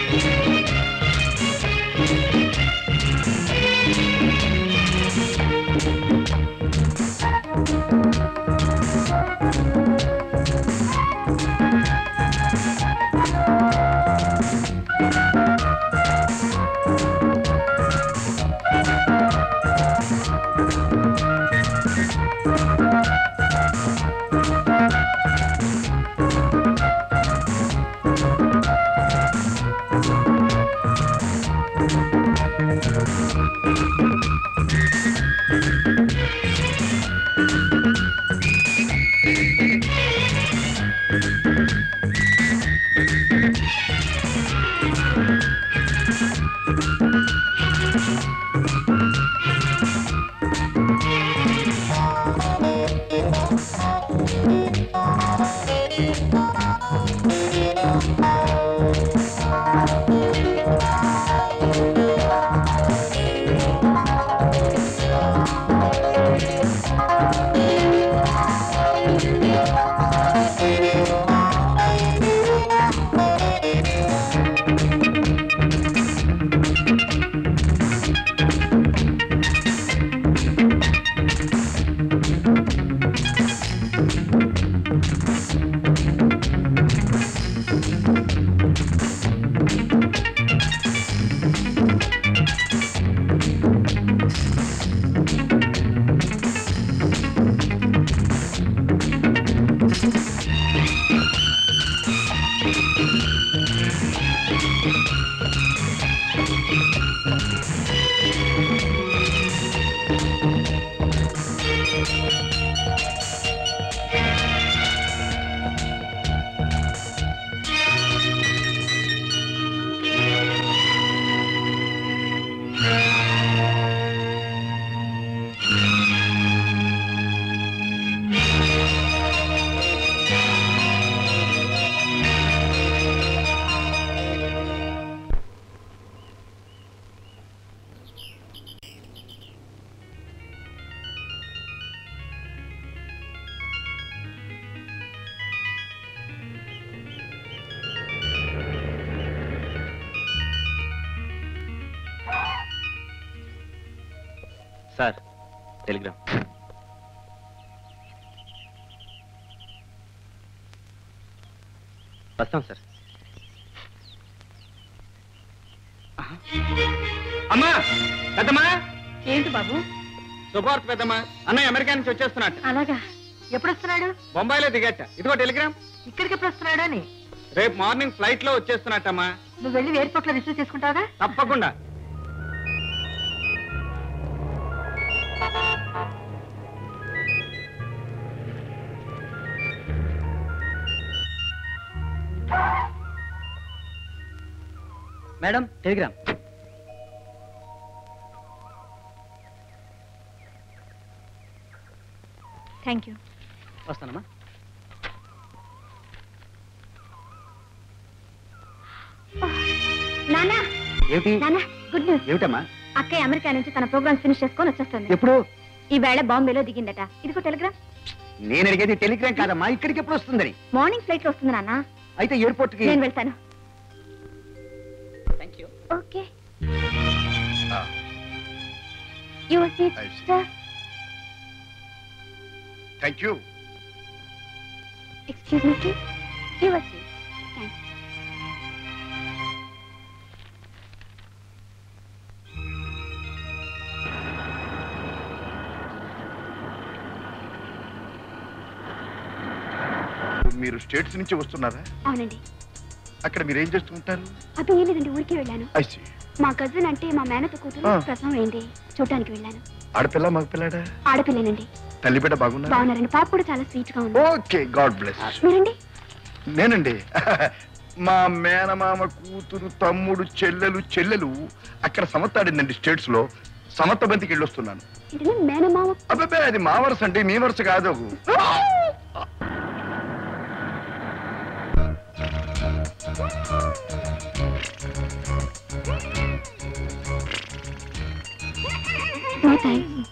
Sir Telegram వస్తాం sir అమ్మా పెద్దమ్మా ఏంటి బాబు శుభవార్త పెద్దమ్మా అన్నయ్య అమెరికా నుంచి వచ్చేస్తున్నట్టు అలాగా ఎప్పుడు వస్తున్నాడు బొంబాయిలో దిగచ్చ ఇదిగో టెలిగ్రామ్ ఇక్కడికి ఎప్పుడు వస్తున్నాడు అని రేపు మార్నింగ్ ఫ్లైట్ లో వచ్చేస్తున్నట్టమ్మా నువ్వు వెళ్ళి ఎయిర్పోర్ట్ లో రిసీవ్ చేసుకుంటావా తప్పకుండా మేడం టెలిగ్రామ్ థ్యాంక్ యూ వస్తానమ్మా నానా ఏమిటి నానా గుడ్ న్యూస్ ఏమిటమ్మా అక్కయ్య అమెరికా నుంచి తన ప్రోగ్రామ్స్ ఫినిష్ చేసుకొని వచ్చేస్తుంది ఎప్పుడు ఈ వేళ బాంబేలో దిగిందట ఇదిగో టెలిగ్రామ్ నేను అడిగేది టెలిగ్రామ్ కాదమ్మా ఇక్కడికి ఎప్పుడు వస్తుందని మార్నింగ్ ఫ్లైట్ లో వస్తుంది నాన్న అయితే ఎయిర్పోర్ట్ కి నేను వెళ్తాను thank you okay your seat I see. Sir thank you excuse me please your seat thanks మీరు స్టేట్స్ నుంచి వస్తున్నారా అవునండి అక్కడ మీరు ఏం చేస్తూ ఉంటారు అది ఏం లేదండి ఊరికే వెళ్ళాను ఐసి మా కజిన్ అంటే మా మేనత కూతురు ఆ. ప్రసవం అయింది చూడటానికి వెళ్ళాను ఆడపిల్ల మగపిల్లాడా ఆడపిల్లనండి తల్లి బిడ్డ బాగున్నా బాగున్నారండి పాప కూడా చాలా స్వీట్ గా ఉంది ఓకే గాడ్ బ్లెస్ మీరండి నేనండి మా మేనమామ కూతురు తమ్ముడు చెల్లెలు చెల్లెలు అక్కడ సమత్తాడిందండి స్టేట్స్ లో సమత్త బంతికి వెళ్ళొస్తున్నాను ఇది మేనమామ అబ్బాయి అది మా వరుస అండి మీ వరుస కాదు no thanks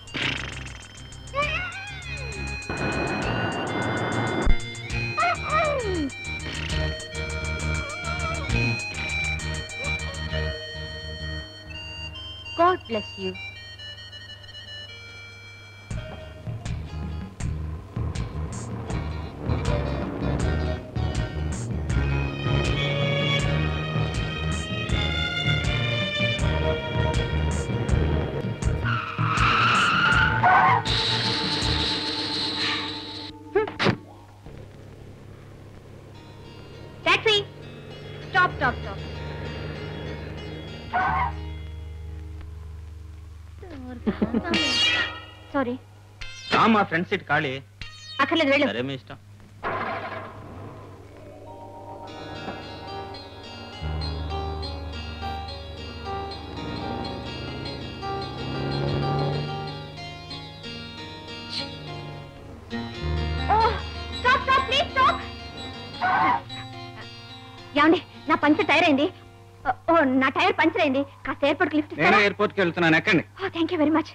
bless you taxi stop stop stop sorry ఆ, మా ఫ్రెండ్ సీట్ ఖాళీ అక్కర్లేదు వెళ్ళు సరే మీ ఇష్టం స్టాప్ స్టాప్ ప్లీజ్ స్టాప్ ఏమండి నా పంచర్ టైర్ అయింది ఓ, ఓ నా టైర్ పంచర్ అయింది కాస్త ఎయిర్పోర్ట్ లిఫ్ట్ నేను ఇస్తారా ఎయిర్పోర్ట్ కి వెళ్తున్నాను ఎక్కండి oh thank you very much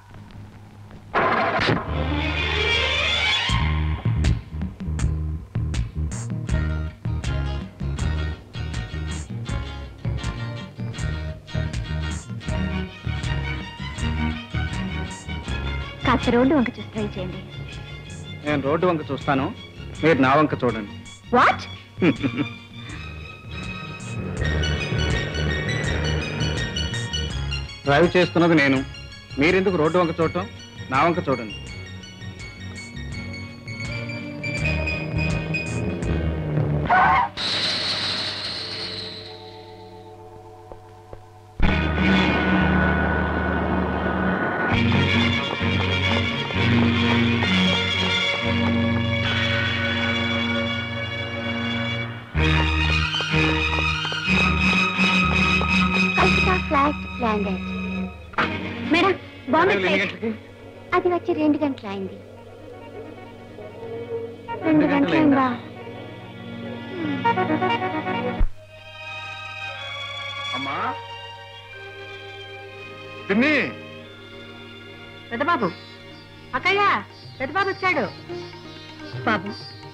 కాస్త రోడ్డు వంక చూసి ట్రై చేయండి నేను రోడ్డు వంక చూస్తాను మీరు నా వంక చూడండి వాట్ డ్రైవ్ చేస్తున్నది నేను మీరెందుకు రోడ్డు వంక చూడటం నా వంక చూడండి Calcutta flight landed madam Bombay ఎన్ని ఫ్లైట్ గంటలకి? అది వచ్చి రెండు గంటలు అయింది రెండు రెండు గంటలు గంటలైందా? అయిందా అమ్మా పిన్ని పెద్దబాబు అక్కయ్య పెద్దబాబు వచ్చాడు బాబు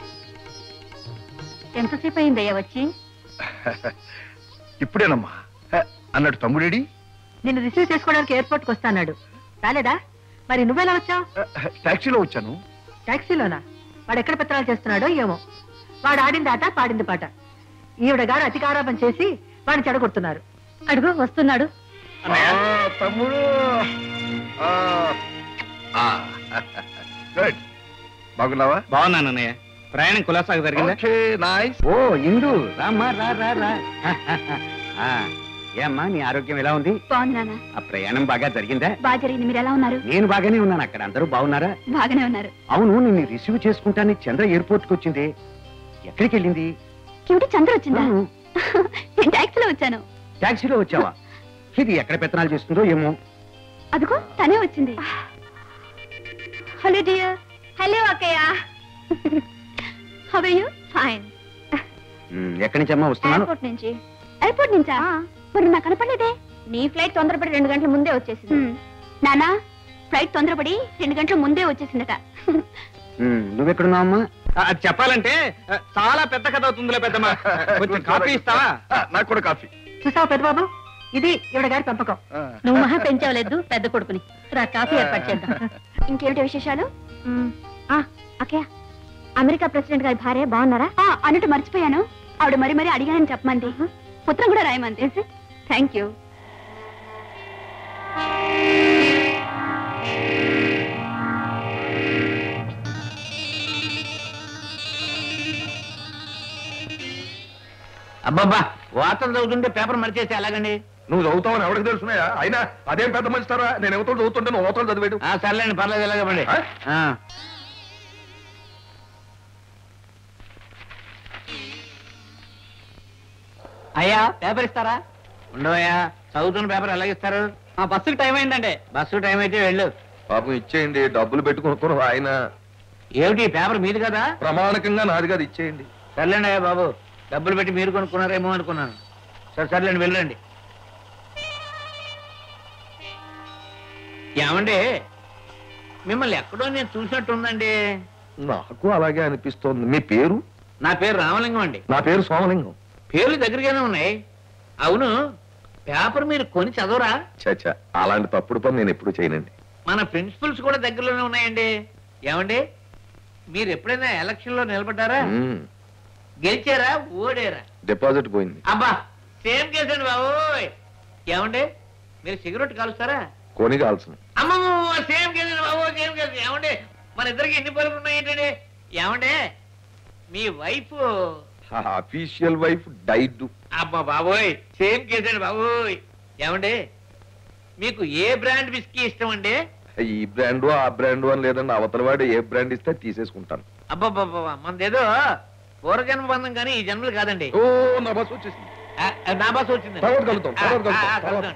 ఎంతసేపు అయిందయ్యా వచ్చి ఇప్పుడేనమ్మా హ, అన్నట్టు తమ్ముడేడి నిన్ను రిసీవ్ చేసుకోవడానికి ఎయిర్పోర్ట్కి వస్తాన్నాడు రాలేదా మరి నువ్వెలా వచ్చావు హ, టాక్సీలో వచ్చాను టాక్సీలోనా వాడు ఎక్కడ పత్రాలు చేస్తున్నాడో ఏమో వాడు ఆడింది ఆట పాడింది పాట ఈవిడ గారు అతికారాపం చేసి వాడిని చెడగొడుతున్నారు అడుగు వస్తున్నాడు అన్నయ్య ఆ, తమ్ముడు ఆ, ఆ, గుడ్ బాగున్నావా బాగున్నాను అన్నయ్య ప్రయాణం కులాసాగా జరిగిందా ఓకే నైస్ ఓ ఇందు రామ్మా రా రా రా ఆ, ఏమ్మా నీ ఆరోగ్యం ఎలా ఉంది బాగుంది నాన్న ఆ ప్రయాణం బాగా జరిగిందా బాగా జరిగింది మీరు ఎలా ఉన్నారు నేను బాగానే ఉన్నాను అక్కడ అందరూ బాగున్నారా బాగానే ఉన్నారు అవును నిన్ను రిసీవ్ చేసుకుంటాను చంద్ర ఎయిర్పోర్ట్ కి వచ్చింది ఎక్కడికి వెళ్ళింది క్యూటీ చంద్ర వచ్చిందా అవును, నేను టాక్సీలో వచ్చాను టాక్సీలో వచ్చావా ఇది ఎక్కడ పెత్తనాలు చేస్తుందో ఏమో అదిగో తనే వచ్చింది హలో డియర్ హలో అక్కయ్య how are you fine um, ఎక్కడి నుంచి అమ్మా వస్తున్నాను ఎయిర్పోర్ట్ నుంచి ఎయిర్పోర్ట్ నుంచా మరి నాకు కనపడలేదే నీ ఫ్లైట్ తొందరపడి రెండు గంటల ముందే వచ్చేసింది నానా ఫ్లైట్ తొందరపడి రెండు గంటల ముందే వచ్చేసిందట ఉమ్, నువ్వెక్కడున్నావు అమ్మా ఆ, అది చెప్పాలంటే ఆ, చాలా పెద్ద కథ అవుతుందిలే పెద్దమ్మా కొంచెం కాఫీ ఇస్తావా ఆ, నాకు కూడా కాఫీ చూసావు పెద్దబాబు ఇది ఈవిడ గారి పెంపకం ఆ. నువ్వు మహా పెంచవలేదు పెద్ద కొడుకుని రా కాఫీ ఏర్పాటు చేద్దాం ఇంకేమిటి విశేషాలు ఆ, అక్కయ్య అమెరికా ప్రెసిడెంట్ గారి భార్య బాగున్నారా ఆ, అన్నట్టు మర్చిపోయాను ఆవిడ మరి మరి అడిగానని చెప్పమంది పుత్రం కూడా రాయమంది థ్యాంక్ యూ అబ్బబ్బా వార్తలు చదువుతుంటే పేపర్ మరిచేసి ఎలాగండి నువ్వు చదువుతావని ఎవరికి తెలుసున్నాయా అయినా అదేం పెద్ద మంచితారా నేను ఎవరితో చదువుతుంటే నువ్వు అవతలు చదివేడు ఆ, సర్లేండి పర్లేదు ఎలాగండి ఆ? అయ్యా పేపర్ ఇస్తారా ఉండవయ్యా చదువుతున్న పేపర్ ఎలాగిస్తారు ఆ బస్సుకి టైం అయిందండి బస్సు టైం అయితే వెళ్ళు పాపం ఇచ్చేయండి డబ్బులు పెట్టుకుని ఆయన ఏమిటి ఈ పేపర్ మీది కదా ప్రమాణకంగా నాది కాదు ఇచ్చేయండి సర్లేండి అయ్యా బాబు డబ్బులు పెట్టి మీరు కొనుక్కున్నారేమో అనుకున్నాను సరే సర్లేండి వెళ్ళండి ఏమండి మిమ్మల్ని ఎక్కడో నేను చూసినట్టుందండి నాకు అలాగే అనిపిస్తోంది మీ పేరు నా పేరు రామలింగం అండి నా పేరు సోమలింగం పేర్లు దగ్గరగానే ఉన్నాయి అవును పేపర్ మీరు కొని చదవరా చచ్చా అలాంటి తప్పుడు పని నేను ఎప్పుడు చేయనండి మన ప్రిన్సిపల్స్ కూడా దగ్గరలోనే ఉన్నాయండి ఏమండి మీరు ఎప్పుడైనా ఎలక్షన్ లో నిలబడ్డారా మ్మ్. గెలిచారా ఓడారా డిపాజిట్ పోయింది అబ్బా సేమ్ కేసు అండి బాబు ఏమండి మీరు సిగరెట్ కాలుస్తారా కొని కాల్సిన అమ్మమ్మ సేమ్ కేసు అండి బాబు సేమ్ కేసు ఏమండి మన ఇద్దరికి ఎన్ని పనులు ఉన్నాయి ఏంటండి ఏమండి మీ వైఫ్ అఫీషియల్ వైఫ్ డైడ్ అబ్బా బాబోయ్ సేమ్ కేసు అండి బాబోయ్ ఏమండి మీకు ఏ బ్రాండ్ బిస్కీ ఇష్టం అండి ఈ బ్రాండ్ ఆ బ్రాండ్ అని లేదండి అవతల వాడు ఏ బ్రాండ్ ఇస్తే తీసేసుకుంటాను అబ్బాబ్బాబ్బా మనదేదో పూర్వజన్మ బంధం కానీ ఈ జన్మలు కాదండి ఓ నా బస్ వచ్చేసింది ఆ, ఆ, నా బాస్ వచ్చింది తర్వాత కలుద్దాం, తర్వాత కలుద్దాం, తర్వాత.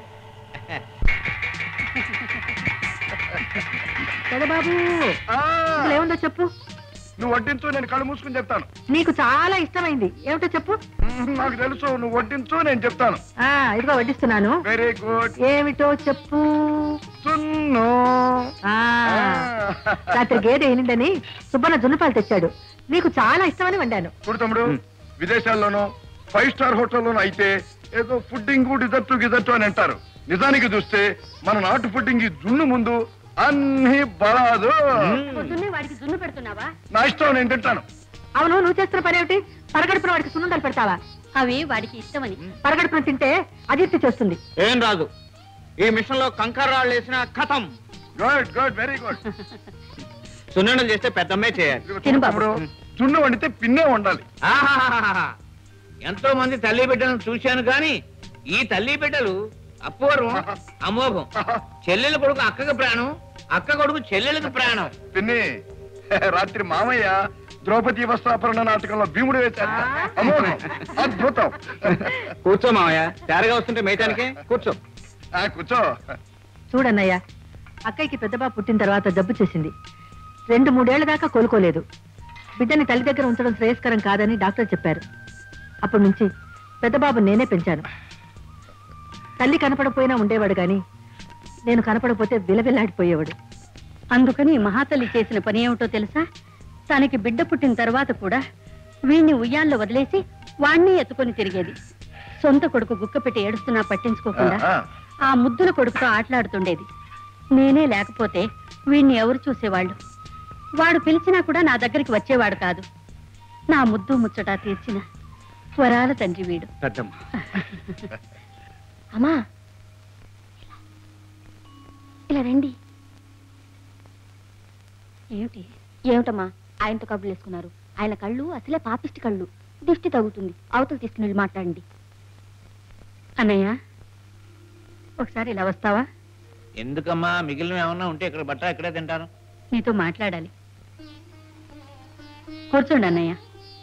పెదబాబు ఆ, అసలు ఏముందో చెప్పు నువ్వు వడ్డించు నేను కళ్ళు మూసుకుని చెప్తాను నీకు చాలా ఇష్టమైంది ఏమిటో చెప్పు మ్మ్, నాకు తెలుసు నువ్వు వడ్డించు నేను చెప్తాను ఆ ఇదిగో వడ్డిస్తున్నాను వెరీ గుడ్ ఏమిటో చెప్పు సున్ను ఆ రాత్రి గేదె ఎనిందని సుబ్బన్న జున్నుపాలు తెచ్చాడు నీకు చాలా ఇష్టమని వండాను చూడు తమ్ముడు విదేశాల్లోనూ ఫైవ్ స్టార్ హోటల్లోనూ అయితే ఏదో ఫుడ్డింగ్ డిజర్ట్ గిజర్ట్ అని అంటారు నిజానికి చూస్తే మన నాటు ఫుడ్డింగ్ జున్ను ముందు అన్ని బలాదు పొద్దున్నే వాడికి జున్ను పెడుతున్నావా నా ఇష్టం నేను తింటాను అవును నువ్వు చేస్తున్న పని ఏమిటి పరగడుపున వాడికి సున్నుండలు పెడతావా అవి వాడికి ఇష్టమని పరగడుపున తింటే అజీర్తి చేస్తుంది ఏం రాదు ఈ మిషన్ లో కంకర రాళ్ళు వేసిన కథం గుడ్ గుడ్ వెరీ గుడ్ సున్నుండలు చేస్తే పెద్దమ్మే చేయాలి తిను బాబు. తమ్ముడు జున్ను వండితే పిన్నే వండాలి ఆహాహాహాహా. ఎంతో మంది తల్లి బిడ్డలను చూశాను కానీ ఈ తల్లి బిడ్డలు అపూర్వం అమోఘం చెల్లెల కొడుకు అక్కకి ప్రాణం అక్క కొడుకు చెల్లెలకు ప్రాణం పిన్ని రాత్రి మామయ్య ద్రౌపది వస్త్రాపరణ నాటకంలో భీముడు వేశారు అమోఘం అద్భుతం కూర్చో మావయ్య తేరగా వస్తుంటే మేయటానికే కూర్చో ఆ, కూర్చో చూడన్నయ్య అక్కయ్యకి పెద్దబాబు పుట్టిన తర్వాత జబ్బు చేసింది రెండు మూడేళ్ల దాకా కోలుకోలేదు బిడ్డని తల్లి దగ్గర ఉంచడం శ్రేయస్కరం కాదని డాక్టర్ చెప్పారు అప్పటి నుంచి పెద్దబాబు నేనే పెంచాను తల్లి కనపడపోయినా ఉండేవాడు గాని నేను కనపడపోతే విలవిల్లాడిపోయేవాడు అందుకని మహాతల్లి చేసిన పని ఏమిటో తెలుసా తనకి బిడ్డ పుట్టిన తర్వాత కూడా వీణ్ణి ఉయ్యాల్లో వదిలేసి వాణ్ణి ఎత్తుకొని తిరిగేది సొంత కొడుకు గుక్క పెట్టి ఏడుస్తున్నా పట్టించుకోకుండా ఆ, ఆ ముద్దుల కొడుకుతో ఆటలాడుతుండేది నేనే లేకపోతే వీణ్ణి ఎవరు చూసేవాళ్ళు వాడు పిలిచినా కూడా నా దగ్గరికి వచ్చేవాడు కాదు నా ముద్దు ముచ్చట తీర్చిన వరాల తండ్రి వీడు పెద్దమ్మ అమ్మా ఇలా రండి ఏమిటి ఏమిటమ్మా ఆయనతో కబుర్లు వేసుకున్నారు ఆయన కళ్ళు అసలే పాపిష్టి కళ్ళు దిష్టి తగ్గుతుంది అవతల తీసుకుని వెళ్ళి మాట్లాడండి అన్నయ్య ఒకసారి ఇలా వస్తావా ఎందుకమ్మా మిగిలిన ఏమన్నా ఉంటే ఇక్కడ బట్ట ఇక్కడే తింటాను నీతో మాట్లాడాలి కూర్చోండి అన్నయ్య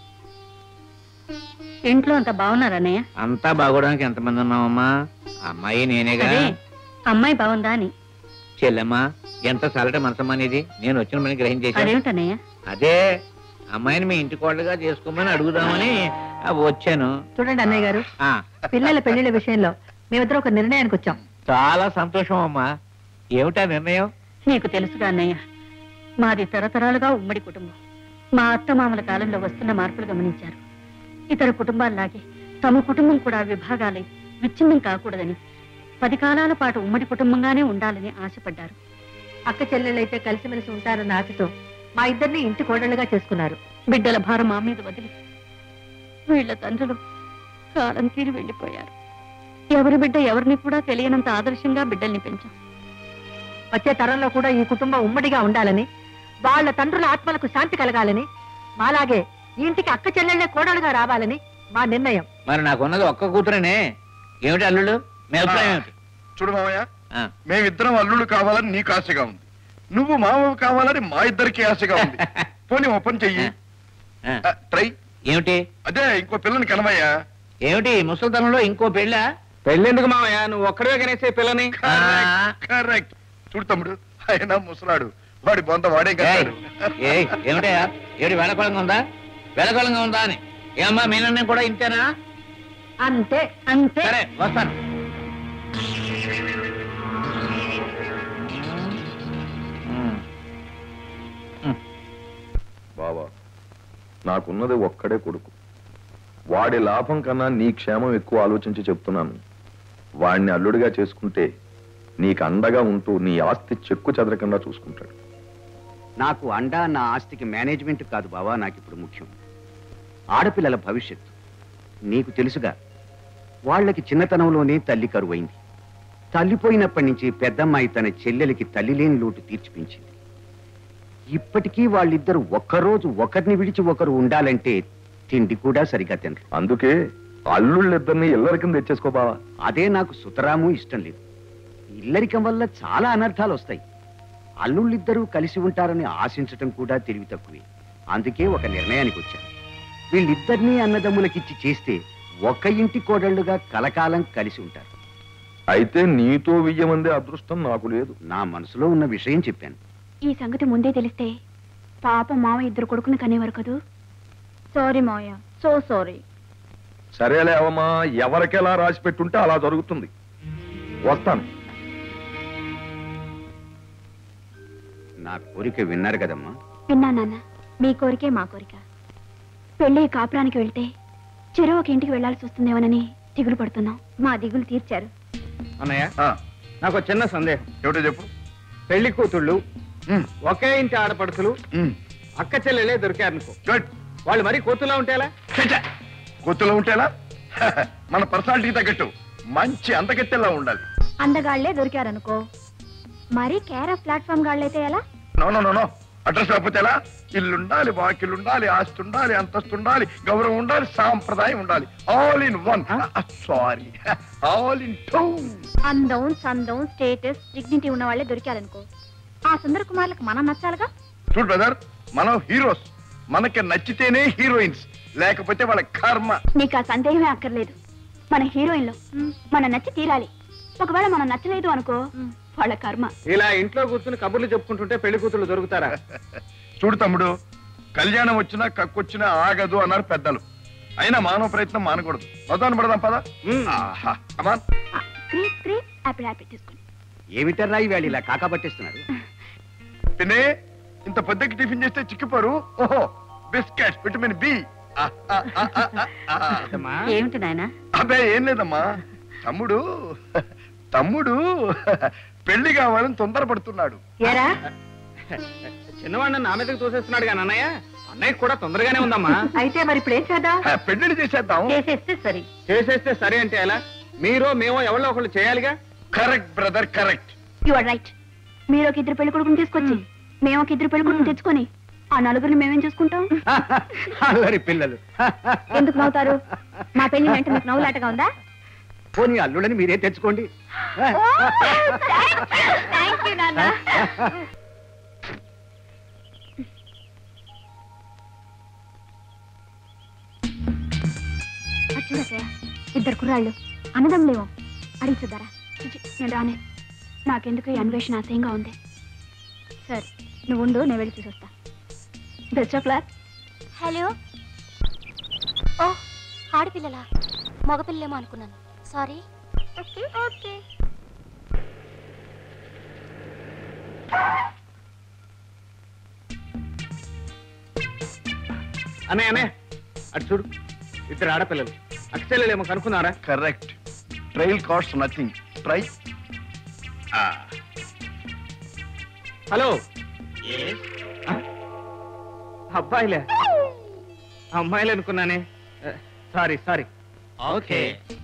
ఇంట్లో అంత బాగున్నారు అన్నయ్య అంతా బాగోడానికి ఎంతమంది ఉన్నామమ్మా అమ్మాయి నేనేగా అదే అమ్మాయి బాగుందా అని చెల్లెమ్మా ఎంత సలట మనసమ్మా నీది నేను వచ్చిన పని గ్రహించేశాను అదేమిటన్నయ్య అదే అమ్మాయిని మీ ఇంటి కోడలుగా చేసుకోమని అడుగుదామని ఆ, వచ్చాను చూడండి అన్నయ్య గారు ఆ పిల్లల పెళ్లిళ్ళ విషయంలో మేమిద్దరం ఒక నిర్ణయానికి వచ్చాం చాలా సంతోషం అమ్మా ఏమిటా నిర్ణయం నీకు తెలుసుగా అన్నయ్య మాది తరతరాలుగా ఉమ్మడి కుటుంబం మా అత్తమామల కాలంలో వస్తున్న మార్పులు గమనించారు ఇతర కుటుంబాల్లాగే తమ కుటుంబం కూడా విభాగాలై విచ్ఛిన్నం కాకూడదని పది కాలాల పాటు ఉమ్మడి కుటుంబంగానే ఉండాలని ఆశపడ్డారు అక్క చెల్లెళ్ళైతే కలిసిమెలిసి ఉంటారన్న ఆశతో మా ఇద్దరిని ఇంటి కోడళ్ళుగా చేసుకున్నారు బిడ్డల భారం మా మీద వదిలి వీళ్ళ తండ్రులు కాలం తీరి వెళ్ళిపోయారు ఎవరి బిడ్డ ఎవరిని కూడా తెలియనంత ఆదర్శంగా బిడ్డల్ని పెంచాం వచ్చే తరంలో కూడా ఈ కుటుంబం ఉమ్మడిగా ఉండాలని వాళ్ళ తండ్రుల ఆత్మలకు శాంతి కలగాలని మాలాగే ఈ ఇంటికి అక్క చెల్లెళ్ళే కోడలుగా రావాలని మా నిర్ణయం మరి నాకున్నది ఒక్క కూతురేనే ఏమిటి అల్లుడు మీ అభిప్రాయం ఏమిటి చూడు మామయ్య ఆ, మేమిద్దరం అల్లుడు కావాలని నీకు ఆశగా ఉంది నువ్వు మామయ్య కావాలని మా ఇద్దరికి ఆశగా ఉంది పోనీ ఓపెన్ చెయ్యి ఆ. ఆ, ట్రై ఏమిటి అదే ఇంకో పిల్లని కనమయ్యా ఏమిటి ముసలితనంలో ఇంకో పెళ్ళా పెళ్ళెందుకు మావయ్య నువ్వు ఒక్కడే కనేసే పిల్లని కరెక్ట్ చూడు తమ్ముడు ఆయన ముసలాడు వాడి బొంత వాడే ఏయ్, కట్టాడు ఏయ్, ఏమిటయ్యా ఏమిటి వేళకోళంగా ఉందా వేళకోళంగా ఉందా అని ఏమ్మా మీ నిర్ణయం కూడా ఇంతేనా అంతే అంతే సరే వస్తాను బావా నాకున్నది ఒక్కడే కొడుకు వాడి లాభం కన్నా నీ క్షేమం ఎక్కువ ఆలోచించి చెప్తున్నాను వాణ్ణి అల్లుడిగా చేసుకుంటే నీకు అండగా ఉంటూ నీ ఆస్తి చెక్కు చెదరకుండా చూసుకుంటాడు నాకు అండా నా ఆస్తికి మేనేజ్మెంట్ కాదు బావా నాకు ఇప్పుడు ముఖ్యం ఆడపిల్లల భవిష్యత్తు నీకు తెలుసుగా వాళ్ళకి చిన్నతనంలోనే తల్లి కరువైంది తల్లిపోయినప్పటి నుంచి పెద్దమ్మాయి తన చెల్లెలికి తల్లి లేని లోటు తీర్చిపించింది ఇప్పటికీ వాళ్ళిద్దరు ఒక్కరోజు ఒకరిని విడిచి ఒకరు ఉండాలంటే తిండి కూడా సరిగా తినరు అందుకే అల్లుళ్ళిద్దరిని ఇల్లరి కింద తెచ్చేసుకో బావా అదే నాకు సుతరాము ఇష్టం లేదు ఇల్లరికం వల్ల చాలా అనర్థాలు వస్తాయి అల్లుళ్ళిద్దరూ కలిసి ఉంటారని ఆశించటం కూడా తెలివి తక్కువే అందుకే ఒక నిర్ణయానికి వచ్చాను వీళ్ళిద్దరినీ అన్నదమ్ములకిచ్చి చేస్తే ఒక ఇంటి కోడళ్లుగా కలకాలం కలిసి ఉంటారు అయితే నీతో వెయ్యమందే అదృష్టం నాకు లేదు నా మనసులో ఉన్న విషయం చెప్పాను ఈ సంగతి ముందే తెలిస్తే పాప మామ ఇద్దరు కొడుకుని కనేవారు కదూ సారీ మావయ్య సో సారీ సరేలే అవమ్మా ఎవరికెలా రాసి పెట్టుంటే అలా జరుగుతుంది వస్తాను నా కోరిక విన్నారు కదమ్మా విన్నా నాన్న మీ కోరికే మా కోరిక పెళ్ళి కాపురానికి వెళ్తే చెరో ఒక ఇంటికి వెళ్లాల్సి వస్తుందేమోనని దిగులు పడుతున్నాం మా దిగులు తీర్చారు అన్నయ్య ఆ, నాకు చిన్న సందేహం ఏమిటో చెప్పు పెళ్లి కూతుళ్ళు ఉమ్, ఒకే ఇంటి ఆడపడుతులు ఉమ్, అక్క చెల్లెలే దొరికారనుకో గుడ్ వాళ్ళు మరీ కూతులా ఉంటేలా కొత్తలో ఉంటేలా మన పర్సనాలిటీ తగ్గట్టు మంచి అందగట్టెలా ఉండాలి అందగాళ్లే దొరికారనుకో మరి కేర్ ఆఫ్ ప్లాట్ఫామ్ గాళ్ళైతే ఎలా no no no no address లేకపోతే ఎలా ఇల్లుండాలి వాకిల్ ఉండాలి ఆస్తి ఉండాలి అంతస్తు ఉండాలి గౌరవం ఉండాలి సాంప్రదాయం ఉండాలి all in one sorry all in two అందం సందం స్టేటస్ డిగ్నిటీ ఉన్న వాళ్ళే దొరికారనుకో ఆ సుందర కుమార్లకు మనం నచ్చాలిగా చూడు బ్రదర్ మనం హీరోస్ మనకి నచ్చితేనే హీరోయిన్స్ లేకపోతే వాళ్ళ కర్మ నీకు ఆ సందేహమే అక్కర్లేదు మన హీరోయిన్లో మన నచ్చి తీరాలి ఒకవేళ మనం నచ్చలేదు అనుకో వాళ్ళ కర్మ ఇలా ఇంట్లో కూర్చుని కబుర్లు చెప్పుకుంటుంటే పెళ్లి కూతుళ్ళు దొరుకుతారా చూడు తమ్ముడు కళ్యాణం వచ్చినా కక్కొచ్చినా ఆగదు అన్నారు పెద్దలు అయినా మానవ ప్రయత్నం మానకూడదు పదాన్ని పడదాం పద మ్మ్. ఆహా, come on. Crepe crepe apple apple తీసుకోండి ఏమిటర్రా ఈ వాళ్ళు ఇలా కాకా పట్టిస్తున్నారు పిన్ని ఇంత పెద్దకి టిఫిన్ చేస్తే చిక్కిపోరు ఓహో బిస్కెట్ విటమిన్ బి అమ్మా, ఏమిటి నాయన అబ్బే ఏం లేదమ్మా తమ్ముడు తమ్ముడు పెళ్లి కావాలని తొందరపడుతున్నాడు ఏరా చిన్నవాడిని నా మీదకి తోసేస్తున్నాడు కానీ అన్నయ్య అన్నయ్య కూడా తొందరగానే ఉందమ్మా అయితే మరి ఇప్పుడు ఏం చేద్దాం ఆ, పెళ్లిని చేసేద్దాం చేసేస్తే సరి చేసేస్తే సరే అంటే ఎలా మీరో మేమో ఎవరో ఒకళ్ళు చేయాలిగా correct brother correct you are right మీరు ఒక ఇద్దరు పెళ్లి కొడుకుని తీసుకొచ్చి మేము ఒక ఇద్దరు పెళ్లి కొడుకుని తెచ్చుకొని ఆ నలుగురిని మేమేం చూసుకుంటాం అల్లరి పిల్లలు ఎందుకు నవ్వుతారు మా పెళ్లి వెంట మీకు నవ్వులాటగా ఉందా పోనీ అల్లుడని మీరే తెచ్చుకోండి థ్యాంక్ యూ నాన్న చూడసే ఇద్దరు కుర్రాళ్ళు అన్నదమ్ములేమో అడిగి చూద్దారా చిచి, నేను రానే నాకెందుకు ఈ అన్వేషణ అసహ్యంగా ఉంది సరే నువ్వు ఉండు నేను వెళ్ళి చూసొస్తా బెస్ట్ ఆఫ్ లక్ హలో ఓ ఆడపిల్లలా మగపిల్లేమో అనుకున్నాను సారీ ఓకే ఓకే అన్నయ్య అన్నయ్య అటు చూడు ఇద్దరు ఆడపిల్లలు అక్షలేమో కనుక్కున్నారా correct trial cost nothing try hello ఆ? అబ్బాయిలే అమ్మాయిలు అనుకున్నానే సారీ సారీ ఓకే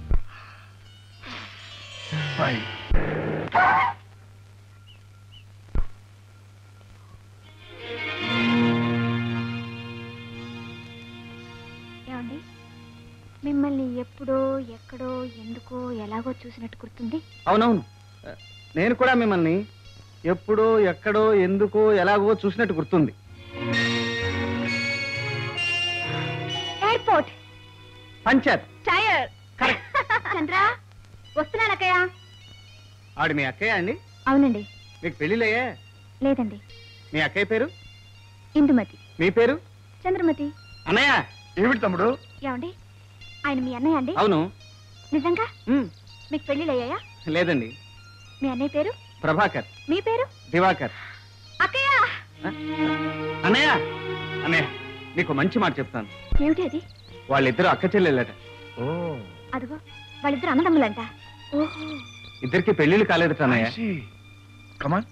ఏమండి మిమ్మల్ని ఎప్పుడో ఎక్కడో ఎందుకో ఎలాగో చూసినట్టు గుర్తుంది అవునవును నేను కూడా మిమ్మల్ని ఎప్పుడో ఎక్కడో ఎందుకో ఎలాగో చూసినట్టు గుర్తుంది ఎయిర్పోర్ట్ పంచాయత్ టైర్ చంద్ర వస్తున్నానక్కయ్య ఆవిడ మీ అక్కయ్య అండి అవునండి మీకు పెళ్ళిళ్ళయ్యా లేదండి మీ అక్కయ్య పేరు ఇందుమతి మీ పేరు చంద్రమతి అన్నయ్య ఏమిటి తమ్ముడు ఏమండి ఆయన మీ అన్నయ్య అండి అవును నిజంగా ఉమ్, మీకు పెళ్లిళ్ళు అయ్యాయా లేదండి మీ అన్నయ్య పేరు ప్రభాకర్ మీ పేరు దివాకర్ అక్కయ్య అన్నయ్య అన్నయ్య నీకు మంచి మాట చెప్తాను ఏమిటి అది వాళ్ళిద్దరూ అక్క చెల్లెళ్ళట అదిగో వాళ్ళిద్దరు అన్నదమ్ములంట ఓహో ఇద్దరికి పెళ్లిళ్ళు కాలేదు తనయ్య కమాన్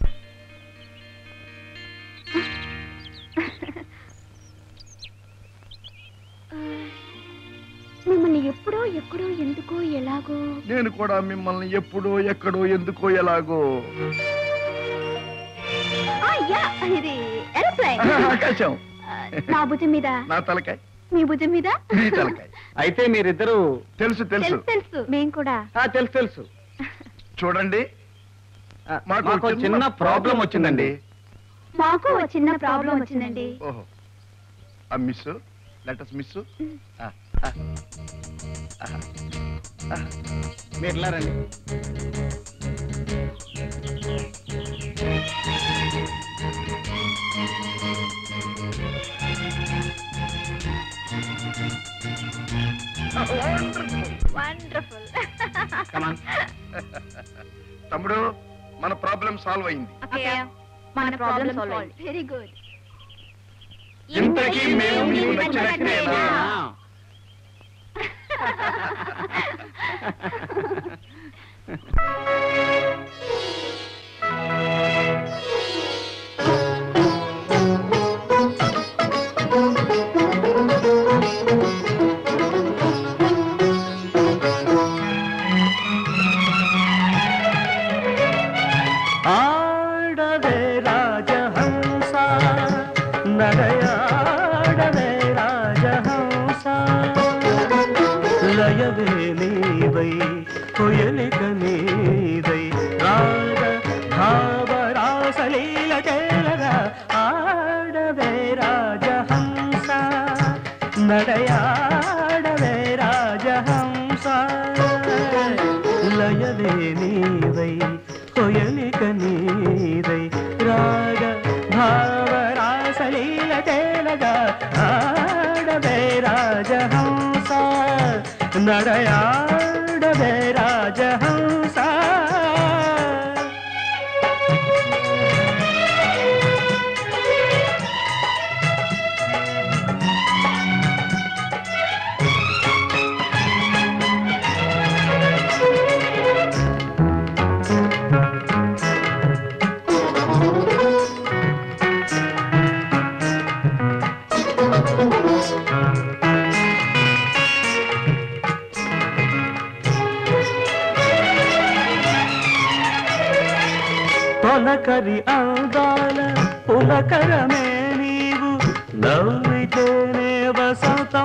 ఆ, మిమ్మల్ని ఎప్పుడో ఎక్కడో ఎందుకో ఎలాగో నేను కూడా మిమ్మల్ని ఎప్పుడో ఎక్కడో ఎందుకో ఎలాగో ఆ, యా, ఇది aeroplane. ఆకాశం ఆ, నా భుజం మీద నా తలకాయ మీ భుజం మీద నీ తలకాయ అయితే మీరిద్దరు తెలుసు తెలుసు తెలుసు తెలుసు మేం కూడా ఆ, తెలుసు తెలుసు చూడండి ఆ, మాకు మాకు చిన్న ప్రాబ్లం వచ్చిందండి మాకు ఓ చిన్న ప్రాబ్లం వచ్చిందండి ఓహో ఆ మిస్ లెటస్ మిస్ మీరు ఇలా రండి వండర్ఫుల్ Come on. తమ్ముడు మన ప్రాబ్లం సాల్వ్ అయింది మన ప్రాబ్లం సాల్వ్ వెరీ గుడ్ ఇంతకీ మేము మీకు నచ్చినట్టేనా? ఆడవే రాజహంస నడయాడవే రాజహంస లయవే నీవై కొయలిక నీదై రాగ భావరాసలీల చేలగా ఆడవే రాజహంస నడయాడవే రాజహంస లయవే నీవై కొయలిక నీదై రాగ భావరాసలీల తేలగా ఆడవే రాజహంస నడయాడవే రాజహంస పొలకరి అందాల పులకరమే నీవు నవ్వితేనే వసంతం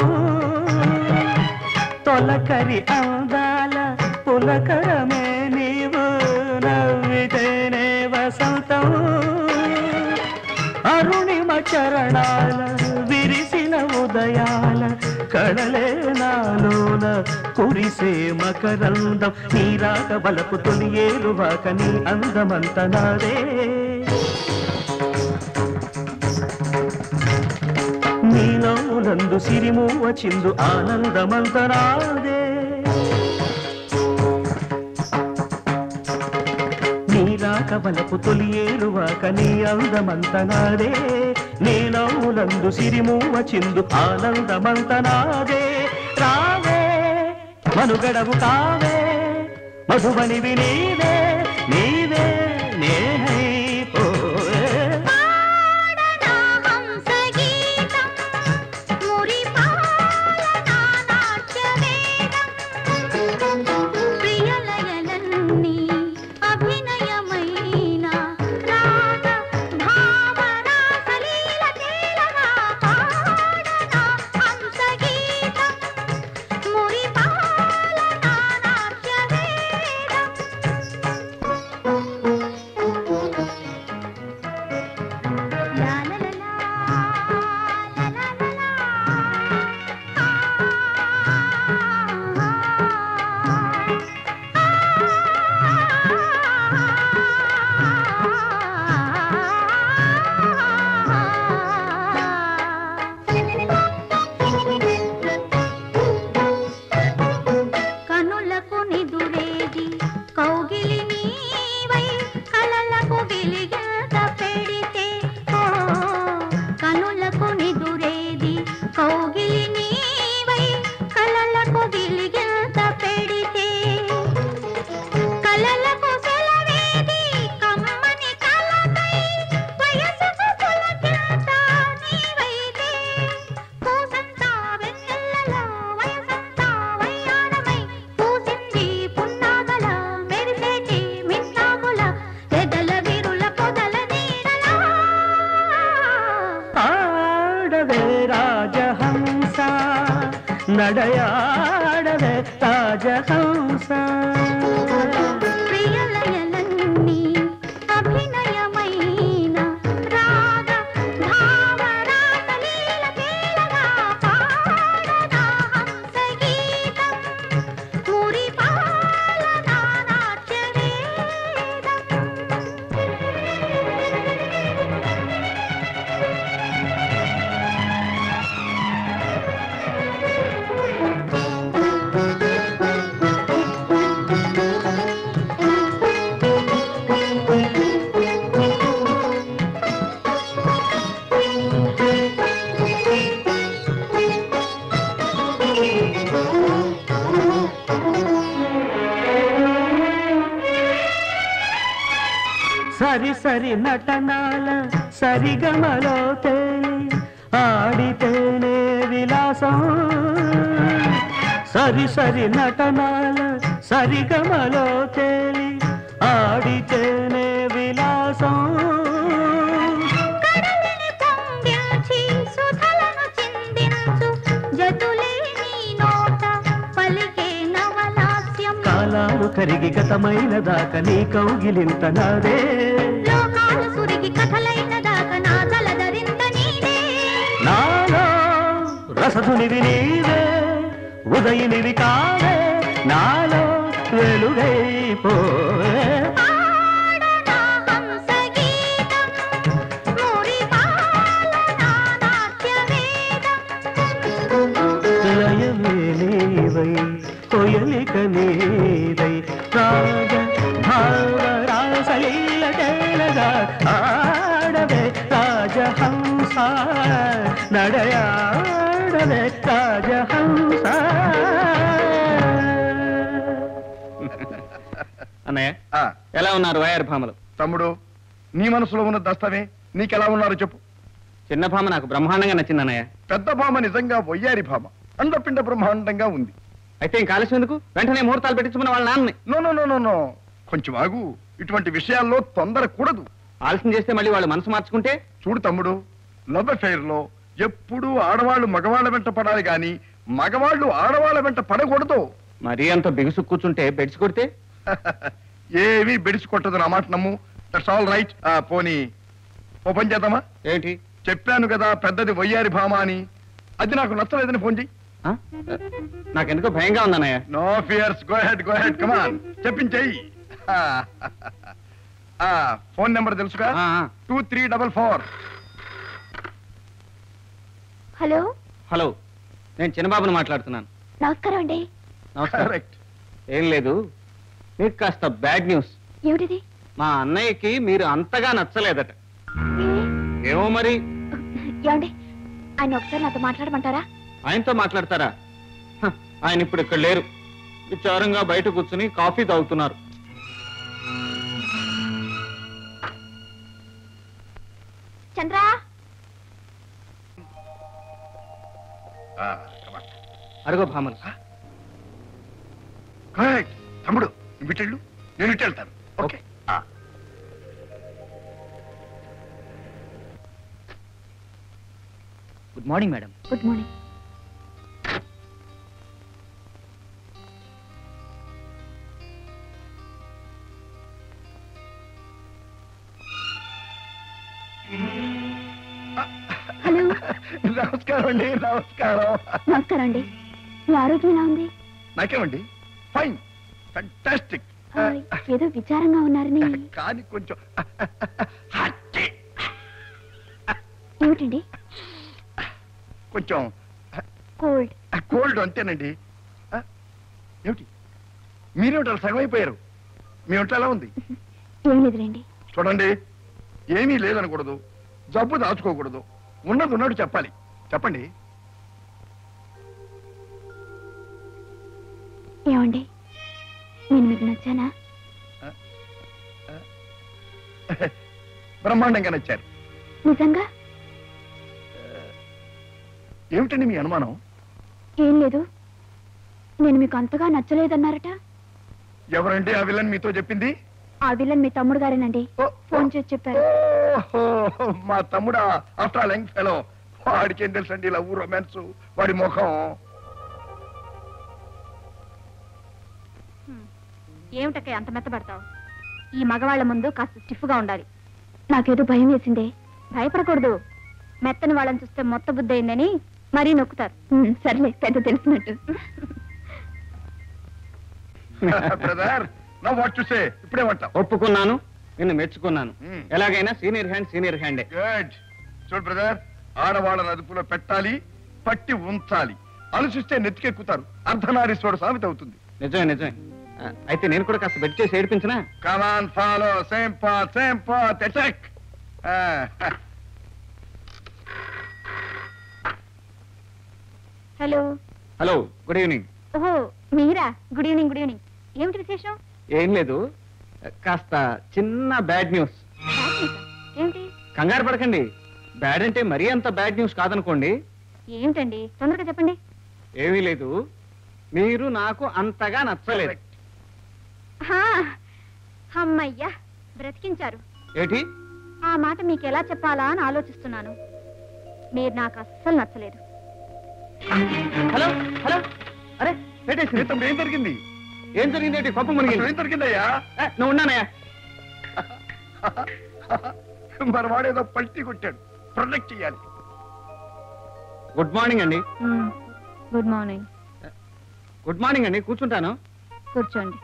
తొలకరి అందాల పులకరమే నీవు నవ్వితేనే వసంతం అరుణిమ చరణాల విరిసిన ఉదయాల కడలే నాలోన కురిసే మకరందం నీ రాక బలపు తొలి ఏరువాక నీ అందమంత నాదే నీలోనందు సిరిమూవ చిందు ఆనందమంత నాదే నీరాక బలపు తొలి ఏరువాక నీ అందమంత నాదే నీలవులందు సిరిమూవ చిందు ఆనందమంత నాదే రావే మనుగడవు కావే మధుబనివి నీవే నీవే నేనైపోయే అభినయమైన రాగ భావరాసలీల తేలగా పాడనా హంసగీతం మురిపాలనా నాట్యవేదం సరి సరి నటనాల సరిగమలో తేలి ఆడితేనే విలాసం సరి సరి నటనాల సరిగమలో తేలి ఆడితేనే విలాసం కడలిని పొంగిల్చి సుధలను చిందించు జతులే నీ నోట పలికే నవలాస్యం కాలాలు కరిగి గతమైన దాకా నీ కౌగిలింత నాదే లోకాలు సురిగి కథలైన దాకా నా తలదరింత నీదే నాలో రసధునివి నీవే ఉదయనివి కావే నాలో వెలుగైపోవే ఆడనా హంస గీతం మురిపాల నా నాట్య వేదం లయమే నీవై కొయలిక నీదై రాగ భావ రాసలీల తేలగా ఆడవే రాజహంస నడయాడవే రాజహంస అన్నయ్య ఆ, ఎలా ఉన్నారు వయర్ భామలు తమ్ముడు నీ మనసులో ఉన్న దస్తమే నీకెలా ఉన్నారో చెప్పు చిన్న భామ నాకు బ్రహ్మాండంగా నచ్చింది అన్నయ్య పెద్ద భామ నిజంగా వయ్యారి భామ అండపిండ బ్రహ్మాండంగా ఉంది అయితే ఇంక ఆలస్యం ఎందుకు వెంటనే ముహూర్తాలు పెట్టించుకున్న వాళ్ళ నాన్నని no no no no no కొంచెం ఆగు ఇటువంటి విషయాల్లో తొందర కూడదు ఆలస్యం చేస్తే మళ్ళీ వాళ్ళు మనసు మార్చుకుంటే చూడు తమ్ముడు లవ్ అఫైర్ లో ఎప్పుడూ ఆడవాళ్ళు మగవాళ్ళ వెంట పడాలి గాని మగవాళ్ళు ఆడవాళ్ళ వెంట పడకూడదు మరీ అంత బిగుసు కూర్చుంటే బెడ్స్ కొడితే ఏమీ బెడిసి కొట్టదు నా మాట నమ్ము దట్స్ ఆల్ రైట్ పోనీ ఓ పని చేద్దామా ఏంటి చెప్పాను కదా పెద్దది వయ్యారి భామ అని అది నాకు నచ్చలేదని ఫోన్ చెయ్యి ఆ? నాకెందుకో భయంగా ఉంది అన్నయ్య no fears go head go head come on చెప్పించేయి ఫోన్ నెంబర్ తెలుసుగా ఆ, ఆ. Two three double four hello hello నేను చిన్నబాబుని మాట్లాడుతున్నాను నమస్కారం అండి నమస్కారం కరెక్ట్ ఏం లేదు మీకు కాస్త బ్యాడ్ న్యూస్ ఏమిటిది మా అన్నయ్యకి మీరు అంతగా నచ్చలేదట ఏ? ఏమో మరి ఏమండి ఆయన ఒకసారి నాతో మాట్లాడమంటారా ఆయనతో మాట్లాడతారా హ, ఆయన ఇప్పుడు ఇక్కడ లేరు విచారంగా బయట కూర్చుని కాఫీ తాగుతున్నారు చంద్రా అడుగో భామలు కరెక్ట్ తమ్ముడు నువ్వు ఇటెళ్ళు నేను ఇటు వెళ్తాను okay good morning madam good morning hello నమస్కారం అండి నమస్కారం నమస్కారం అండి మీ ఆరోగ్యం ఎలా ఉంది నాకేమండి ఫైన్ ఫంటాస్టిక్ ఆ, ఏదో విచారంగా ఉన్నారని కానీ కొంచెం హట్టి. ఏమిటండి కొంచెం కోల్డ్ కోల్డ్ అంతేనండి ఆ, ఏమిటి మీరేమిటి సగం అయిపోయారు మీ ఒంట్లో ఎలా ఉంది ఏం లేదులేండి చూడండి ఏమీ లేదనకూడదు జబ్బు దాచుకోకూడదు ఉన్నది ఉన్నట్టు చెప్పాలి చెప్పండి ఏమండి నేను మీకు నచ్చానా బ్రహ్మాండంగా నచ్చారు నిజంగా ఏమిటండి మీ అనుమానం ఏం లేదు నేను మీకు అంతగా నచ్చలేదన్నారట ఎవరండి ఆ విలన్ మీతో చెప్పింది ఆ విలన్ మీ తమ్ముడు గారేనండి ఓ, ఫోన్ చేసి చెప్పారు ఓహో, మా తమ్ముడా ఆఫ్టర్ ఆల్ యంగ్ ఫెలో వాడికి ఏం తెలుసండి లవ్ రొమాన్స్ వాడి ముఖం ఏమిటక్క అంత మెత్తబడతావు ఈ మగవాళ్ళ ముందు కాస్త స్టిఫ్గా ఉండాలి నాకేదో భయం వేసిందే భయపడకూడదు మెత్తని వాళ్ళని చూస్తే మొత్త బుద్ధి అయిందని మరీ నొక్కుతారు సర్లే పెద్ద తెలిసినట్టు బ్రదర్ నా వాట్ చూసే ఇప్పుడే వంటాం ఒప్పుకున్నాను నిన్ను మెచ్చుకున్నాను Hmm. ఎలాగైనా సీనియర్ హ్యాండ్ సీనియర్ హ్యాండే గుడ్ చూడు బ్రదర్ ఆడవాళ్ళని అదుపులో పెట్టాలి పట్టి ఉంచాలి ఆలోచిస్తే నెత్తికెక్కుతారు అర్ధనారీశ్వరుడు సామెత అవుతుంది నిజమే నిజమే ఆ, అయితే నేను కూడా కాస్త బెట్ చేసి ఏడిపించినా come on follow same path same path attack hello hello good evening ఓహో మీరా గుడ్ ఈవినింగ్ గుడ్ ఈవినింగ్ ఏమిటి విశేషం ఏం లేదు కాస్త చిన్న బ్యాడ్ న్యూస్ ఏమిటి కంగారు పడకండి బ్యాడ్ అంటే మరీ అంత బ్యాడ్ న్యూస్ కాదనుకోండి ఏమిటండి తొందరగా చెప్పండి ఏమీ లేదు మీరు నాకు అంతగా నచ్చలేదు హా, అమ్మయ్యా బ్రతికించారు ఏటి ఆ మాట మీకు ఎలా చెప్పాలా అని ఆలోచిస్తున్నాను మీరు నాకు అస్సలు నచ్చలేదు హలో హలో అరే పెట్టేసి తమ్ముడు ఏం జరిగింది ఏం జరిగింది ఏంటి కొప్ప మునిగింది అసలు ఏం జరిగిందయ్యా ఏ, నువ్వు ఉన్నానయ్యా మరి వాడేదో పల్టీ కొట్టాడు ప్రొటెక్ట్ చేయాలి గుడ్ మార్నింగ్ అండి గుడ్ మార్నింగ్ గుడ్ మార్నింగ్ అండి కూర్చుంటాను కూర్చోండి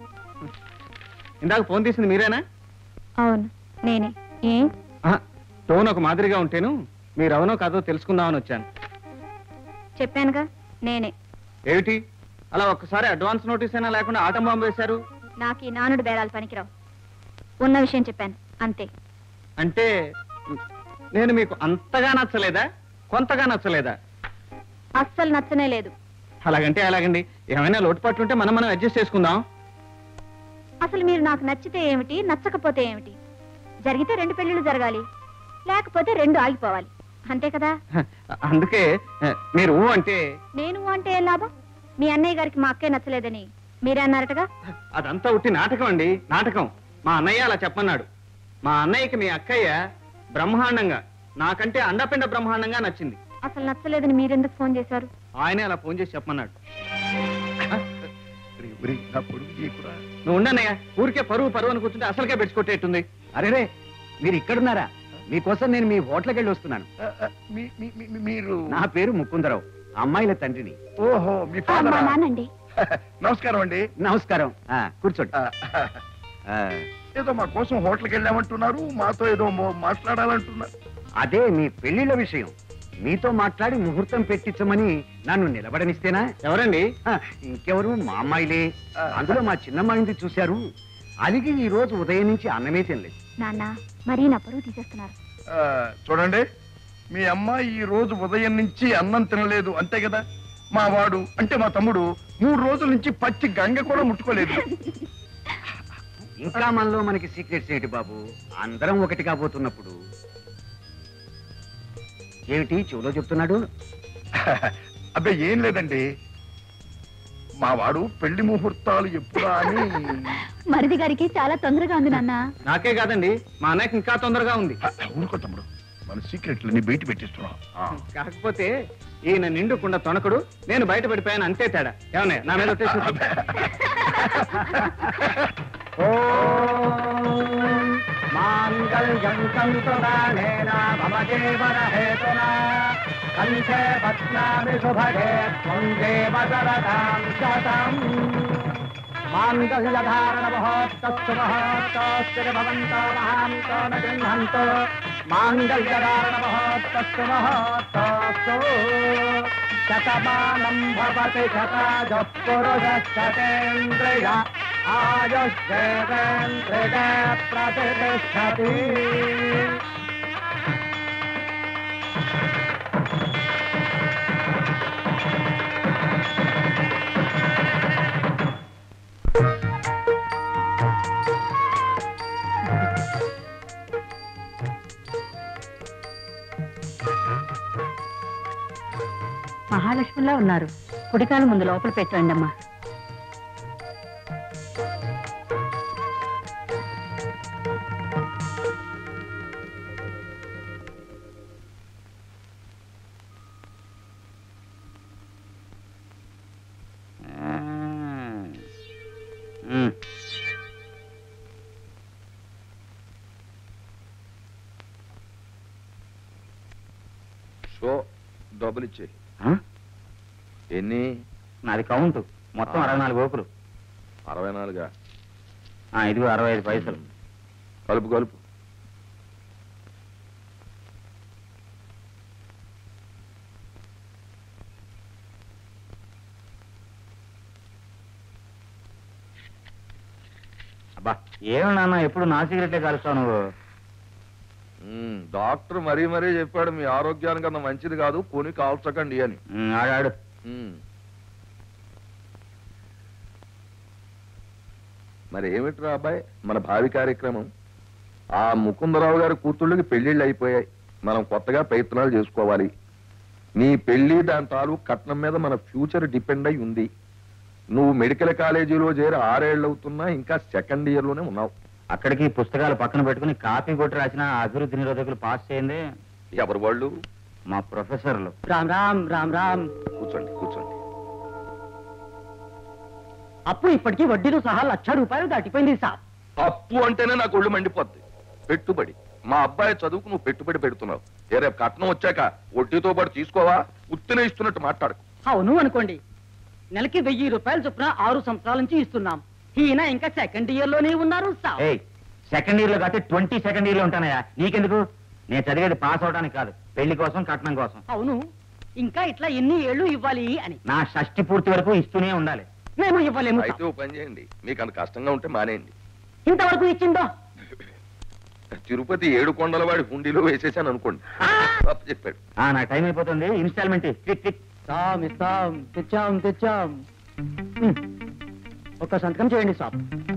ఇందాక ఫోన్ తీసింది మీరేనా అవును నేనే ఏ ఆహా, టోన్ ఒక మాదిరిగా ఉంటేను మీరు అవునో కాదో తెలుసుకుందామని వచ్చాను చెప్పానుగా నేనే ఏమిటి అలా ఒక్కసారి అడ్వాన్స్ నోటీస్ అయినా లేకుండా ఆటం బాంబు వేశారు నాకు ఈ నానుడు బేరాలు పనికిరావు ఉన్న విషయం చెప్పాను అంతే అంటే నేను మీకు అంతగా నచ్చలేదా కొంతగా నచ్చలేదా అస్సలు నచ్చనే లేదు అలాగంటే అలాగండి ఏమైనా లోటుపాట్లు ఉంటే మనం మనం అడ్జస్ట్ చేసుకుందాం అసలు మీరు నాకు నచ్చితే ఏమిటి నచ్చకపోతే ఏమిటి జరిగితే రెండు పెళ్లిళ్ళు జరగాలి లేకపోతే రెండు ఆగిపోవాలి అంతే కదా హ, అందుకే హ, మీరు ఊ అంటే నేను అంటే ఏం లాభం మీ అన్నయ్య గారికి మా అక్కే నచ్చలేదని మీరే అన్నారటగా అదంతా ఉట్టి నాటకం అండి నాటకం మా అన్నయ్య అలా చెప్పన్నాడు మా అన్నయ్యకి మీ అక్కయ్య బ్రహ్మాండంగా నాకంటే అండపిండ బ్రహ్మాండంగా నచ్చింది అసలు నచ్చలేదని మీరెందుకు ఫోన్ చేశారు ఆయనే అలా ఫోన్ చేసి చెప్పమన్నాడు ఒరేయ్, ఒరేయ్, నా పొడుగు చేయకురా. నువ్వు ఉండన్నయ్య ఊరికే పరువు పరువు అని కూర్చుంటే అసలుకే పెట్టుకొట్టేట్టుంది అరేరే మీరు ఇక్కడున్నారా మీకోసం నేను మీ హోటల్కి వెళ్ళి వస్తున్నాను ఆ, ఆ, మీ- మీ- మీ- మీ- మీరు నా పేరు ముకుందరావు అమ్మాయిల తండ్రిని ఓహో మీ ఆ, మా ఫాదర్ నాన్నండి నమస్కారం అండి నమస్కారం ఆ, కూర్చోండి ఆ, ఆ, ఏదో మా కోసం హోటల్కి వెళ్ళామంటున్నారు మాతో ఏదో మో- మాట్లాడాలంటున్నారు అదే మీ పెళ్లిళ్ళ విషయం మీతో మాట్లాడి ముహూర్తం పెట్టించమని నన్ను నిలబడనిస్తేనా ఎవరండి ఆ, ఇంకెవరు మా అమ్మాయిలే అందులో మా చిన్నమ్మాయింది చూశారు అలిగి ఈ రోజు ఉదయం నుంచి అన్నమే తినలేదు నాన్న మరీ నా పరువు తీసేస్తున్నారు ఆ, చూడండి మీ అమ్మాయి ఈ రోజు ఉదయం నుంచి అన్నం తినలేదు అంతే కదా మా వాడు అంటే మా తమ్ముడు మూడు రోజుల నుంచి పచ్చి గంగ కూడా ముట్టుకోలేదు ఇంకా మనలో మనకి సీక్రెట్స్ ఏంటి బాబు అందరం ఒకటి కాబోతున్నప్పుడు ఏమిటి చెవులో చెప్తున్నాడు అబ్బే ఏం లేదండి మా వాడు పెళ్లి ముహూర్తాలు ఎప్పుడా అని మరిది గారికి చాలా తొందరగా ఉంది నాన్న నాకే కాదండి మా అన్నయ్యకి ఇంకా తొందరగా ఉంది ఆ, ఊరుకో తమ్ముడు మన సీక్రెట్లని బయట పెట్టిస్తున్నాం ఆ. కాకపోతే ఈయన నిండుకుండా తొణకడు నేను బయట పడిపోయాను అంతే తేడా ఏమన్నా నా మీద ఒట్టేసి మాంగళ్యం తంతుదానేన మమ జీవన హేతునా కంఠే పద్మామి శుభగే త్వం దేవ శరదాం శతం మాంగళ్యధారణ మహోత్తస్సు మహోత్తస్సు భవంతో మహాంతో న గృహంతో మాంగళ్యధారణ మహోత్తస్సు మహోత్తస్సు శతమానం భవతి శతాజ పురుష శతేంద్రియ ఆయుష్ేంద్రియ ప్రతిష్టతి మహాలక్ష్మిలా ఉన్నారు కుడికాలు ముందు లోపల పెట్టండి అమ్మా షో డబ్బులు ఇచ్చే ఎన్ని నాది కౌంట్ మొత్తం అరవై నాలుగు ఓపులు అరవై నాలుగా ఆ, ఇదిగో అరవై ఐదు పైసలు కలుపు కలుపు అబ్బా ఏమి నాన్న ఎప్పుడు నా సిగరెట్లే కలుస్తావు నువ్వు ఉమ్, డాక్టర్ మరీ మరీ చెప్పాడు మీ ఆరోగ్యానికి అంత మంచిది కాదు కొని కాల్చకండి అని ఉమ్, ఆడాడు ఉమ్. మరి ఏమిట్రా అబ్బాయి మన భావి కార్యక్రమం ఆ ముకుందరావు గారి కూతుళ్ళకి పెళ్లిళ్ళు అయిపోయాయి మనం కొత్తగా ప్రయత్నాలు చేసుకోవాలి నీ పెళ్లి దాని తాలూకు కట్నం మీద మన ఫ్యూచర్ డిపెండ్ అయి ఉంది నువ్వు మెడికల్ కాలేజీలో చేరి ఆరేళ్ళు అవుతున్నా ఇంకా సెకండ్ ఇయర్ లోనే ఉన్నావు అక్కడికి పుస్తకాలు పక్కన పెట్టుకుని కాపీ కొట్టి రాసిన అభివృద్ధి నిరోధకులు పాస్ చేయండి ఎవరు వాళ్ళు మా ప్రొఫెసర్లు రామ్ రామ్ రామ్ రామ్ కూర్చోండి కూర్చోండి అప్పు ఇప్పటికీ వడ్డీతో సహా లక్ష రూపాయలు దాటిపోయింది సార్ అప్పు అంటేనే నాకు ఒళ్ళు మండిపోద్ది పెట్టుబడి మా అబ్బాయి చదువుకు నువ్వు పెట్టుబడి పెడుతున్నావు ఏ రేపు కట్నం వచ్చాక వడ్డీతో పాటు తీసుకోవా ఉత్తినే ఇస్తున్నట్టు మాట్లాడకు అవును అనుకోండి నెలకి వెయ్యి రూపాయలు చొప్పున ఆరు సంవత్సరాల నుంచి ఇస్తున్నాం ఈయన ఇంకా సెకండ్ ఇయర్ లోనే ఉన్నారు సార్ ఏయ్ సెకండ్ ఇయర్ లో కాకపోతే ట్వంటీ సెకండ్ ఇయర్ లో ఉంటానయా నీకెందుకు నేను చదివేది పాస్ అవడానికి కాదు పెళ్లి కోసం కట్నం కోసం అవును ఇంకా ఇట్లా ఎన్ని ఏళ్ళు ఇవ్వాలి అని నా షష్టి పూర్తి వరకు ఇస్తూనే ఉండాలి మేము ఇవ్వలేము అయితే సార్. ఓ పని చేయండి మీకు అంత కష్టంగా ఉంటే మానేయండి ఇంతవరకు ఇచ్చిందో తిరుపతి ఏడు కొండల వాడి హుండీలో వేసేసాను అనుకోండి తప్పు చెప్పాడు ఆ నా టైం అయిపోతుంది ఇన్స్టాల్మెంట్ క్లిక్ క్లిక్ ఇస్తాం ఇస్తాం తెచ్చాం తెచ్చాం హ్మ్. ఒక్క సంతకం చేయండి సార్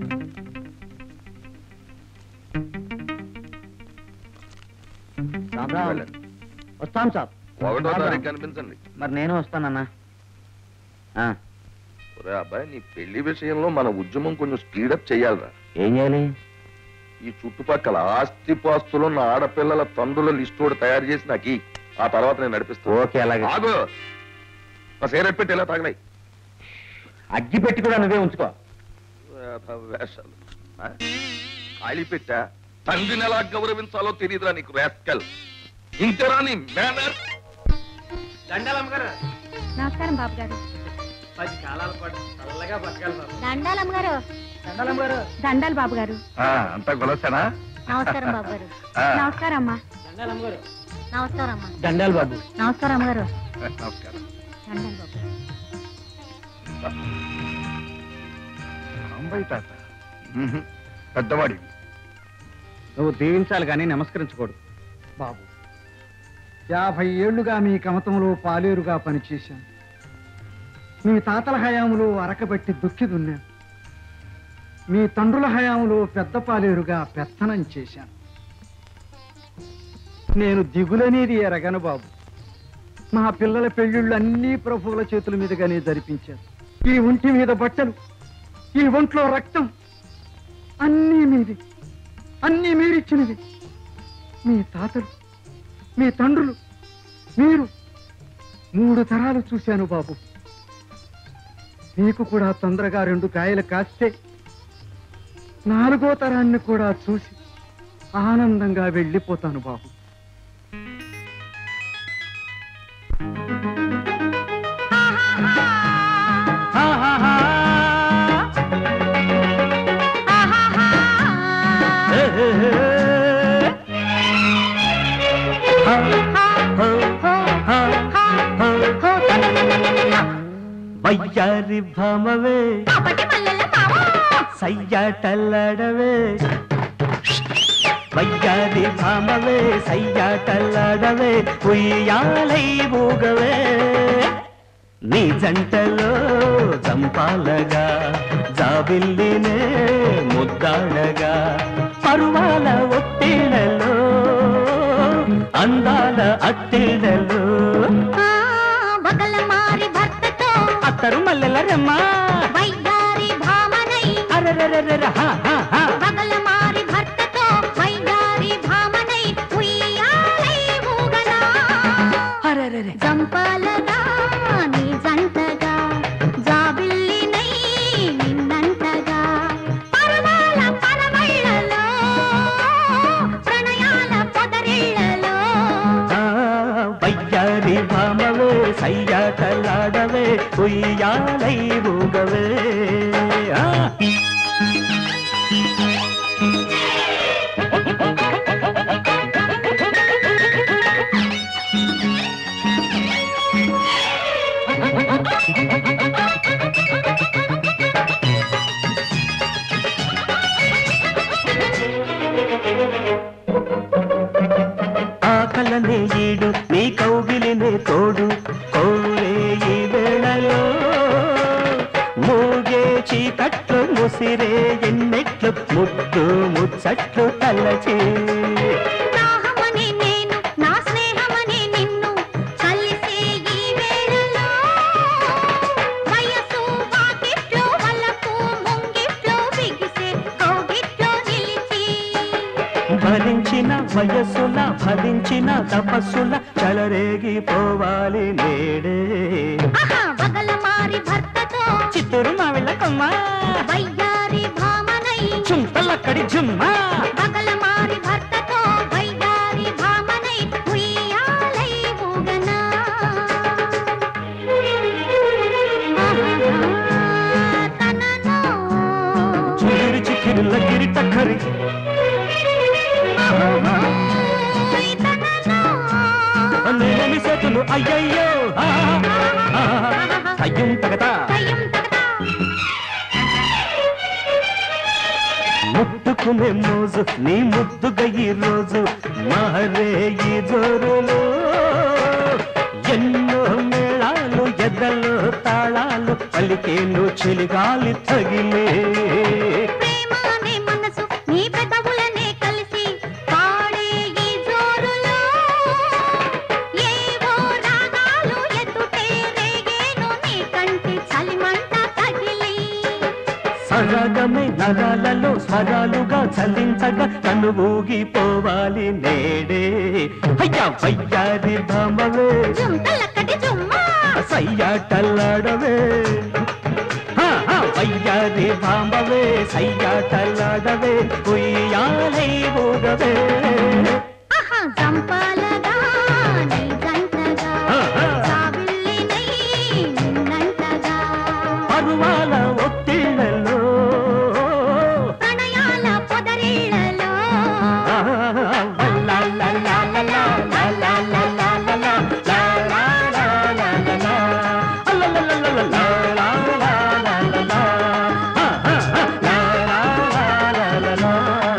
రామ్ రామ్ వెళ్ళండి. వస్తాం సార్ ఒకటో రామ్ తారీఖు రామ్. కనిపించండి మరి నేను వస్తానన్నా ఆ, ఒరే అబ్బాయి నీ పెళ్లి విషయంలో మన ఉద్యమం కొంచెం స్పీడప్ చేయాలిరా ఏం చేయాలి ఈ చుట్టుపక్కల ఆస్తిపాస్తులు ఉన్న ఆడపిల్లల తండ్రుల లిస్టు కూడా తయారు చేసి నాకు ఇయ్యి. ఆ తర్వాత నేను నడిపిస్తాను ఓకే అలాగే ఆగు ఆ సిగరెట్ పెట్టి ఎలా తాగలై అగ్గి పెట్టి కూడా నువ్వే ఉంచుకో వేషాలు ఆ? ఖాళీ పెట్టా తండ్రిని ఎలా గౌరవించాలో తెలియదురా నీకు రాస్కల్ ఇంతరా నీ మేనర్ దండాలమ్మ గారు నమస్కారం బాబు గారు పది కాలాల పాటు చల్లగా బతకాలి బాబు దండాలమ్మ గారు దండాలమ్మ గారు దండాలు బాబు గారు అంతా కొలసానా నమస్కారం బాబు గారు ఆ. నమస్కారం అమ్మా దండాలమ్మ గారు నమస్కారం అమ్మా దండాలు బాబు నమస్కారం అమ్మగారు నమస్కారం దండాలు బాబు గారు అంబై తాత మ్మ్హ్. పెద్దవాడి నువ్వు దీవించాలి కానీ నమస్కరించకూడదు బాబు యాభై ఏళ్లుగా మీ కమతంలో పాలేరుగా పనిచేశాను మీ తాతల హయాములో అరకబెట్టి దుక్కి దున్నాను మీ తండ్రుల హయాములో పెద్ద పాలేరుగా పెత్తనం చేశాను నేను దిగులనేది ఎరగను బాబు మా పిల్లల పెళ్లిళ్ళు అన్నీ ప్రభువుల చేతుల మీదుగానే జరిపించాను ఈ ఒంటి మీద బట్టలు ఈ ఒంట్లో రక్తం అన్నీ మీది అన్నీ మీరిచ్చినవి మీ తాతలు మీ తండ్రులు మీరు మూడు తరాలు చూశాను బాబు మీకు కూడా తొందరగా రెండు కాయలు కాస్తే నాలుగో తరాన్ని కూడా చూసి ఆనందంగా వెళ్ళిపోతాను బాబు వయ్యారి భామవే సయ్యాటల్లాడవే వయ్యారి భామవే సయ్యాటల్లాడవే ఉయ్యాలై ఊగవే నీ జంటలో చంపాలగా జాబిల్లినే ముద్దాడగా పరువాల ఒత్తిళ్లలో అందాల అత్తిళ్లలో బగల మారి భర్తతో అత్తరు మల్లెల రెమ్మ వైగారి భామనై అరెరెరెరెరె, హా, హా, హా. బగల మారి భర్తతో వైగారి భామనై ఉయ్యాలై ఊగలా జంపాలగా నీ జంటగా జాబిల్లినై నిన్నంటగా పరవాల పరవళ్ళలో ప్రణయాల పొదరిళ్ళలో ఆ, వయ్యారి భామవే సయ్యాటలాడవే ఉయ్యాలై ఊగవే ఆ. ఆకలనే ఈడు నీ కౌగిలినే తోడు కోరే ఈ వేళలో మూగే చీకట్లు ముసిరే ఎన్నెట్లు ముద్దు ముచ్చట్లు తలచి దాహమని నేను నా స్నేహమని నిన్ను కలిసే ఈ వేళలో వయసు వాకిట్లో వలపు ముంగిట్లో బిగిసే కోగిట్లో నిలిచి భరించిన వయస్సుల భరించిన తపస్సుల చలరేగిపోవాలి నేడే ఆహా వగల మారి భర్తతో చిత్తూరు మావిళ్ళకమ్మా వయ్యారి భామనై చుంతలక్కడి జుమ్మా వగల మారి భర్తతో వయ్యారి భామనై ఉయ్యాలై ఊగనా చిగిరి చిక్కిరిల్ల గిరిట కరి నేనమి చేతులు అయ్యయ్యో ఆ, ఆ, అయ్యం తగదా ముట్టుకునే మోజు నీ ముద్దుగా ఈ రోజు మారే ఈ జోరులో ఎన్నో మేళాలు ఎదలు తాళాలు పలికేను చెలిగాలి తగిలే ప్రేమనే మనసు నీ పెదవులనే కలిసి పాడే ఈ జోరులో ఏవో రాగాలు ఎత్తుటే రేగేను నీ కంటి చలిమంట తగిలి సరగమే నరాలలో స్వరాలుగా చలించగా కను ఊగిపోవాలి నేడే అయ్యా వయ్యారి భామవే జుంతలక్కటి జుమ్మా సయ్యాటల్లాడవే ఆ, ఆ, వయ్యారి భామవే సయ్యాటల్లాడవే ఉయ్యాలై ఊగవే ఆహా జంపాలగా నీ గంటగా ఆహా. సావిల్లినై నిన్నంటగా పరువాల ఒత్తిళ్లలో ప్రణయాల పొదరిళ్లలో ఆ, లా, లా, లా, లా, లా, లా, లా, లా, లా, లా, లా, లా, లా, లా, లా, లా, లా. ఆ, లా, లా, లా, లా, లా, లా, లా, లా, లా, లా. ఆ, ఆ, ఆ, లా, లా, లా, లా, లా, లా.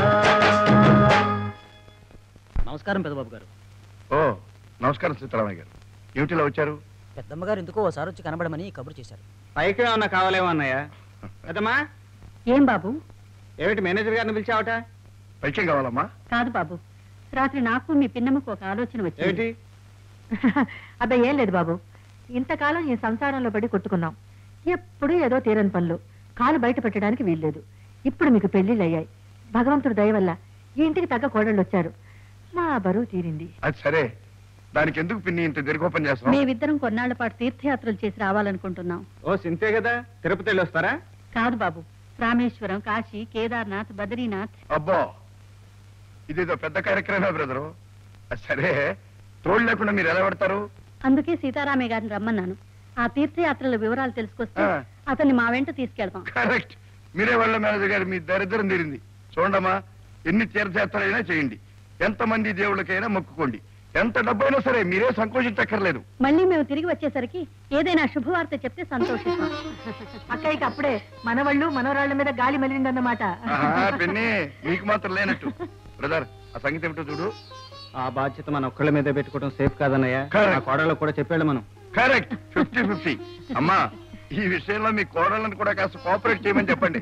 నమస్కారం పెద్దబాబు గారు ఓ నమస్కారం సీతారామయ్య గారు ఏమిటిలా వచ్చారు పెద్దమ్మ గారు ఎందుకో ఓసారి వచ్చి కనబడమని కబురు చేశారు పైకి ఏమన్నా కావాలేమో అన్నయ్య పెద్దమ్మా ఏం బాబు ఏమిటి మేనేజర్ గారిని పిలిచావట పైకేం కావాలమ్మా కాదు బాబు రాత్రి నాకు మీ పిన్నమ్మకు ఒక ఆలోచన వచ్చింది ఏమిటి అబ్బాయి ఏం లేదు బాబు ఇంతకాలం ఈ సంసారంలో పడి కొట్టుకున్నాం ఎప్పుడూ ఏదో తీరని పనులు కాలు బయట పెట్టడానికి వీల్లేదు ఇప్పుడు మీకు పెళ్లిళ్ళు అయ్యాయి భగవంతుడు దయ వల్ల ఈ ఇంటికి తగ్గ కోడళ్ళు వచ్చారు మా బరువు తీరింది అది సరే దానికి ఎందుకు పిన్ని ఇంత దీర్ఘోపం చేస్తున్నాం మేమిద్దరం కొన్నాళ్ల పాటు తీర్థయాత్రలు చేసి రావాలనుకుంటున్నాం ఓ సింతే కదా తిరుపతి వెళ్ళి వస్తారా కాదు బాబు రామేశ్వరం కాశీ కేదార్నాథ్ బద్రీనాథ్ అబ్బో ఇదేదో పెద్ద కార్యక్రమే బ్రదరు అది సరే తోడు లేకుండా మీరు ఎలా పెడతారు అందుకే సీతారామయ్య గారిని రమ్మన్నాను ఆ తీర్థయాత్రల వివరాలు తెలుసుకొస్తే ఆ. అతన్ని మా వెంట తీసుకెళ్తాం కరెక్ట్ మీరే వాళ్ళ మేనేజర్ గారు మీ దరిద్రం తీరింది చూడమ్మా ఎన్ని తీర్థయాత్రలైనా చేయండి ఎంతమంది దేవుళ్ళకైనా మొక్కుకోండి ఎంత డబ్బైనా సరే మీరే సంకోచించక్కర్లేదు మళ్ళీ మేము తిరిగి వచ్చేసరికి ఏదైనా శుభవార్త చెప్తే సంతోషిస్తాం అక్కయ్యకి అప్పుడే మనవాళ్ళు మనవరాళ్ల మీద గాలి మలిందన్నమాట ఆహా, పిన్ని మీకు మాత్రం లేనట్టు బ్రదర్ ఆ సంగతి ఏమిటో చూడు ఆ బాధ్యత మన ఒక్కళ్ళ మీద పెట్టుకోవడం సేఫ్ కాదన్నయ్య Correct. ఆ కోడళ్ళకు కూడా చెప్పాడు మనం కరెక్ట్ ఫిఫ్టీ ఫిఫ్టీ అమ్మా ఈ విషయంలో మీ కోడళ్ళని కూడా కాస్త కోఆపరేట్ చేయమని చెప్పండి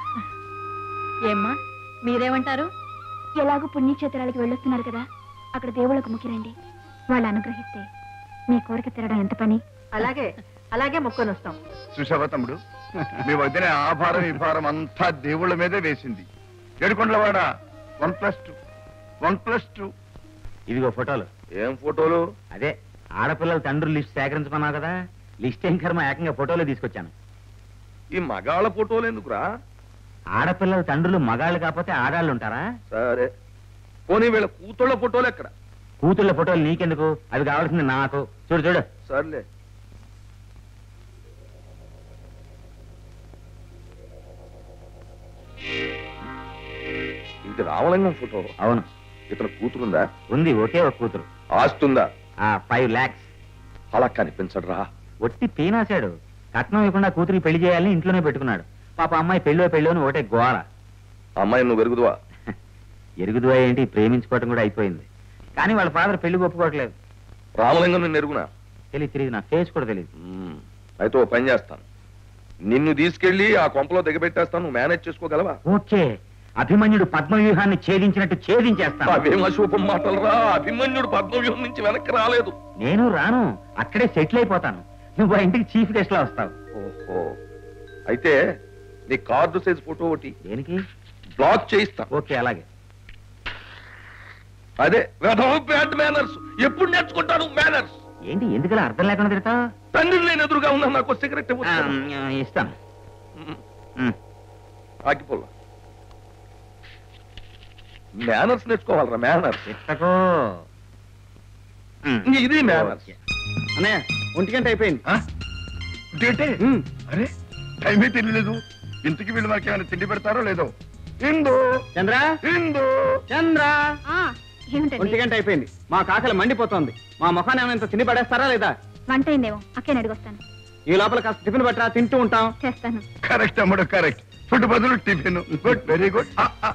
ఏమ్మా మీరేమంటారు ఎలాగో పుణ్యక్షేత్రాలకి వెళ్ళొస్తున్నారు కదా అక్కడ దేవుళ్ళకు ముఖ్యరండి వాళ్ళు అనుగ్రహిస్తే మీ కోరిక తీరడం ఎంత పని అలాగే అలాగే మొక్కొని వస్తాం చూసావా తమ్ముడు మీ వదిన ఆ భారం ఈ భారం అంతా దేవుళ్ళ మీదే వేసింది ఏడుకొండలవాడ one plus two one plus two ఇదిగో ఫోటోలు ఏం ఫోటోలు అదే ఆడపిల్లల తండ్రులు లిస్ట్ సేకరించమన్నావు కదా లిస్ట్ ఏం కర్మ ఏకంగా ఫోటోలు తీసుకొచ్చాను ఈ మగాళ్ళ ఫోటోలు ఎందుకురా ఆడపిల్లల తండ్రులు మగాళ్ళు కాకపోతే ఆడాళ్ళు ఉంటారా సరే పోనీ వీళ్ళ కూతుళ్ళ ఫోటోలు ఎక్కడ కూతుళ్ళ ఫోటోలు నీకెందుకు అవి కావాల్సింది నాకు చూడు చూడు సర్లే ఇది రామలింగం ఫోటో అవును ఇతను కూతురుందా ఉంది ఒకే ఒక కూతురు ఆస్తుందా ఆ ఫైవ్ లాక్స్ అలా కనిపించడరా ఒట్టి పీనాశాడు కట్నం ఇవ్వకుండా కూతురికి పెళ్లి చేయాలని ఇంట్లోనే పెట్టుకున్నాడు పాప అమ్మాయి పెళ్ళో పెళ్ళో అని ఒకటే గోల అమ్మాయి నువ్వు వెరుగుదువా ఎరుగుదువా ఏంటి ప్రేమించుకోవటం కూడా అయిపోయింది కానీ వాళ్ళ ఫాదర్ పెళ్లి ఒప్పుకోవట్లేదు రామలింగం నిన్ను ఎరుగునా తెలియదు తెలియదు నా ఫేస్ కూడా తెలియదు మ్మ్. అయితే ఓ పని చేస్తాను నిన్ను తీసుకెళ్లి ఆ కొంపలో దిగబెట్టేస్తాను నువ్వు మేనేజ్ చేసుకోగలవా ఓకే అభిమన్యుడు పద్మవ్యూహాన్ని ఛేదించినట్టు ఛేదించేస్తాను అవేం అశుభం మాటలు రా అభిమన్యుడు పద్మవ్యూహం నుంచి వెనక్కి రాలేదు నేను రాను అక్కడే సెటిల్ అయిపోతాను నువ్వు ఆ ఇంటికి చీఫ్ గెస్ట్ లా వస్తావు ఓహో అయితే నీ కార్డు సైజ్ ఫోటో ఒకటి దేనికి బ్లాక్ చేయిస్తా ఓకే అలాగే అదే బ్యాడ్ మేనర్స్ ఎప్పుడు నేర్చుకుంటాను మేనర్స్ ఏంటి ఎందుకలా అర్థం లేకుండా తిడతా తండ్రి నేను ఎదురుగా ఉన్నా నాకు సిగరెట్ ఇస్తాను ఆగిపోలా మేనర్స్ నేర్చుకోవాలరా మేనర్స్ ఇట్టకో ఇది మేనర్స్ అన్నయ్య ఒంటి గంట అయిపోయింది ఏంటే అరే టైమే తెలియలేదు ఇంటికి వీళ్ళు మనకి ఏమైనా తిండి పెడతారో లేదో ఇందు చంద్ర ఇందు చంద్ర ఏమిటండి ఒంటి గంట అయిపోయింది మా కాకలు మండిపోతోంది మా ముఖాన్ని ఏమైనా ఇంత తిని పడేస్తారా లేదా వంట అయిందేమో అక్కే అడిగొస్తాను ఈ లోపల కాస్త టిఫిన్ పట్టరా తింటూ ఉంటాం చేస్తాను కరెక్ట్ అమ్ముడు కరెక్ట్ ఫుడ్ బదులు టిఫిన్ గుడ్ వెరీ గుడ్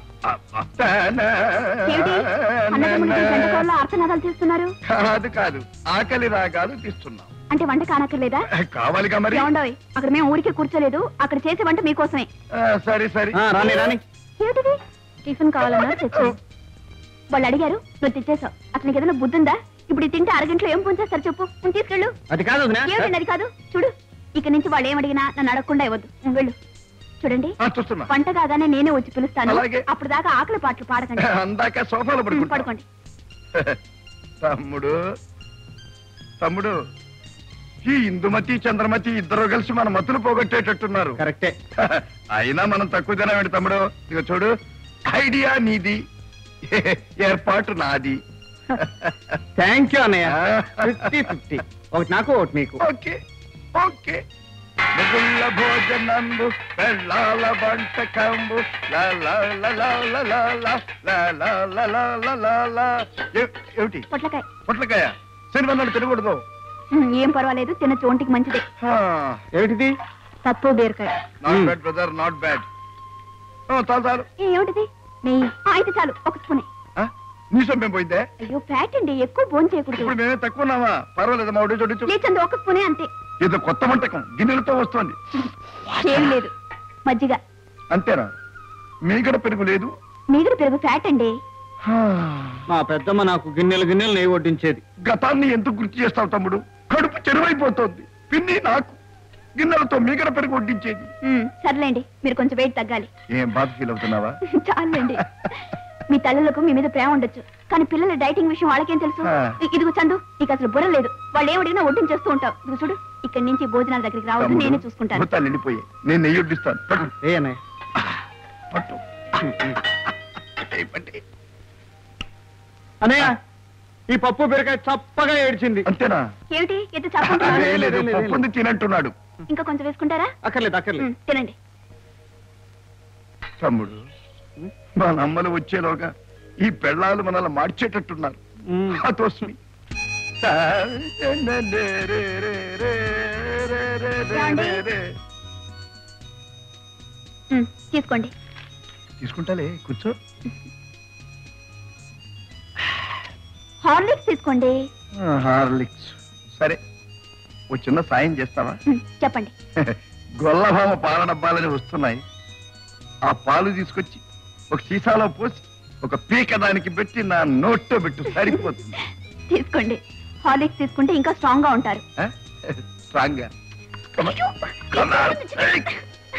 ఏమిటి అన్నదమ్ములకి గంట కోళ్ళ అర్థనాదాలు తీస్తున్నారు కాదు కాదు ఆకలి రాగాలు తీస్తున్నాం అంటే వంట కానక్కర్లేదా కావాలిగా మరి ఏమండోయ్ అక్కడ మేము ఊరికే కూర్చోలేదు అక్కడ చేసే వంట మీకోసమే ఆ, సరే సరే రాని రాని ఏమిటిది టిఫిన్ కావాలన్నారు తెచ్చాను వాళ్ళు అడిగారు నువ్వు తెచ్చేసావు అతనికి ఏదైనా బుద్ధి ఉందా ఇప్పుడు ఇది తింటే అరగంటలో ఏం పొంచేస్తారు చెప్పు నువ్వు తీసుకెళ్ళు అది కాదు వదినా. ఏమిటండి అది కాదు చూడు ఇక నుంచి వాళ్ళు ఏం అడిగినా నన్ను అడగకుండా ఇవ్వద్దు నువ్వు వెళ్ళు చూడండి ఆ, చూస్తున్నా వంట కాగానే నేనే వచ్చి పిలుస్తాను అలాగే. అప్పుడు దాకా ఆకలి పాటలు పాడకండి అందాక సోఫాలో ఉమ్, పడుకుంటా పడుకోండి తమ్ముడు తమ్ముడు ఈ ఇందుమతి చంద్రమతి ఇద్దరు కలిసి మన మతులు పోగొట్టేటట్టున్నారు కరెక్టే అయినా మనం తక్కువ తినవేంటి తమ్ముడు ఇక చూడు ఐడియా నీది ఏర్పాటు నాది థ్యాంక్ యూ అన్నయ్య ఫిఫ్టీ ఫిఫ్టీ ఒకటి నాకు ఒకటి నీకు ఓకే ఓకే మిగుళ్ళ భోజనంబు వెళ్ళాల వంటకంబు లా లా లా లా లా లా లా లా లా లా లా లా లా లా. ఏ- ఏమిటి పొట్లకాయ పొట్లకాయ శనివన్నాడు తినకూడదు ఉమ్, ఏం పర్వాలేదు తినచ్చు ఒంటికి మంచిది ఏమిటిది పప్పు బీరకాయ not bad brother not bad చాలు చాలు ఏ, ఏమిటిది నెయ్యి ఆ, అయితే చాలు ఒక స్పూనే నీ సొమ్మేం పోయిందే అయ్యో ఫ్యాట్ అండి ఎక్కువ భోజనం చేయకూడదు ఇప్పుడు మేమే తక్కువ ఉన్నామా పర్వాలేదు మా ఒడి చోటు లేచండి ఒక స్పూనే అంతే ఇది కొత్త వంటకం గిన్నెలతో వస్తుంది ఏం లేదు మజ్జిగ అంతేనా మీగడ పెరుగు లేదు మీగడ పెరుగు ఫ్యాట్ అండి మా పెద్దమ్మ నాకు గిన్నెలు గిన్నెలు నెయ్యి వడ్డించేది గతాన్ని ఎందుకు గుర్తు చేస్తావు తమ్ముడు కడుపు చెరువైపోతోంది పిన్ని నాకు గిన్నెలతో మీగడ పెరుగు వడ్డించేది ఉమ్, సర్లేండి మీరు కొంచెం వెయిట్ తగ్గాలి ఏం బాధ ఫీల్ అవుతున్నావా చాలండి మీ తల్లులకు మీ మీద ప్రేమ ఉండొచ్చు కానీ పిల్లల డైటింగ్ విషయం వాళ్ళకేం తెలుసు ఆ. ఇ- ఇదిగో చందు నీకు అసలు బుర్ర లేదు వాళ్ళు ఏం అడిగినా వడ్డించేస్తూ చేస్తూ ఉంటావు ఇదిగో చూడు ఇక్కడి నుంచి భోజనాల దగ్గరికి రావద్దు నేనే చూసుకుంటాను భూతాలు వెళ్ళిపోయాయి నేను నెయ్యి వడ్డిస్తాను పట్టు. ఏ అన్నయ్య పట్టు పట్టు. అన్నయ్య ఈ పప్పు బీరకాయ చప్పగా ఏడ్చింది అంతేనా ఏమిటి ఎంత చాకుంటున్నారు అదే లేదు పప్పుంది తినంటున్నాడు ఇంకా కొంచెం వేసుకుంటారా అక్కర్లేదు అక్కర్లేదు ఉమ్, తినండి తమ్ముడు మా నమ్మలు వచ్చేలోగా ఈ పెళ్ళాలు మనల్ని మార్చేటట్టున్నారు అతోస్మి ఉమ్, తీసుకోండి తీసుకుంటాలే కూర్చో హార్లిక్స్ తీసుకోండి హార్లిక్స్ సరే ఓ చిన్న సాయం చేస్తావా ఉమ్, చెప్పండి గొల్లభామ పాల డబ్బాలని వస్తున్నాయి ఆ పాలు తీసుకొచ్చి ఒక సీసాలో పోసి ఒక పీక దానికి పెట్టి నా నోట్లో పెట్టు సరిపోతుంది తీసుకోండి హార్లిక్స్ తీసుకుంటే ఇంకా స్ట్రాంగ్ గా ఉంటారు స్ట్రాంగ్ గా Come on. Come on. Take.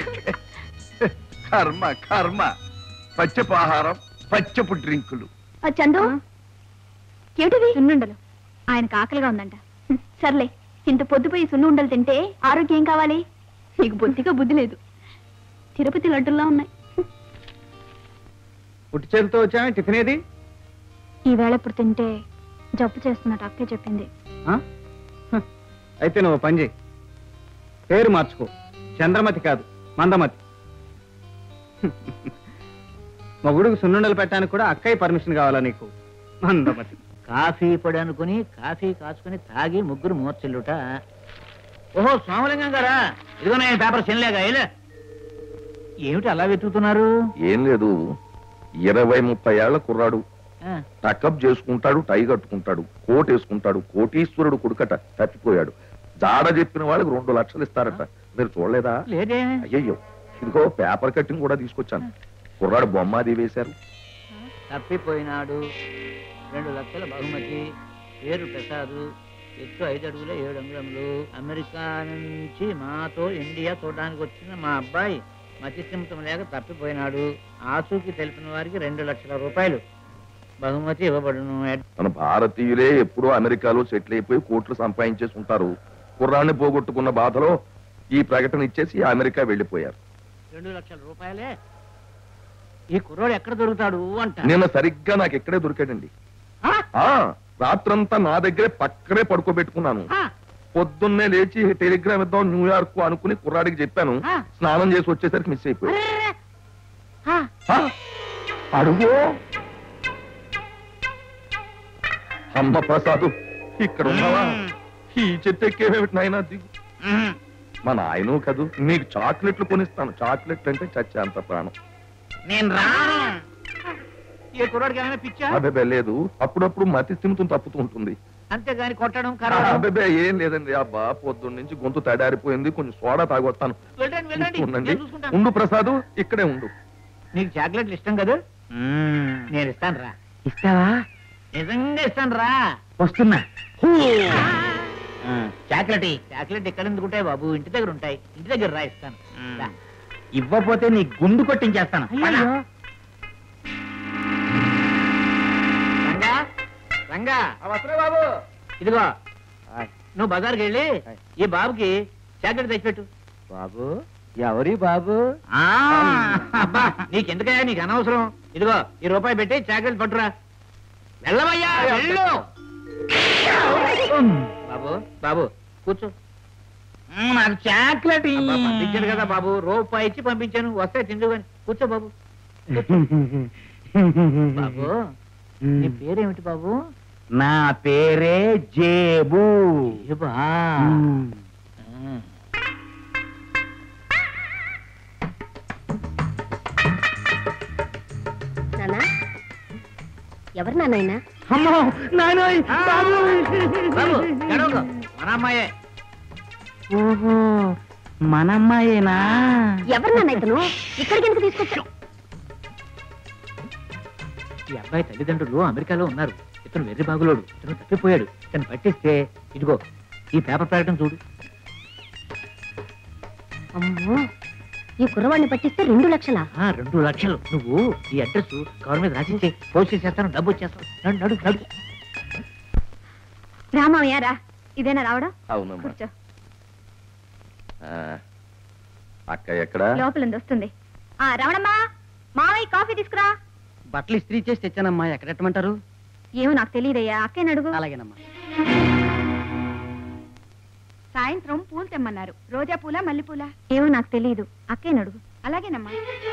కర్మ కర్మ పచ్చపు ఆహారం పచ్చపు డ్రింకులు ఆ, చందు ఏమిటిది సున్నుండలు ఆయనకు ఆకలిగా ఉందంట హ్మ్, సర్లే ఇంత పొద్దుపోయి సున్ను ఉండలు తింటే ఆరోగ్యం కావాలి నీకు బొత్తిగా బుద్ధి లేదు తిరుపతి లడ్డుల్లా ఉన్నాయి పుట్టి చేతితో వచ్చా టిఫిన్ ఏది ఈ వేళ ఇప్పుడు తింటే జబ్బు చేస్తున్నట్టు అక్కే చెప్పింది ఆ? హ, అయితే నువ్వు పని చేయి పేరు మార్చుకో చంద్రమతి కాదు మందమతి మొగుడుకు సున్నుండలు పెట్టడానికి కూడా అక్కయ్య పర్మిషన్ కావాలా నీకు మందమతి కాఫీ పొడి అనుకుని కాఫీ కాచుకుని తాగి ముగ్గురు మూర్చెల్లుట ఓహో సోమలింగం గారా ఇదిగో నేను పేపర్ చెల్లేగా ఇలా ఏమిటి అలా వెతుకుతున్నారు ఏం లేదు ఇరవై ముప్పై ఏళ్ల కుర్రాడు ఆ, టకప్ చేసుకుంటాడు టై కట్టుకుంటాడు కోట్ వేసుకుంటాడు కోటీశ్వరుడు కొడుకట తప్పిపోయాడు జాడ చెప్పిన వాళ్ళకి రెండు లక్షలు ఇస్తారట మీరు చూడలేదా లేదే అయ్యయ్యో ఇదిగో పేపర్ కట్టింగ్ కూడా తీసుకొచ్చాను కుర్రాడు బొమ్మ అది వేశారు తప్పిపోయినాడు రెండు లక్షల బహుమతి పేరు ప్రసాద్ ఎత్తు ఐదు అడుగుల ఏడు అంగుళములు అమెరికా నుంచి మాతో ఇండియా చూడడానికి వచ్చిన మా అబ్బాయి మతిస్థిమితం లేక తప్పిపోయినాడు ఆచూకి తెలిపిన వారికి రెండు లక్షల రూపాయలు బహుమతి ఇవ్వబడును మన భారతీయులే ఎప్పుడూ అమెరికాలో సెటిల్ అయిపోయి కోట్లు సంపాదించేసి ఉంటారు కుర్రాన్ని పోగొట్టుకున్న బాధలో ఈ ప్రకటన ఇచ్చేసి అమెరికా వెళ్ళిపోయారు రెండు లక్షల రూపాయలే ఈ కుర్రోడు ఎక్కడ దొరుకుతాడు అంట నిన్న సరిగ్గా నాకు ఇక్కడే దొరికాడండి ఆ? ఆ రాత్రంతా నా దగ్గరే పక్కనే పడుకోబెట్టుకున్నాను ఆ? పొద్దున్నే లేచి టెలిగ్రామ్ ఇద్దాం న్యూయార్క్ అనుకుని కుర్రాడికి చెప్పాను ఆ? స్నానం చేసి వచ్చేసరికి మిస్ అయిపోయాడు అరెరెరె! ఆ, ఆ? అడుగు అమ్మ ప్రసాదు ఇక్కడ ఉన్నావా ఈ చెట్టు ఎక్కేమేమిటి నాయనా దిగు మ్మ్. మా నాయను కదూ నీకు చాక్లెట్లు కొనిస్తాను చాక్లెట్లు అంటే చచ్చేంత ప్రాణం నేను రాను ఈ కుర్రోడికి ఏమైనా పిచ్చా అబ్బే లేదు అప్పుడప్పుడు మతి స్థిమితం తప్పుతూ ఉంటుంది అంతేగాని కొట్టడం కరవడం అబ్బే ఏం లేదండి అబ్బా పొద్దున్న నుంచి గొంతు తడారిపోయింది కొంచెం సోడా తాగొస్తాను వెళ్ళండి వెళ్ళండి ఉండండి నేను చూసుకుంటాను. ఉండు ప్రసాదు ఇక్కడే ఉండు నీకు చాక్లెట్లు ఇష్టం కదా నేను ఇస్తాను రా ఇస్తావా నిజంగా ఇస్తాను రా వస్తున్నా చాక్లెట్ చాక్లెట్ ఎక్కడ ఎందుకుంటాయి బాబు ఇంటి దగ్గర ఉంటాయి ఇంటి దగ్గర రా ఇస్తాను రా. ఇవ్వపోతే నీ గుండు కొట్టించేస్తాను అయ్యయ్యో. రంగా రంగా బాబు ఇదిగో నువ్వు బజార్కి వెళ్ళి ఈ బాబుకి చాక్లెట్ తెచ్చిపెట్టు బాబు ఎవరి బాబు ఆ, అబ్బా నీకెందుకయ్యా నీకు అనవసరం ఇదిగో ఈ రూపాయి పెట్టి చాక్లెట్ పట్టురా వెళ్ళవయ్యా వెళ్ళు బాబు బాబు కూర్చో మ్మ్, నాకు చాక్లెట్ అబ్బా, పంపించాను కదా బాబు రూపాయి ఇచ్చి పంపించాను వస్తే తిందు కానీ కూర్చో బాబు బాబు నీ పేరేమిటి బాబు నా పేరే జేబు ఏబా నానా ఎవరు నాన్న అమ్మో నాయనోయ్ బాబు బాబు ఎడవకు. మన అమ్మాయే ఓహో మనమ్మాయేనా ఎవరు నాన్న ఇతను ఇక్కడికి ఎందుకు తీసుకొచ్చారు ఈ అబ్బాయి తల్లిదండ్రులు అమెరికాలో ఉన్నారు ఇతను వెర్రి బాగులోడు ఇతను తప్పిపోయాడు ఇతను పట్టిస్తే ఇదిగో ఈ పేపర్ ప్రకటన చూడు అమ్మో ఈ కుర్రవాడిని పట్టిస్తే రెండు లక్షలా ఆ రెండు లక్షలు నువ్వు ఈ అడ్రస్ కవర్ మీద రాసిచ్చే పోస్ట్ చేసేస్తాను డబ్బు వచ్చేస్తాను నడు నడు నడు రామయ్య రా ఇదేనా రావడం అవునమ్మా కూర్చో ఆ, అక్క ఎక్కడ లోపల ఉంది, వస్తుంది ఆ రమణమ్మా మావయ్య కాఫీ తీసుకురా బట్టలు ఇస్త్రీ చేసి తెచ్చానమ్మా ఎక్కడెట్టమంటారు ఏమో నాకు తెలియదయ్యా అక్కేని అడుగు అలాగేనమ్మా సాయంత్రం పూలు తెమ్మన్నారు రోజా పూల మల్లె పూల ఏమో నాకు తెలియదు అక్కేని అడుగు అలాగేనమ్మా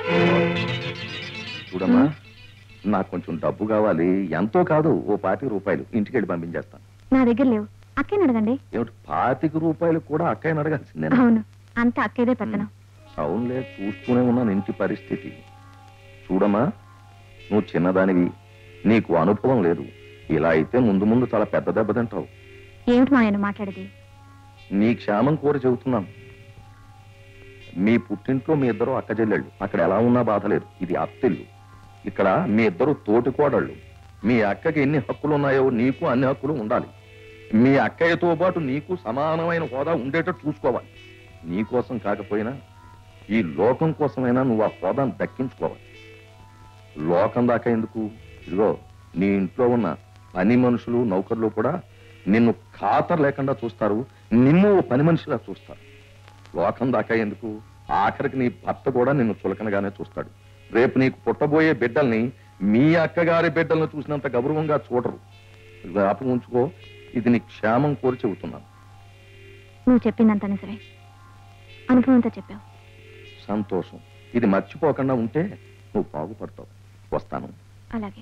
చూడమ్మా నాకు కొంచెం డబ్బు కావాలి ఎంతో కాదు ఓ పాతిక రూపాయలు ఇంటికి వెళ్ళి పంపించేస్తాను నా దగ్గర లేవు అక్కేని అడగండి ఏమిటి పాతిక రూపాయలు కూడా అక్కయ్యని అడగాల్సిందే అవును అంతా అక్కేదే పెత్తనం అవునులే చూస్తూనే ఉన్నాను ఇంటి పరిస్థితి చూడమ్మా నువ్వు చిన్నదానివి నీకు అనుభవం లేదు ఇలా అయితే ముందు ముందు చాలా పెద్ద దెబ్బ తింటావు ఏమిటి మాయను మాట్లాడేది నీ క్షేమం కోరి చెబుతున్నాను మీ పుట్టింట్లో మీ ఇద్దరు అక్క చెల్లెళ్ళు అక్కడ ఎలా ఉన్నా బాధ లేదు ఇది అత్తిల్లు ఇక్కడ మీ ఇద్దరు తోటి కోడళ్ళు మీ అక్కకి ఎన్ని హక్కులు ఉన్నాయో నీకు అన్ని హక్కులు ఉండాలి మీ అక్కయ్యతో పాటు నీకు సమానమైన హోదా ఉండేటట్టు చూసుకోవాలి నీ కోసం కాకపోయినా ఈ లోకం కోసమైనా నువ్వు ఆ హోదాను దక్కించుకోవాలి లోకం దాకా ఎందుకు ఇదిగో నీ ఇంట్లో ఉన్న పని మనుషులు నౌకర్లు కూడా నిన్ను ఖాతరు లేకుండా చూస్తారు నిన్ను ఓ పని మనిషిగా చూస్తారు లోకం దాకా ఎందుకు ఆఖరికి నీ భర్త కూడా నిన్ను చులకనగానే చూస్తాడు రేపు నీకు పుట్టబోయే బిడ్డల్ని మీ అక్కగారి బిడ్డలను చూసినంత గౌరవంగా చూడరు జ్ఞాపకం ఉంచుకో ఇది నీ క్షేమం కోరి చెబుతున్నాను నువ్వు చెప్పిందంత నిజమే అనుభవంతో చెప్పావు సంతోషం ఇది మర్చిపోకుండా ఉంటే నువ్వు బాగుపడతావు వస్తాను అలాగే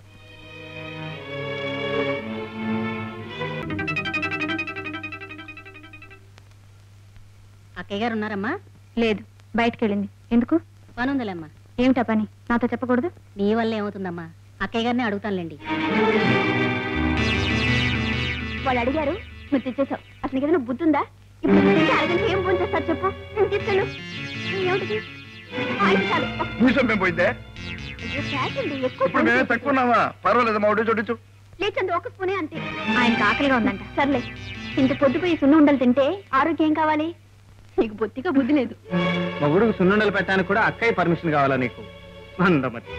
అక్కయ్య గారు ఉన్నారమ్మా లేదు బయటికి వెళ్ళింది ఎందుకు పనుందిలేమ్మా ఏమిటా పని నాతో చెప్పకూడదు నీ వల్ల ఏమవుతుందమ్మా అక్కయ్య గారిని అడుగుతానులేండి వాళ్ళు అడిగారు నువ్వు తెచ్చేసావు అసలు ఏదైనా బుద్ధి ఉందా ఇప్పుడు తెచ్చి అరగంట ఏం ఫోన్ చేస్తారు చెప్పు నేను తీసుకెళ్ళు ఏమిటిది ఆయన చాలు నీ సొమ్మేం పోయిందే అయ్యో, చాకండి, ఎక్కువ ఇప్పుడు మేమే తక్కువ ఉన్నావా పర్వాలేదు మా ఒడి చూడించు లేచండి ఒక స్పూనే అంతే ఆయనకు ఆకలిగా ఉందంట సర్లే ఇంత పొద్దుపోయి సున్న ఉండలు తింటే ఆరోగ్యం కావాలి నీకు బొత్తిగా బుద్ధి లేదు మొగుడుకు సున్నుండలు పెట్టడానికి కూడా అక్కయ్య పర్మిషన్ కావాలా నీకు అందమతి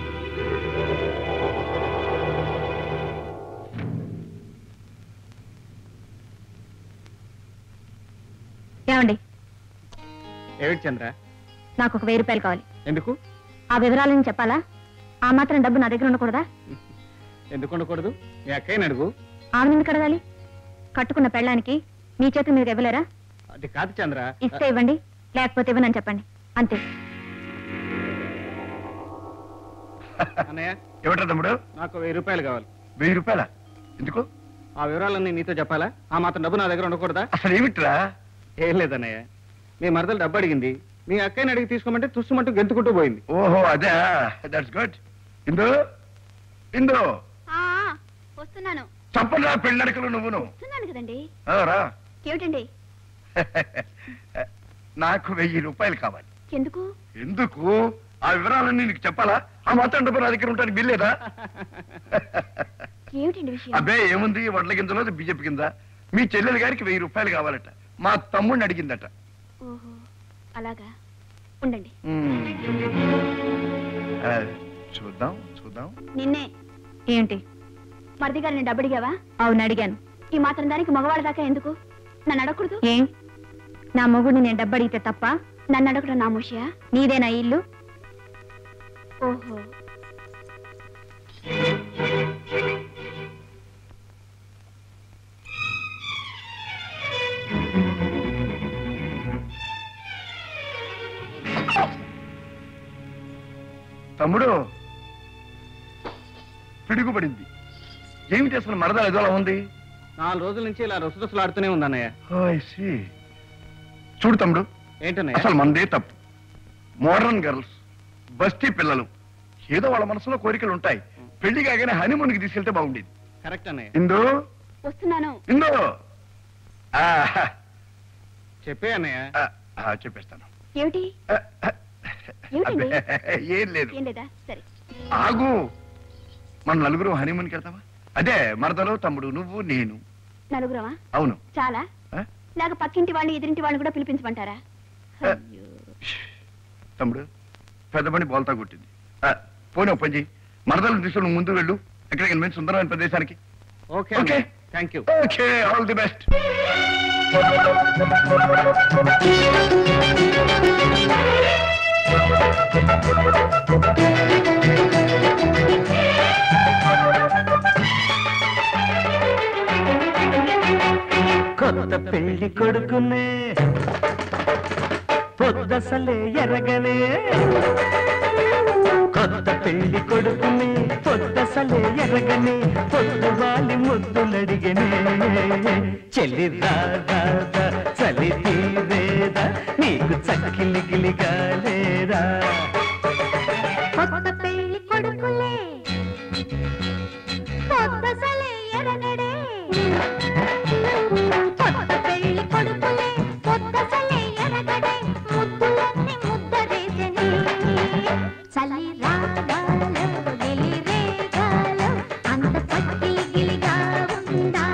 ఏమండి ఏమిటి చంద్ర నాకు ఒక వెయ్యి రూపాయలు కావాలి ఎందుకు ఆ వివరాలను చెప్పాలా ఆ మాత్రం డబ్బు నా దగ్గర ఉండకూడదా ఎందుకు ఉండకూడదు మీ అక్కయ్యని అడుగు ఆమె ఎందుకు అడగాలి కట్టుకున్న పెళ్ళానికి మీ చేతి మీద ఇవ్వలేరా అది కాదు చంద్ర ఇస్తే ఇవ్వండి లేకపోతే ఇవ్వనని చెప్పండి అంతే అన్నయ్య ఏమిటా తమ్ముడు నాకు వెయ్యి రూపాయలు కావాలి వెయ్యి రూపాయల ఎందుకు ఆ వివరాలన్నీ నీతో చెప్పాలా ఆ మాత్రం డబ్బు నా దగ్గర ఉండకూడదా అసలు ఏమిట్రా ఏం లేదన్నయ్య మీ మరదలు డబ్బు అడిగింది మీ అక్కయ్యని అడిగి తీసుకోమంటే తుస్సుమంటూ గెంతుకుంటూ పోయింది ఓహో అదే దట్స్ గుడ్ ఇందు ఇందు ఆ, వస్తున్నాను చప్పరా పెళ్ళడకలు నువ్వును వస్తున్నాను కదండి ఆ, రా ఏమిటండి నాకు వెయ్యి రూపాయలు కావాలి ఎందుకు ఎందుకు ఆ వివరాలన్నీ నీకు చెప్పాలా ఆ మాత్రం డబ్బు నా దగ్గర ఉంటాను బిల్లేదా ఏమిటండి విషయం అబ్బే ఏముంది వడ్ల గింజలో బీజేపీ కింద మీ చెల్లెలు గారికి వెయ్యి రూపాయలు కావాలట మా తమ్ముడిని అడిగిందట ఓహో అలాగా ఉండండి ఆ, చూద్దాం చూద్దాం నిన్నే ఏంటి మరిది గారిని డబ్బు అడిగావా అవును అడిగాను ఈ మాత్రం దానికి మగవాళ్ళ దాకా ఎందుకు నన్ను అడగకూడదు ఏం నా మొగుడిని నేను డబ్బు అడిగితే తప్ప నన్ను అడగడం నా ముషియా నీదేనా ఈ ఇల్లు ఓహో తమ్ముడు పిడుగుపడింది ఏమిటి అసలు మరదా ఎదోలా ఉంది నాలుగు రోజుల నుంచి ఇలా రుసరుసలు ఆడుతూనే ఉంది అన్నయ్య ఓ, I see. చూడు తమ్ముడు ఏంటన్నయ్య అసలు మనదే తప్పు మోడర్న్ గర్ల్స్ బస్తీ పిల్లలు ఏదో వాళ్ళ మనసులో కోరికలు ఉంటాయి పెళ్లి కాగానే హనీమూన్కి తీసుకెళ్తే బాగుండేది కరెక్ట్ అన్నయ్య ఇందు వస్తున్నాను ఇందు ఆ, చెప్పే అన్నయ్య ఆ, ఆ, చెప్పేస్తాను ఏమిటి ఆ, ఆ, ఏమిటండి అబ్బే, ఏం లేదు ఏం లేదా సరే ఆగు మన నలుగురు హనీమూన్కి వెళ్తావా అదే మరదలో తమ్ముడు నువ్వు నేను నలుగురమా అవును చాలా ఆ? లేక పక్కింటి వాళ్ళు ఎదిరింటి వాళ్ళు కూడా పిలిపించమంటారా ఆ, తమ్ముడు పెద్ద పని బోల్తా కొట్టింది ఆ, పోనీ ఓ పని చెయ్యి మరదలు తీసుకుని నువ్వు ముందు వెళ్ళు ఎక్కడికి మంచి సుందరమైన ప్రదేశానికి okay okay thank you okay all the best కొత్త పెళ్లి కొడుకునే పొద్దసలే ఎరగనే కొత్త పెళ్లి కొడుకునే పొద్దసలే ఎరగనే పొద్దు వాలి ముద్దులడిగనే చెల్లి రాదా చలి తీరేదా నీకు చక్కిలి గిలిగా లేరా కొత్త పెళ్లి కొడుకులే పొద్దసలే ఎరగడే కొత్త పెళ్లి కొడుకులే పొద్దసలే ఎరగడే ముద్దులన్నీ ముద్దరేసని చలి రాగాలో గిలి రేగాలో అంత పక్కిలి గిలిగా ఉందా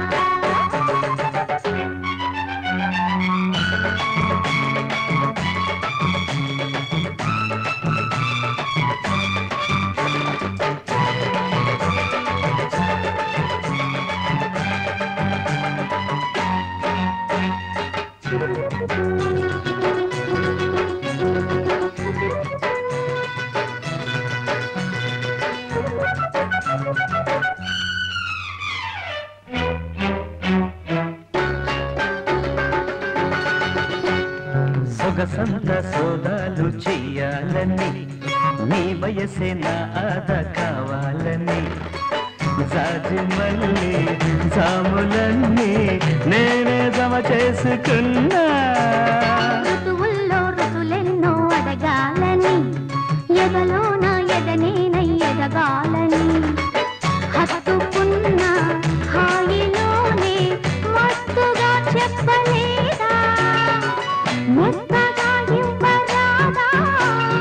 సొగసంత సోదాలు చెయ్యాలని నీ వయసే నా ఆద కావాలని జాజి మల్లి జాములన్నీ నేనే జమ చేసుకున్నా ఋతువుల్లో ఋతులెన్నో అడగాలని ఎదలోన ఎదనేనై ఎదగాలని హత్తుకున్న హాయిలోనే మత్తుగా చెప్పలేదా మెత్తగా ఇవ్వరాదా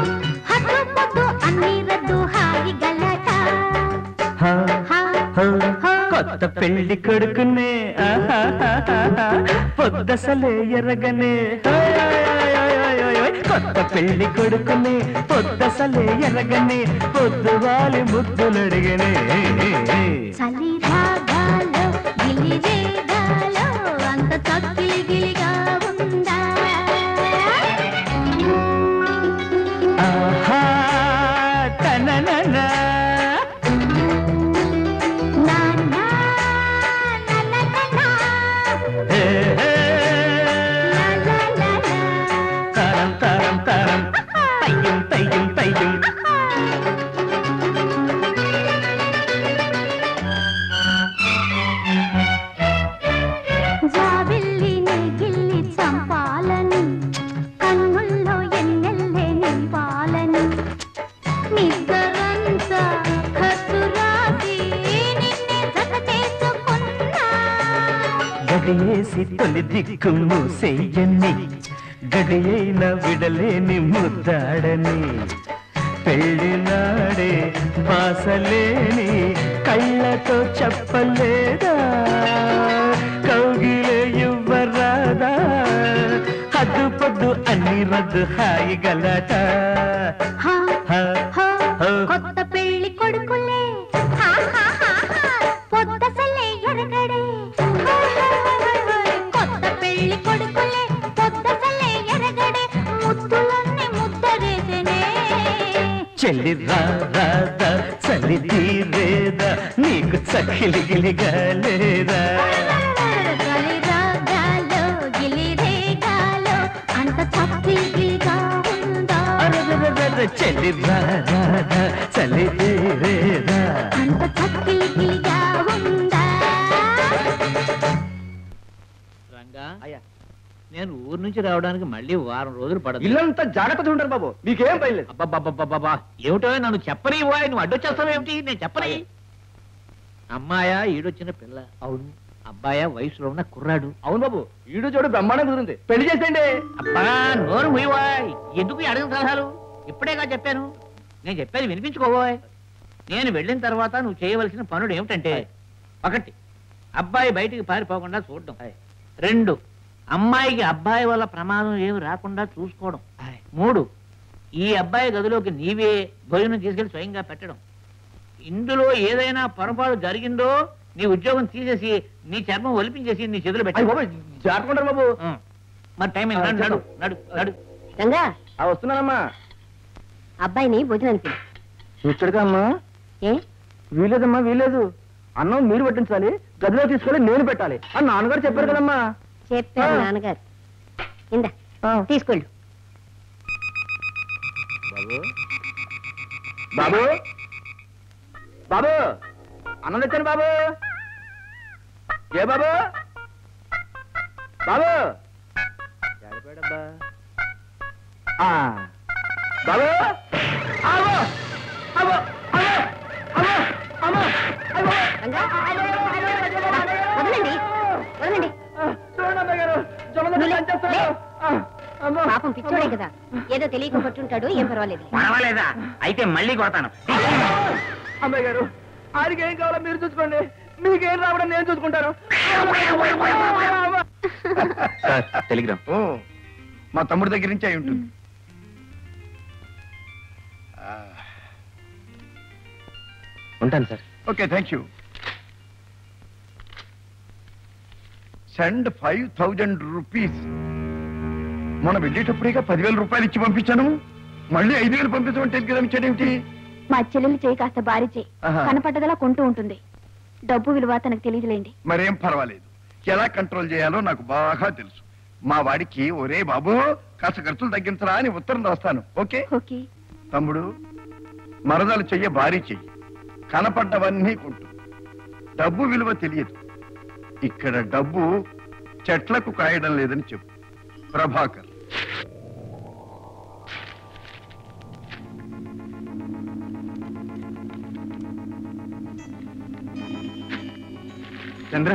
కొత్త పెళ్లి కొడుకునే ఆహాహాహాహా. పొద్దసలే ఎరగనే హాయ్, హాయ్, హాయ్, హాయ్, హాయ్, హాయ్, హాయ్. కొత్త పెళ్లి కొడుకునే పొద్దసలే ఎరగనే పొద్దువాలి ముద్దులడిగనే చలి రాగాలో గిలి రేగాలో అంత చక్కిలి గిలిగా ఉందా ఆహా తనననా నాన్నా నన్నననా ఏ, ఏ, లలలలా తరం తరం తరం తయ్యం తయ్యం తయ్యం జాబిల్లిని గిల్లి చంపాలని కన్నుల్లో ఎన్నెల్లే నింపాలని నిద్దరంతా ఖర్చు రాసి నిన్నే జత చేసుకున్నా గడియేసి తొలి దిక్కు మూసేయని గడియైన విడలేని ముద్దాడని పెళ్లి నాడే బాసలేని కళ్ళతో చెప్పలేదా కౌగిలే ఇవ్వరాదా హద్దు పొద్దు అన్ని రద్దు హాయి గలట హా, హా, హా, హా. కొత్త పెళ్లి కొడుకులే హా, హా, హా, హా. పొద్దసలే ఎరగడే హా, హా, హా, హా. కొత్త పెళ్లి కొడుకులే పొద్దసలే ఎరగడే ముద్దులన్నీ ముద్దరేసనే చెల్లి రాదా చలి తీరేదా నీకు చక్కిలి గిలిగా లేదా చలి రాగాలో గిలి రేగాలో అంత చప్పిగా ఉందా అరెరెరెరె, చెల్లి రాదా చలి తీరేదా అంత చప్పిగా ఉందా రంగా నేను ఊరు నుంచి రావడానికి మళ్ళీ వారం రోజులు పడదు ఇల్లంతా జాగ్రత్తగా ఉంటారు బాబు మీకేం పైలేదు అబ్బబ్బబ్బబ్బబ్బా ఏమిటో నన్ను చెప్పని వాయ్ నువ్వు అడ్డొచ్చేస్తావేమిటి నేను చెప్పని అమ్మాయా ఈడొచ్చిన పిల్ల అవును అబ్బాయా వయసులో ఉన్న కుర్రాడు అవును బాబు ఈడు చూడు బ్రహ్మాండం కుదిరింది పెళ్లి చేసేయండి అబ్బా నోరు ముయ్యవాయ్ ఎందుకు ఈ అడగని సలహాలు ఇప్పుడేగా చెప్పాను నేను చెప్పేది వినిపించుకోబోయ్ నేను వెళ్ళిన తర్వాత నువ్వు చేయవలసిన పనులు ఏమిటంటే ఒకటి అబ్బాయి బయటికి పారిపోకుండా చూడడం రెండు అమ్మాయికి అబ్బాయి వల్ల ప్రమాదం ఏమి రాకుండా చూసుకోవడం మూడు ఈ అబ్బాయి గదిలోకి నీవే భోజనం తీసుకెళ్లి స్వయంగా పెట్టడం ఇందులో ఏదైనా పొరపాటు జరిగిందో నీ ఉద్యోగం తీసేసి నీ చర్మం ఒలిపించేసి నీ చేతులు అయ్య బాబు పెట్టి జాగ్రత్త బాబు మరి టైం అయింది. నడు, నడు నడు నడు రంగా ఆ వస్తున్నానమ్మా అబ్బాయిని భోజనానికి చూచాడుగా అమ్మా ఏ వీలేదమ్మా వీలేదు అన్నం మీరు పట్టించాలి గదిలో తీసుకెళ్ళి నేను పెట్టాలి అని నాన్నగారు చెప్పారు కదమ్మా చెప్పారు ఆ. నాన్నగారు ఇందా ఆ. తీసుకోండి బాబు బాబు అన్నం తెచ్చాను బాబు ఏ బాబు బాబు ఎక్కడిపోయాడబ్బా? ఆ. బాబు ఆగో! ఆగో! ఆగో! ఆగో! అమ్మో! అయ్యో! రంగా వదలండి వదలండి ఆ, చూడండి అమ్మాయి గారు జొన్నలు నువ్వు లే, దంచేస్తాడు. లే. ఆ, అమ్మో! పాపం పిచ్చోడే కదా ఏదో తెలియక పట్టుంటాడు ఏం పర్వాలేదు పర్వాలేదా అయితే మళ్ళీ కొడతాను అమ్మాయి గారు ఆయనకి ఏం కావాలో మీరు చూసుకోండి మీకేం రావడం నేను చూసుకుంటాను టెలిగ్రామ్ ఓ మా తమ్ముడి దగ్గర నుంచి అయి ఉంటుంది ఉంటాను sir okay thank you send five thousand rupees మొన్న వెళ్ళేటప్పుడేగా పదివేల రూపాయలు ఇచ్చి పంపించాను మళ్ళీ ఐదు వేలు పంపించమని టెలిగ్రామ్ ఇచ్చాడేమిటి మా చెల్లెలు చేయి కాస్త భారీ చేయి ఆహా. కనపడ్డదలా కొంటూ ఉంటుంది డబ్బు విలువ తనకు తెలియదులేండి మరేం పర్వాలేదు ఎలా కంట్రోల్ చేయాలో నాకు బాగా తెలుసు మా వాడికి ఒరే బాబు కాస్త ఖర్చులు తగ్గించరా అని ఉత్తరం రాస్తాను ఓకే ఓకే తమ్ముడు మరదలు చెయ్య భారీ చెయ్యి కనపడ్డవన్నీ కొంటు డబ్బు విలువ తెలియదు ఇక్కడ డబ్బు చెట్లకు కాయడం లేదని చెప్పు ప్రభాకర్ చంద్ర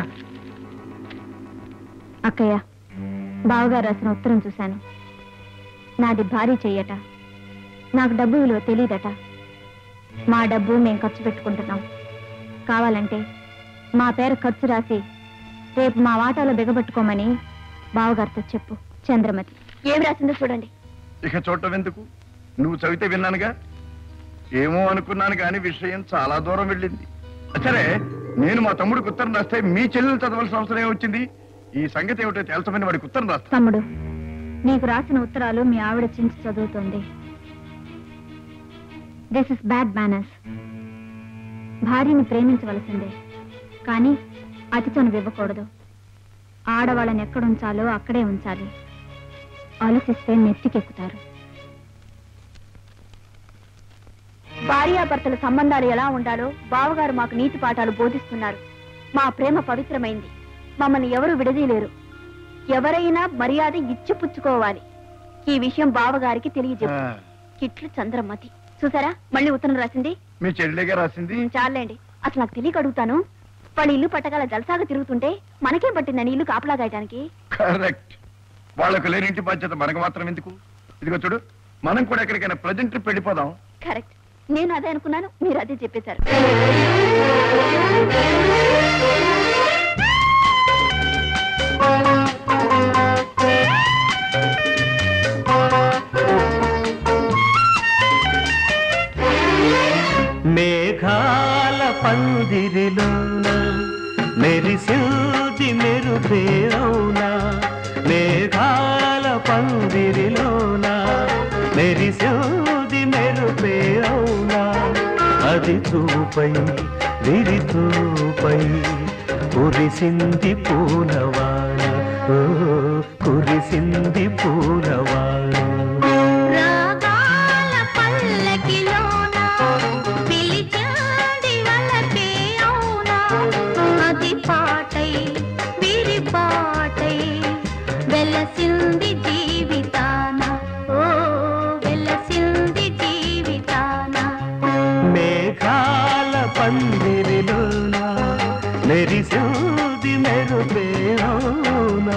అక్కయ్య బావగారు రాసిన ఉత్తరం చూశాను నాది భారీ చెయ్యట నాకు డబ్బు విలువ తెలియదట మా డబ్బు మేం ఖర్చు పెట్టుకుంటున్నాం కావాలంటే మా పేరు ఖర్చు రాసి రేపు మా వాటాలో బిగబట్టుకోమని బావగారితో చెప్పు చంద్రమతి ఏం రాసిందో చూడండి ఇక చూడటం ఎందుకు నువ్వు చదివితే విన్నానుగా ఏమో అనుకున్నాను కానీ విషయం చాలా దూరం వెళ్ళింది సరే నేను మా తమ్ముడికి ఉత్తరం రాస్తే మీ చెల్లెలు చదవాల్సిన అవసరం ఏమొచ్చింది ఈ సంగతి ఏమిటో తేల్చమని వాడికి ఉత్తరం రాస్తా తమ్ముడు నీకు రాసిన ఉత్తరాలు మీ ఆవిడ చించి చదువుతుంది దిస్ ఇస్ బ్యాడ్ మేనర్స్ భార్యని ప్రేమించవలసిందే కానీ అతిథును ఇవ్వకూడదు ఆడవాళ్ళని ఎక్కడుంచాలో అక్కడే ఉంచాలి ఆలోచిస్తే నెత్తికెక్కుతారు భార్యాభర్తల సంబంధాలు ఎలా ఉండాలో బావగారు మాకు నీతి పాఠాలు బోధిస్తున్నారు మా ప్రేమ పవిత్రమైంది మమ్మల్ని ఎవరు విడదీయలేరు ఎవరైనా మర్యాద ఇచ్చిపుచ్చుకోవాలి ఈ విషయం బావగారికి తెలియజెప్పు ఆ, కిట్లు చంద్రమతి చూసారా మళ్ళీ ఉత్తరం రాసింది మీ చెల్లెగా రాసింది ఉమ్, చాలండి అసలు నాకు తెలియక అడుగుతాను వాళ్ళు ఇల్లు పట్టగల జలసాగా తిరుగుతుంటే మనకేం పట్టిందని ఇల్లు కాపలా గాయటానికి కరెక్ట్ వాళ్ళకు లేని ఇంటి బాధ్యత మనకు మాత్రం ఎందుకు ఇదిగో చూడు మనం కూడా ఎక్కడికైనా ప్రజెంట్ ట్రిప్ వెళ్ళిపోదాం కరెక్ట్ నేను అదే అనుకున్నాను మీరు అదే చెప్పేశారు మేఘాల పందిరిలోన మెరిసింది మెరుపేరౌనా మేఘాల పందిరిలోన మెరిసింది మెరుపేరౌనా అది చూపై విరి చూపై కురిసింది పూలవాన ఓ కురిసింది పూలవాన రాగాల పల్లకిలోన పిలిచాడి వలపే అవునా అది పాటై విరి పాటై వెలసింది జీవితాన ఓ వెలసింది జీవితాన మేఘాల పందిరిలోన మెరిసింది మెరుపేరౌనా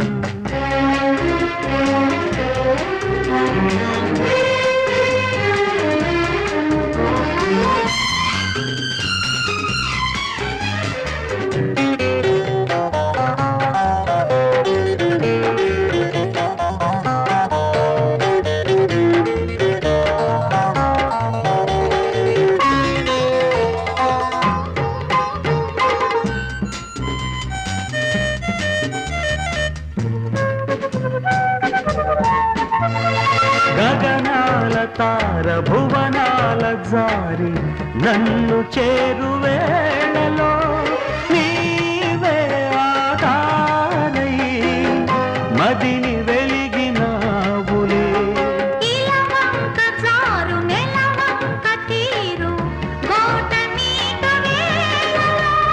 గగనాల తార భువనాల జారి నన్ను చేరువేళలో నీవే ఆధారై మదిని వెలిగినావులే ఇలవంక చారు నెలవంక తీరు గోట నీట వేళలో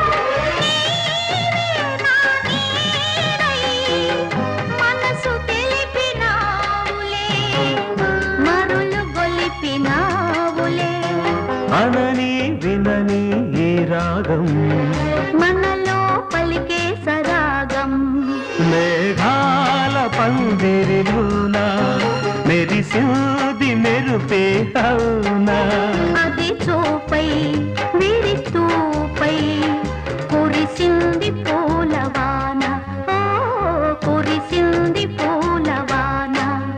నీవే నా నీడై మనసు తెలిపినావులే మరులు గొలిపినావులే అనని వినని ఈ రాగం మనలో పలికే సరాగం మేఘాల పందిరిలోన మెరిసింది మెరుపే అవునా అది చూపై విరి తూపై కురిసింది పూలవాన ఓ కురిసింది పూలవాన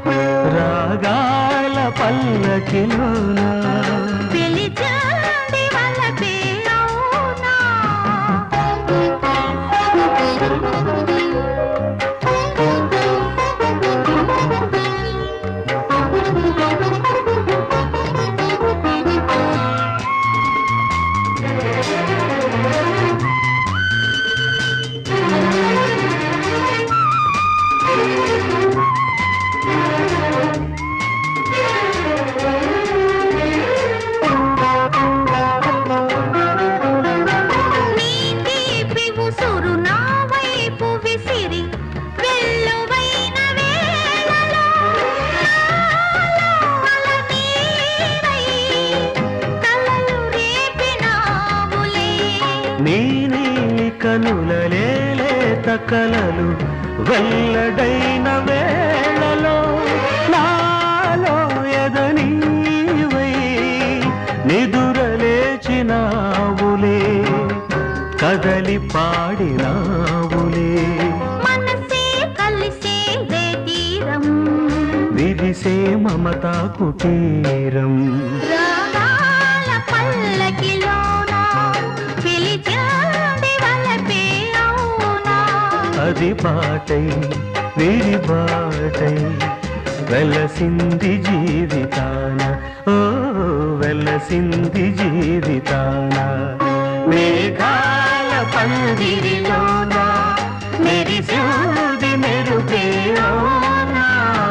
రాగాల పల్లకిలోన పిలిచాడి వలపే అవునా నీ తీపి ఉసురు నా వైపు విసిరి వెల్లువైన వేళలో నాలో నీవై కలలు రేపినావులే నీ నీలి కనులలేత కలలు వెల్లడైన వేళలో నాలో ఎదనీవై నిదురలేచినావులే కలిసి పాడినావులే మనసే కలిసేదే తీరం విరిసే మమతా కుటీరం రాగాల పల్లకిలోన పిలిచాది వలపే అవునా అది పాటై విరి బాటై వెలసింది జీవితాన ఓ వెలసింది జీవితాన మేఘాల పందిరిలోన మెరిసింది మెరుపే అవునా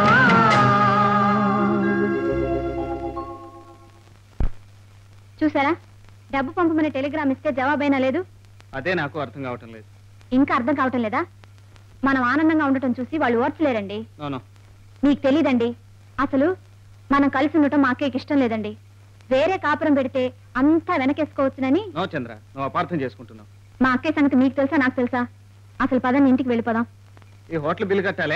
చూసారా డబ్బు పంపమని టెలిగ్రామ్ ఇస్తే జవాబైనా లేదు అదే నాకు అర్థం కావటం లేదు ఇంకా అర్థం కావటం లేదా మనం ఆనందంగా ఉండటం చూసి వాళ్ళు ఓర్చలేరండి నోనో మీకు తెలీదండి అసలు మనం కలిసి ఉండటం మా అక్కయ్యకి ఇష్టం లేదండి వేరే కాపురం పెడితే అంతా వెనకేసుకోవచ్చునని నో చంద్ర నువ్వు అపార్థం చేసుకుంటున్నావు మా అక్కయ్య సంగతి మీకు తెలుసా నాకు తెలుసా అసలు పదని ఇంటికి వెళ్ళిపోదాం ఈ హోటల్ బిల్ కట్టాలే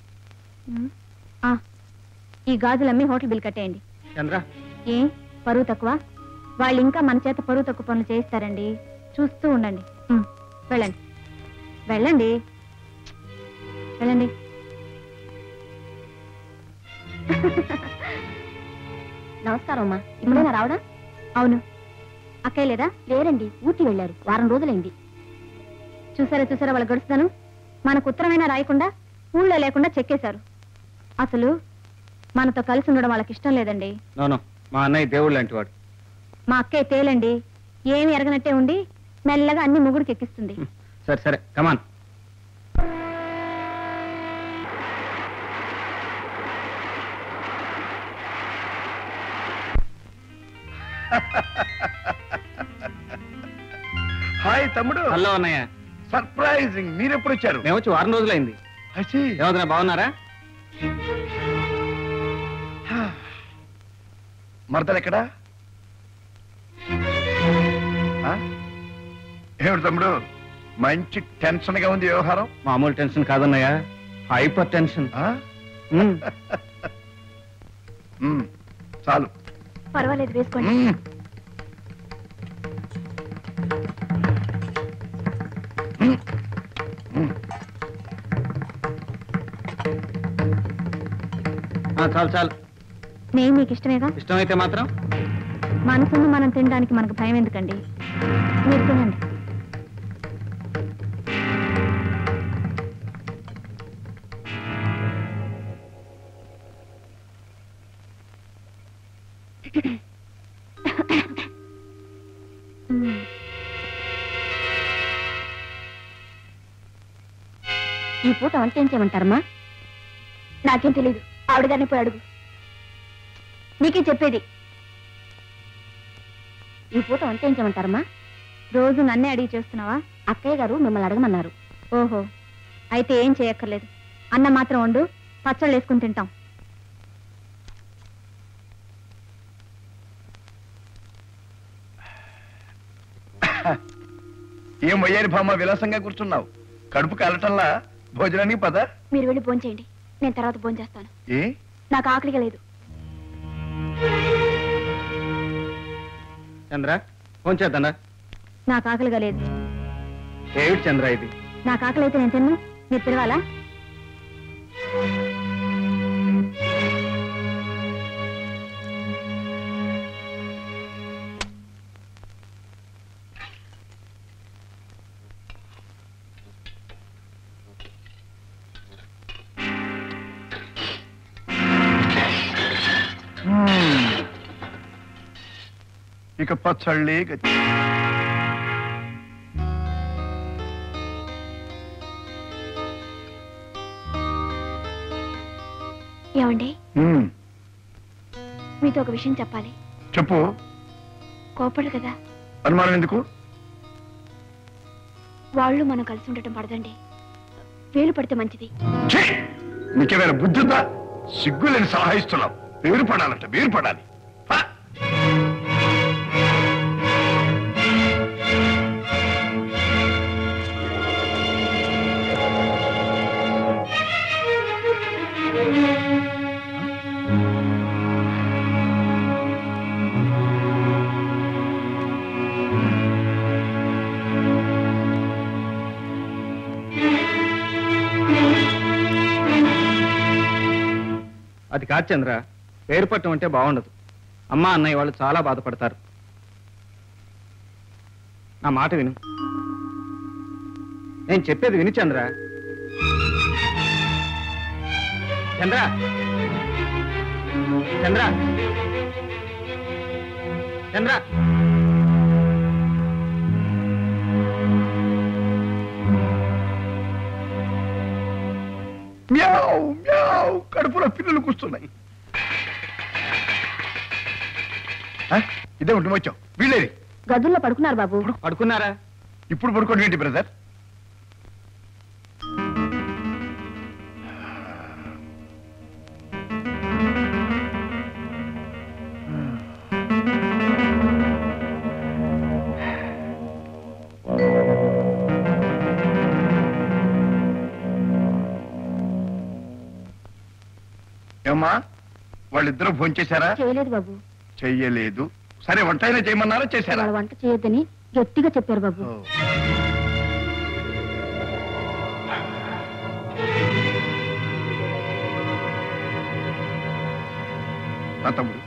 ఆ, ఈ గాజులమ్మి హోటల్ బిల్ కట్టేయండి చంద్ర ఏ పరువు తక్కువ వాళ్ళు ఇంకా మన చేత పరువు తక్కువ పనులు చేయిస్తారండి చూస్తూ ఉండండి ఉమ్, వెళ్ళండి వెళ్ళండి వెళ్ళండి నమస్కారం అమ్మా ఇప్పుడైనా రావడం అవును అక్కయ్య లేదా లేరండి ఊటీ వెళ్ళారు వారం రోజులైంది చూసారా చూసారా వాళ్ళ గడుస్తాను మనకు ఉత్తరమైనా రాయకుండా ఊళ్ళో లేకుండా చెక్కేశారు అసలు మనతో కలిసి ఉండడం వాళ్ళకి ఇష్టం లేదండి నోనో మా అన్నయ్య దేవుడు లాంటి వాడు మా అక్కయ్య తేలండి ఏమి ఎరగనట్టే ఉండి మెల్లగా అన్ని ముగుడికి ఎక్కిస్తుంది సరే సరే కమాన్ హాయ్ తమ్ముడు హలో అన్నయ్య సర్ప్రైజింగ్ మీరెప్పుడు వచ్చారు మేము వచ్చి వారం రోజులైంది ఏమవుతున్నా బాగున్నారా మరదలు ఎక్కడా ఆ? ఏమిటి తమ్ముడు మంచి టెన్షన్ గా ఉంది వ్యవహారం మామూలు టెన్షన్ కాదన్నయ్య హైపర్ టెన్షన్ మ్మ్. చాలు పర్వాలేదు వేసుకోండి మ్మ్. చాలు చాలు నేను మీకు ఇష్టమేగా ఇష్టమైతే మాత్రం మనసును మనం తినడానికి మనకు భయం ఎందుకండి మీరు తినండి మ్మ్. ఈ పూట వంట ఏం చేయమంటారమ్మా నాకేం తెలీదు ఆవిడ గారిని పోయి అడుగు నీకే చెప్పేది ఈ పూట వంట ఏం చేయమంటారమ్మా రోజు నన్నే అడిగి చేస్తున్నావా అక్కయ్య గారు మిమ్మల్ని అడగమన్నారు ఓహో అయితే ఏం చేయక్కర్లేదు అన్నం మాత్రం వండు పచ్చళ్ళు వేసుకుని తింటాం ఏం వయ్యారి భామ విలాసంగా కూర్చున్నావు కడుపు కాలటల్లా భోజనానికి పద మీరు వెళ్ళి భోంచేయండి నేను తర్వాత భోంచేస్తాను ఏ నాకు ఆకలిగా లేదు చంద్ర ఫోన్ చేద్దాండా నాకు ఆకలిగా లేదు ఏమిటి చంద్ర ఇది నాకు ఆకలి అయితే నేను తిన్ను మీరు పిలవాలా మ్మ్. ఇక పచ్చళ్ళే గతి ఏమండి మ్మ్. మీతో ఒక విషయం చెప్పాలి చెప్పు కోపడు కదా అనుమానం ఎందుకు వాళ్ళు మనం కలిసి ఉండటం పడదండి వేలు పడితే మంచిది ఛీ! నీకేమైనా బుద్ధి ఉందా సిగ్గులేని సలహా ఇస్తున్నావు వేరు పడాలంట వేరు పడాలి పా. అది కాదు చంద్ర పేరు పట్టం అంటే బాగుండదు అమ్మ అన్నయ్య వాళ్ళు చాలా బాధపడతారు నా మాట విను నేను చెప్పేది విను చంద్ర చంద్ర చంద్ర చంద్ర మ్యావ్ మ్యావ్ కడుపులో పిల్లలు కూస్తున్నాయి ఆ? ఇదే ఉంటుంది వచ్చావు వీళ్ళేది గదుల్లో పడుకున్నారు బాబు పడుకున్నారా ఇప్పుడు పడుకోండి ఏంటి బ్రదర్ ఏమ్మా వాళ్ళిద్దరూ ఫోన్ చేశారా చేయలేదు బాబు చెయ్యలేదు సరే వంట అయినా చేయమన్నారా చేశారా వాళ్ళ వంట చేయొద్దని గట్టిగా చెప్పారు బాబు ఓ. నా తమ్ముడు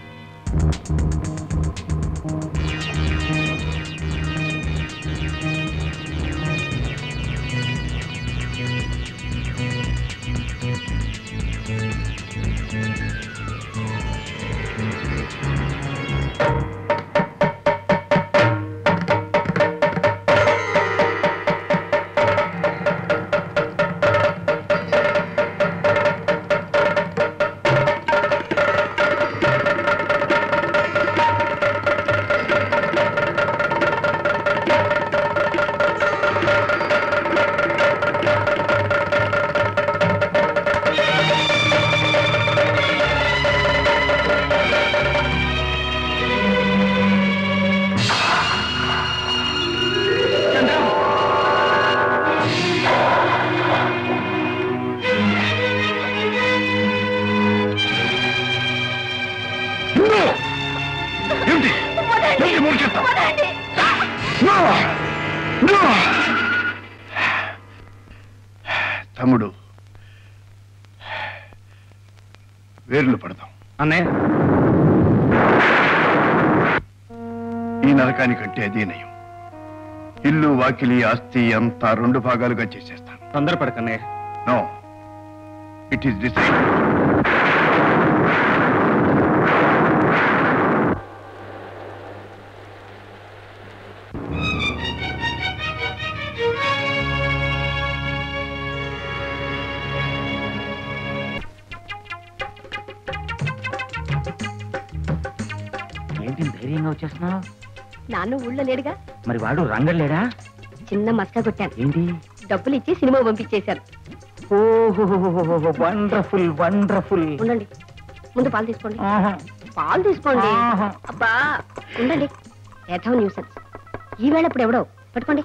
ఏమిటి ఏమిటి మూడు చెప్తావు No! No! తమ్ముడు వేర్లు పడదాం అన్నయ్య ఈ నరకానికంటే అదే నయం ఇల్లు వాకిలి ఆస్తి అంతా రెండు భాగాలుగా చేసేస్తాను తొందరపడకన్నయ్య నో ఇట్ ఈస్ డిసైడ్ ఏంటి ధైర్యంగా వచ్చేస్తున్నావు నాన్న ఊళ్ళో లేడుగా మరి వాడు రంగలేడా చిన్న మస్కా కొట్టాను ఏంటి డబ్బులు ఇచ్చి సినిమా పంపించేశారు ఓహో వండర్ఫుల్ వండర్ఫుల్ ఉండండి ముందు పాలు తీసుకోండి పాలు తీసుకోండి ఆహా. అబ్బా ఉండండి యథం న్యూసెన్స్ ఈ వేళ ఇప్పుడు ఎవడో పట్టుకోండి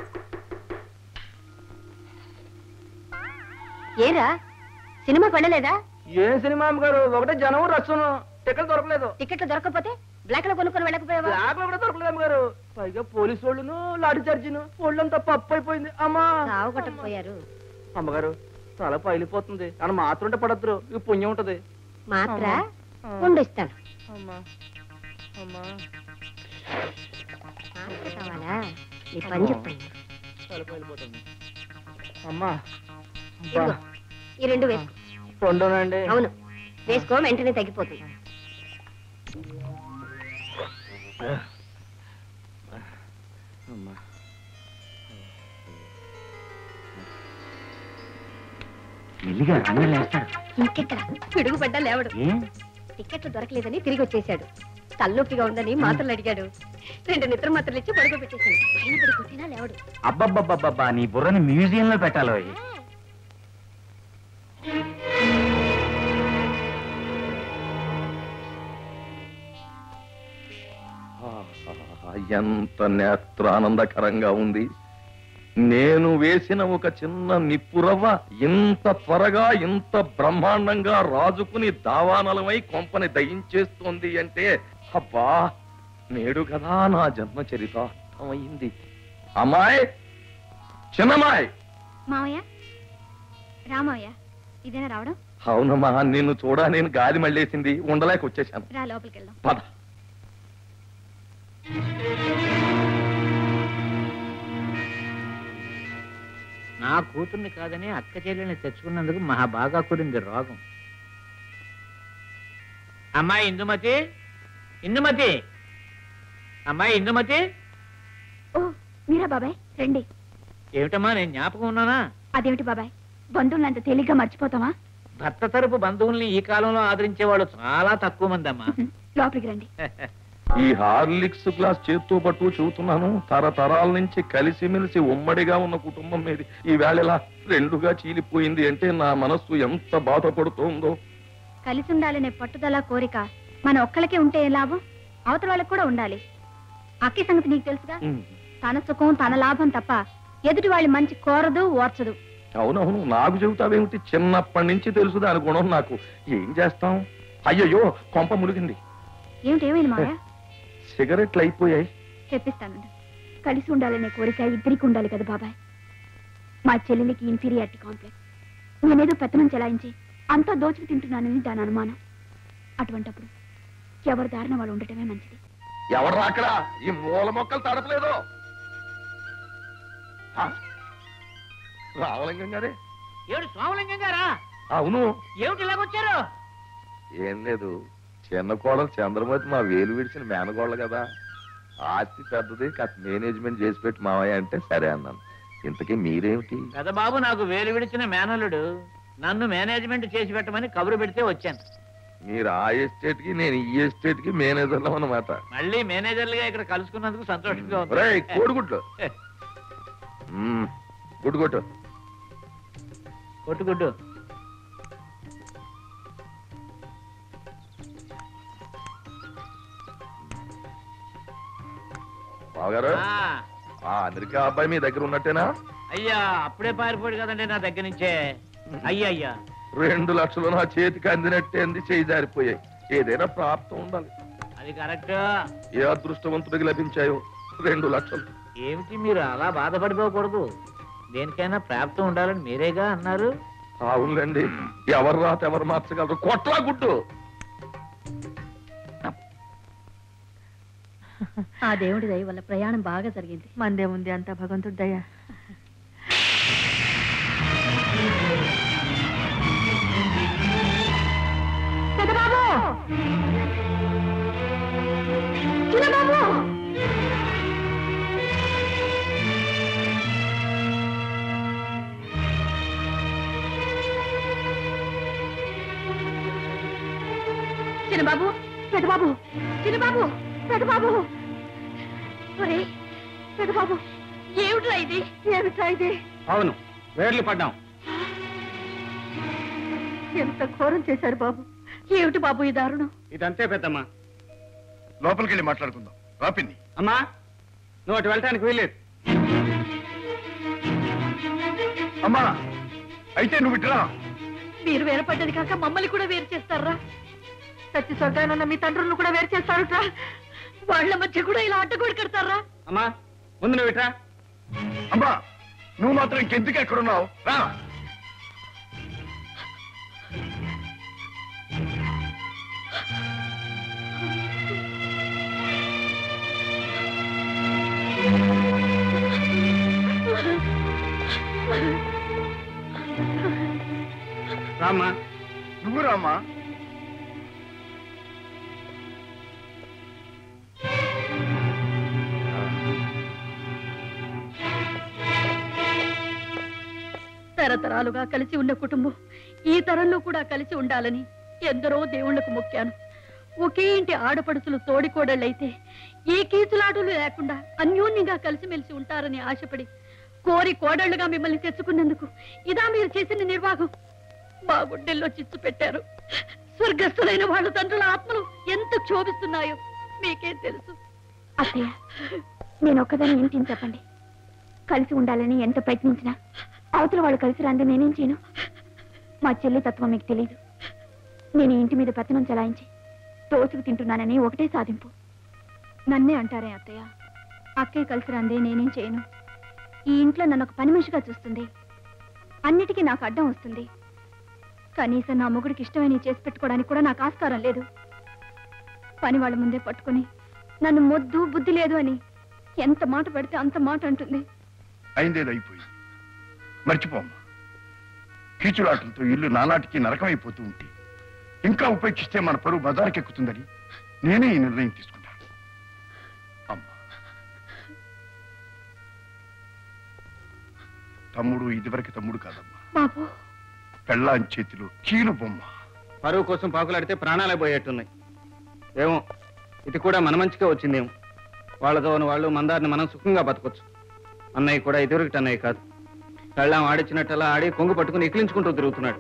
ఏరా సినిమాకి వెళ్ళలేదా ఏ సినిమా గారు ఒకటే జనం రచ్చును టికెట్ దొరకలేదు టికెట్లు దొరకకపోతే బ్లాక్ లో కొనుక్కొని వెళ్ళకపోయావా బ్లాక్ లో కూడా దొరకలేదు అమ్మగారు పైగా పోలీసు వాళ్ళును లాఠీ చార్జీను ఒళ్ళంతా పప్పు అయిపోయింది అమ్మా సావు కొట్టకపోయారు అమ్మగారు తల పైలిపోతుంది అని మాత్రం పడద్దు ఈ పుణ్యం ఉంటది మాత్ర ఆ. ఉండు ఇస్తాను అమ్మా అమ్మా మాత్ర కావాలా నీ పని చెప్తాను తల పైలిపోతుంది అమ్మా ఇదిగో ఈ రెండు వేసుకో రెండోనండి అవును వేసుకో వెంటనే తగ్గిపోతుంది మెల్లిగా రంగలేస్తాడు ఇంకెక్కడ పిడుగు పడ్డా లేవడు ఏ టికెట్లు దొరకలేదని తిరిగి వచ్చేశాడు తలనొప్పిగా ఉందని మాత్రలు అడిగాడు రెండు నిద్ర మాత్రలు ఇచ్చి పడుకోబెట్టేశాను పైన పడి కొట్టినా లేవడు అబ్బబ్బబ్బబ్బా నీ బుర్రని మ్యూజియంలో పెట్టాలో ఆహా, ఎంత నేత్రానందకరంగా ఉంది నేను వేసిన ఒక చిన్న నిప్పురవ్వ ఇంత త్వరగా ఇంత బ్రహ్మాండంగా రాజుకుని దావానలమై కొంపని దయించేస్తోంది అంటే అబ్బా నేడు కదా నా జన్మ చరితార్థమైంది అమ్మాయి చిన్నమ్మాయి మావయ్య రామయ్య ఇదేనా రావడం అవునమ్మా నిన్ను చూడ నేను గాలి మళ్ళేసింది ఉండలేక వచ్చేసాను రా లోపలికి వెళ్దాం పద నా కూతుర్ని కాదని అక్క చెల్లెల్ని తెచ్చుకున్నందుకు మహా బాగా కురింది రోగం అమ్మాయి ఇందుమతి ఇందుమతి అమ్మాయి ఇందుమతి ఓ మీరా బాబాయ్ రండి ఏమిటమ్మా నేను జ్ఞాపకం ఉన్నానా అదేమిటి బాబాయ్ బంధువులను అంత తేలిగ్గా మర్చిపోతామా భర్త తరపు బంధువుల్ని ఈ కాలంలో ఆదరించే వాళ్ళు చాలా తక్కువ మంది అమ్మా లోపలికి రండి ఈ హార్లిక్స్ గ్లాస్ చేత్తో పట్టు చెబుతున్నాను తరతరాల నుంచి కలిసిమెలిసి ఉమ్మడిగా ఉన్న కుటుంబం మీద ఈ వేళ ఇలా రెండుగా చీలిపోయింది అంటే నా మనస్సు ఎంత బాధపడుతోందో కలిసి ఉండాలనే పట్టుదల కోరిక మన ఒక్కళ్ళకే ఉంటే ఏ లాభం అవతల వాళ్ళకి కూడా ఉండాలి అక్కి సంగతి నీకు తెలుసుగా తన సుఖం తన లాభం తప్ప ఎదుటి వాళ్ళ మంచి కోరదు ఓర్చదు అవునవును నాకు చెబుతావేమిటి చిన్నప్పటి నుంచి తెలుసు దాని గుణం నాకు ఏం చేస్తాం అయ్యయ్యో కొంప ములిగింది ఏమిటి ఏమైంది మాయా సిగరెట్లు అయిపోయాయి చెప్పిస్తాను కలిసి ఉండాలనే కోరిక ఇద్దరికి ఉండాలి కదా బాబాయ్ మా చెల్లెలికి ఇన్ఫీరియారిటీ కాంప్లెక్స్ నేనేదో పెత్తనం చెలాయించి అంతా దోచుకు తింటున్నానని దాని అనుమానం అటువంటప్పుడు ఎవరి దారిన వాళ్ళు ఉండటమే మంచిది ఎవరు అక్కడ ఈ మూల మొక్కలు తడపలేదు ఆ, రామలింగం గారే ఏడు సోమలింగం గారా అవును ఏమిటి ఇలాగొచ్చారు ఏం లేదు చిన్న కోడలు చంద్రమతి మా వేలు విడిచిన మేనగోళ్ళ కదా ఆస్తి పెద్దది కాస్త మేనేజ్మెంట్ చేసి పెట్టి మావయ్య అంటే సరే అన్నాను ఇంతకీ మీరేమిటి పెదబాబు నాకు వేలు విడిచిన మేనలుడు నన్ను మేనేజ్మెంట్ చేసి పెట్టమని కబురు పెడితే వచ్చాను మీరు ఆ ఎస్టేట్ కి నేను ఈ ఎస్టేట్ కి మేనేజర్లో అన్నమాట మళ్ళీ మేనేజర్లుగా ఇక్కడ కలుసుకున్నందుకు సంతోషంగా ఒరేయ్, ఉంది కోడిగుడ్లు మ్మ్, గుడ్డు కొట్టు కొట్టు గుడ్డు బావగారు ఆ, ఆ అమెరికా అబ్బాయి మీ దగ్గర ఉన్నట్టేనా అయ్యా అప్పుడే పారిపోయాడు కదండి నా దగ్గర నుంచే అయ్యా అయ్యా రెండు లక్షలు నా చేతికి అందినట్టే అంది చేయి జారిపోయాయి ఏదైనా ప్రాప్తం ఉండాలి అది కరెక్ట్ ఏ అదృష్టవంతుడికి లభించాయో రెండు లక్షలు ఏమిటి మీరు అలా బాధపడిపోకూడదు దేనికైనా ప్రాప్తం ఉండాలని మీరేగా అన్నారు అవునులేండి ఎవరు రాత ఎవరు మార్చగలరు కొట్లా గుడ్డు ఆ దేవుడి దయ వల్ల ప్రయాణం బాగా జరిగింది మందే ఉంది అంత భగవంతుడి దయ పెద్దబాబు చిన్నబాబు చిన్నబాబు పెద్దబాబు చిన్నబాబు పెద్దబాబు ఒరే పెద్దబాబు ఏమిట్రా ఇది ఏమిట్రా ఇది అవును వేర్లు పడ్డాం ఎంత ఘోరం చేశారు బాబు ఏమిటి బాబు ఈ దారుణం ఇదంతే పెద్దమ్మా లోపలికి వెళ్ళి మాట్లాడుకుందాం రాపిన్ని అమ్మా నువ్వు అటు వెళ్ళటానికి వీల్లేదు అమ్మా అయితే నువ్వు ఇట్లా మీరు వేరపడ్డది కాక మమ్మల్ని కూడా వేరు చేస్తారా సత్య స్వర్గానున్న మీ తండ్రులను కూడా వేరు చేస్తారుట్రా వాళ్ళ మధ్య కూడా ఇలా అడ్డగోడు కడతారా అమ్మా ముందు నువ్వు ఇట్రా అమ్మా నువ్వు మాత్రం ఇంకెందుకు ఎక్కడున్నావు రా రామ్మా నువ్వు రామ్మా తరతరాలుగా కలిసి ఉన్న కుటుంబం ఈ తరంలో కూడా కలిసి ఉండాలని ఎందరో దేవుళ్లకు మొక్కాను ఒకే ఇంటి ఆడపడుచులు తోడికోడళ్ళైతే ఏ కీచులాటలు లేకుండా అన్యోన్యంగా కలిసిమెలిసి ఉంటారని ఆశపడి కోరి కోడళ్లుగా మిమ్మల్ని తెచ్చుకున్నందుకు ఇదా మీరు చేసిన నిర్వాహం మా గుండెల్లో చిచ్చు పెట్టారు స్వర్గస్థులైన వాళ్ళ తండ్రుల ఆత్మలు ఎంత క్షోభిస్తున్నాయో మీకేం తెలుసు అత్తయ్య నేను ఒక్కదాన్ని ఏంటి చెప్పండి కలిసి ఉండాలని ఎంత ప్రయత్నించినా అవతల వాళ్ళు కలిసి రాంది నేనేం చేయను మా చెల్లి తత్వం మీకు తెలియదు నేను ఈ ఇంటి మీద పెత్తనం చలాయించి దోచుకు తింటున్నానని ఒకటే సాధింపు నన్నే అంటారే అత్తయ్య అక్కయ్య కలిసి రాందే నేనేం చేయను ఈ ఇంట్లో నన్ను ఒక పని మనిషిగా చూస్తుంది అన్నిటికీ నాకు అడ్డం వస్తుంది కనీసం నా మొగుడికి ఇష్టమైన చేసి పెట్టుకోవడానికి కూడా నాకు ఆస్కారం లేదు పని వాళ్ళ ముందే పట్టుకుని నన్ను మొద్దు బుద్ధి లేదు అని ఎంత మాట పెడితే అంత మాట అంటుంది అయిందేదో అయిపోయింది మర్చిపోమ్మా కీచులాటంతో ఇల్లు నానాటికి నరకమైపోతూ ఉంటే ఇంకా ఉపేక్షిస్తే మన పరువు బజార్కి ఎక్కుతుందని నేనే ఈ నిర్ణయం తీసుకున్నాను అమ్మా తమ్ముడు ఇదివరకు తమ్ముడు కాదమ్మా బాబు పెళ్ళాం చేతిలో కీలు బొమ్మ పరువు కోసం పాకులాడితే ప్రాణాలే పోయేట్టున్నాయి ఏమో ఇది కూడా మన మంచిగా వచ్చిందేమో వాళ్ళతో ఉన్న వాళ్ళు మందారిని మనం సుఖంగా బతకొచ్చు అన్నయ్య కూడా ఇదివరకటి అన్నయ్య కాదు పెళ్ళాం ఆడిచ్చినట్టలా ఆడి కొంగు పట్టుకుని ఎక్కిలించుకుంటూ తిరుగుతున్నాడు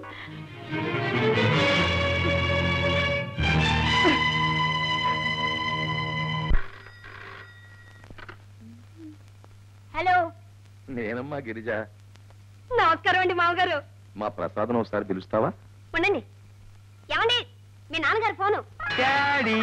హలో నేనమ్మా గిరిజ నమస్కారం అండి మామగారు మా ప్రసాదం ఒకసారి పిలుస్తావా ఉండండి ఏమండి మీ నాన్నగారు ఫోను డాడీ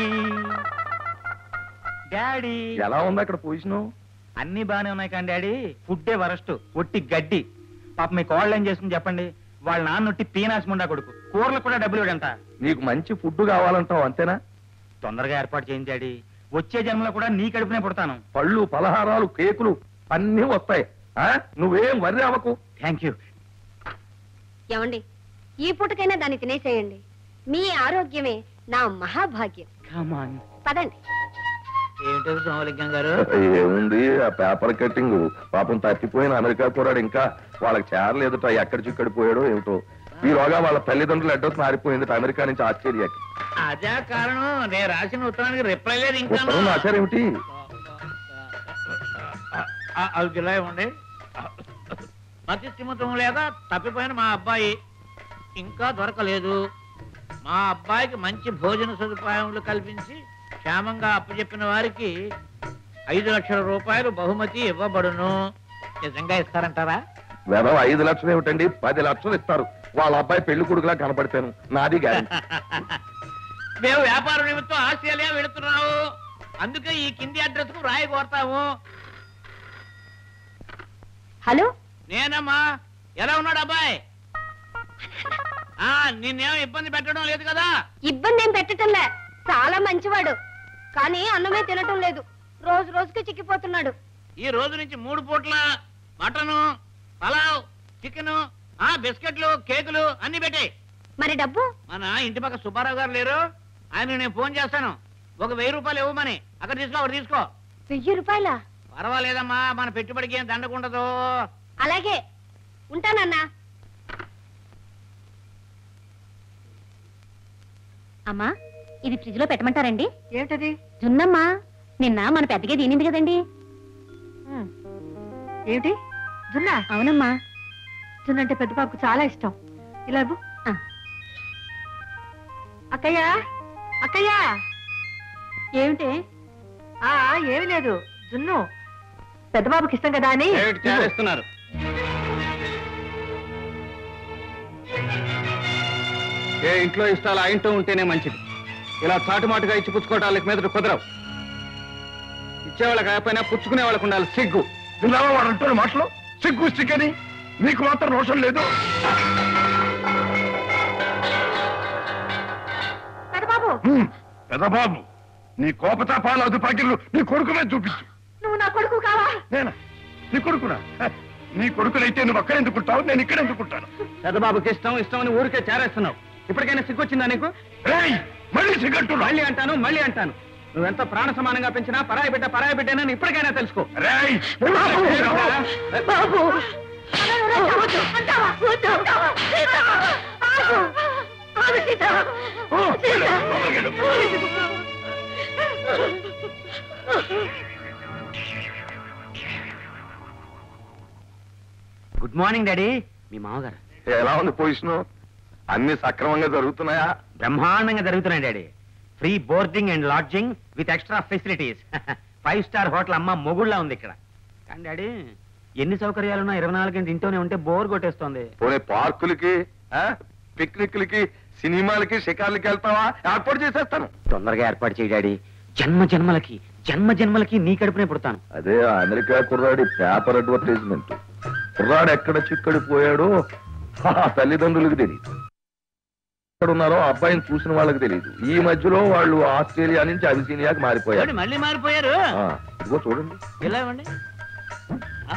డాడీ ఎలా ఉంది అక్కడ పొజిషను అన్ని బానే ఉన్నాయి కానీ డాడీ ఫుడ్డే వరస్ట్ ఒట్టి గడ్డి పాప మీ కోళ్ళు ఏం చేస్తుంది చెప్పండి వాళ్ళ నాన్న ఒట్టి పీనాసి ముండా కొడుకు కూరలకు కూడా డబ్బులు ఇవ్వడంట నీకు మంచి ఫుడ్ కావాలంటావు అంతేనా తొందరగా ఏర్పాటు చేయండి డాడీ వచ్చే జన్మలో కూడా నీ కడుపునే పుడతాను పళ్ళు పలహారాలు కేకులు అన్నీ వస్తాయి ఆ? నువ్వేం వర్రి అవ్వకు థ్యాంక్ యూ ఏమండి ఈ పూటకైనా దాన్ని తినేసేయండి మీ ఆరోగ్యమే నా మహాభాగ్యం కమాన్ పదండి ఏమిటో సోమలింగం గారు ఏముంది ఆ పేపర్ కట్టింగ్ పాపం తప్పిపోయిన అమెరికా కూడా ఇంకా వాళ్ళకి చేరలేదుట ఎక్కడ చిక్కడి పోయాడో ఏమిటో ఈలోగా వాళ్ళ తల్లిదండ్రులు అడ్రస్ మారిపోయింది అమెరికా నుంచి ఆస్ట్రేలియాకి అదే కారణం నేను రాసిన ఉత్తరానికి రిప్లై లేదు ఇంకా ఉత్తరం రాశారేమిటి అవి జిల్లా ఇవ్వండి మతి స్థిమితం లేక తప్పిపోయిన మా అబ్బాయి ఇంకా దొరకలేదు మా అబ్బాయికి మంచి భోజన సదుపాయములు కల్పించి క్షేమంగా అప్పచెప్పిన వారికి ఐదు లక్షల రూపాయలు బహుమతి ఇవ్వబడును నిజంగా ఇస్తారంటారా వెధవ ఐదు లక్షలు ఏమిటండి పది లక్షలు ఇస్తారు వాళ్ళ అబ్బాయి పెళ్లి కొడుకులా కనపడిపోయాను నాది గ్యారెంటీ మేము వ్యాపార నిమిత్తం ఆస్ట్రేలియా వెళుతున్నాము అందుకే ఈ కింది అడ్రస్ కు రాయి కోరతాము హలో నేనమ్మా ఎలా ఉన్నాడు అబ్బాయి ఆ నిన్నేం ఇబ్బంది పెట్టడం లేదు కదా ఇబ్బంది ఏం పెట్టటంలే చాలా మంచివాడు కానీ అన్నమే తినటం లేదు రోజు రోజుకి చిక్కిపోతున్నాడు ఈ రోజు నుంచి మూడు పూట్ల మటను పలావ్ చికెన్ ఆ బిస్కెట్లు కేకులు అన్ని పెట్టాయి మరి డబ్బు మన ఇంటి పక్క సుబ్బారావు గారు లేరు ఆయన నేను ఫోన్ చేస్తాను ఒక వెయ్యి రూపాయలు ఇవ్వమని అక్కడ తీసుకో అక్కడ తీసుకో వెయ్యి రూపాయల పర్వాలేదమ్మా మన పెట్టుబడికి ఏం దండకుండదు అలాగే ఉంటానన్నా అమ్మా ఇది ఫ్రిడ్జ్ లో పెట్టమంటారండి ఏమిటది జున్నమ్మా నిన్న మన పెద్దగా తినింది కదండి ఏమిటి జున్నా అవునమ్మా జున్న అంటే పెద్ద పాపకు చాలా ఇష్టం ఇలా ఇవ్వు. ఆ. అక్కయ్య అక్కయ్య ఏమిటి ఆ ఏమి లేదు జున్ను పెద్ద బాబుకి ఇష్టం కదా అని ఏమిటి చేస్తున్నారు ఏ ఇంట్లో ఇష్టాలు ఆ ఇంట్లో ఉంటేనే మంచిది ఇలా చాటుమాటుగా ఇచ్చి పుచ్చుకోవటానికి మీద కుదరవు ఇచ్చేవాళ్ళకి కాకపోయినా పుచ్చుకునే వాళ్ళకు ఉండాలి సిగ్గు విన్నావా వాడు అంటున్న మాటలు సిగ్గు సిగ్గని నీకు మాత్రం రోషం లేదు పెద్ద బాబు హ్మ్, పెదబాబు నీ కోపతాపాల అదుపాకిళ్ళు నీ కొడుకు మీద చూపించు నువ్వు నా కొడుకు కావా నేనా నీ కొడుకునా హ, నీ కొడుకునైతే నువ్వు అక్కడ ఎందుకుంటావు నేను ఇక్కడ ఎందుకుంటాను పెద్దబాబుకి ఇష్టం ఇష్టం అని ఊరికే చేరేస్తున్నావు ఇప్పటికైనా సిగ్గొచ్చిందా నీకు ఏయ్, మళ్ళీ సిగ్గంటున్నా మళ్ళీ అంటాను మళ్ళీ అంటాను నువ్వెంత ప్రాణ సమానంగా పెంచినా పరాయి బిడ్డ పరాయి బిడ్డనని ఇప్పటికైనా తెలుసుకో రేయ్, బాబు అంటావా? వద్దు, అంటావా? సీత! ఆగు! ఆగు, సీత! ఓ, సీత! వెళ్ళు, వెళ్ళు. గుడ్ మార్నింగ్ డాడీ మీ మామగారు ఎలా ఉంది పొజిషన్ అన్ని సక్రమంగా జరుగుతున్నాయా బ్రహ్మాండంగా జరుగుతున్నాయి daddy free boarding and lodging with extra facilities five star hotel అమ్మ మొగుళ్ళ ఉంది ఇక్కడ కానీ డాడీ ఎన్ని సౌకర్యాలున్నా ఇరవై నాలుగు గంటలు ఇంట్లోనే ఉంటే బోర్ కొట్టేస్తోంది పోనీ పార్కులకి ఆ, పిక్నిక్లకి సినిమాలకి షికార్లకి వెళ్తావా ఏర్పాటు చేసేస్తాను తొందరగా ఏర్పాటు చేయి డాడీ జన్మ జన్మలకి జన్మ జన్మలకి నీ కడుపునే పుడతాను అదే ఆ అమెరికా కుర్రాడి పేపర్ అడ్వర్టైజ్మెంట్ కుర్రాడు ఎక్కడ చిక్కడి పోయాడో ఆ తల్లిదండ్రులకు తెలియదు ఎక్కడ ఉన్నారో ఆ అబ్బాయిని చూసిన వాళ్ళకి తెలియదు ఈ మధ్యలో వాళ్ళు ఆస్ట్రేలియా నుంచి అబిసీనియాకి మారిపోయారు ఏమిటి, మళ్ళీ మారిపోయారు ఆ, ఇదిగో చూడండి ఇలా ఇవ్వండి ఆ?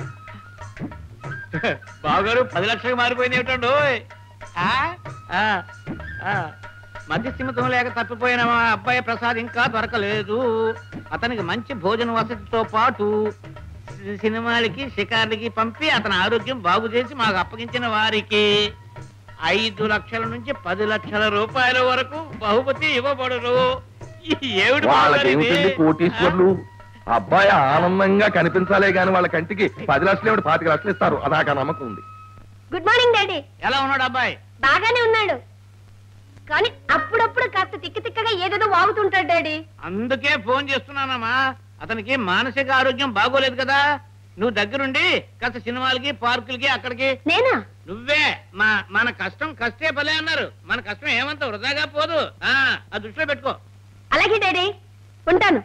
బావగారు పది లక్షలకు మారిపోయింది ఏమిటండి ఓయ్? ఆ? ఆ, ఆ. మధ్యస్థిమితం లేక తప్పిపోయిన మా అబ్బాయి ప్రసాద్ ఇంకా దొరకలేదు అతనికి మంచి భోజన వసతితో పాటు సి- సినిమాలకి షికార్లకి పంపి అతని ఆరోగ్యం బాగు చేసి మాకు అప్పగించిన వారికి ఐదు లక్షల నుంచి పది లక్షల రూపాయల వరకు బహుమతి ఇవ్వబడును ఈ ఏమిటి వాళ్ళకి బావగారు ఇది? ఏమిటండి కోటీశ్వర్లు ఆ అబ్బాయి ఆనందంగా కనిపించాలే గాని వాళ్ళ కంటికి పది లక్షలు ఏమిటి పాతిక లక్షలు ఇస్తారు అదాకా నమ్మకం ఉంది గుడ్ మార్నింగ్ డాడీ ఎలా ఉన్నాడు అబ్బాయి బాగానే ఉన్నాడు కానీ అప్పుడప్పుడు కాస్త తిక్క తిక్కగా ఏదేదో వాగుతుంటాడు డాడీ అందుకే ఫోన్ చేస్తున్నానమ్మా అతనికి మానసిక ఆరోగ్యం బాగోలేదు కదా నువ్వు దగ్గరుండి కాస్త సినిమాలకి పార్కులకి అక్కడికి నేనా నువ్వే మా మన కష్టం కష్టే భలే అన్నారు మన కష్టం ఏమంత వృధాగా పోదు ఆ ఆ దృష్టిలో పెట్టుకో అలాగే డాడీ ఉంటాను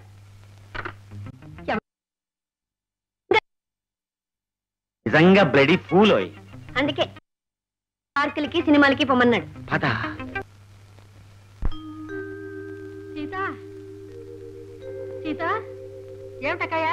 నిజంగా బ్లడీ ఫూల్ అయ్యి అందుకే పార్కులకి సినిమాలకి పొమ్మన్నాడు పద సీత సీత ఏమిటక్కయ్యా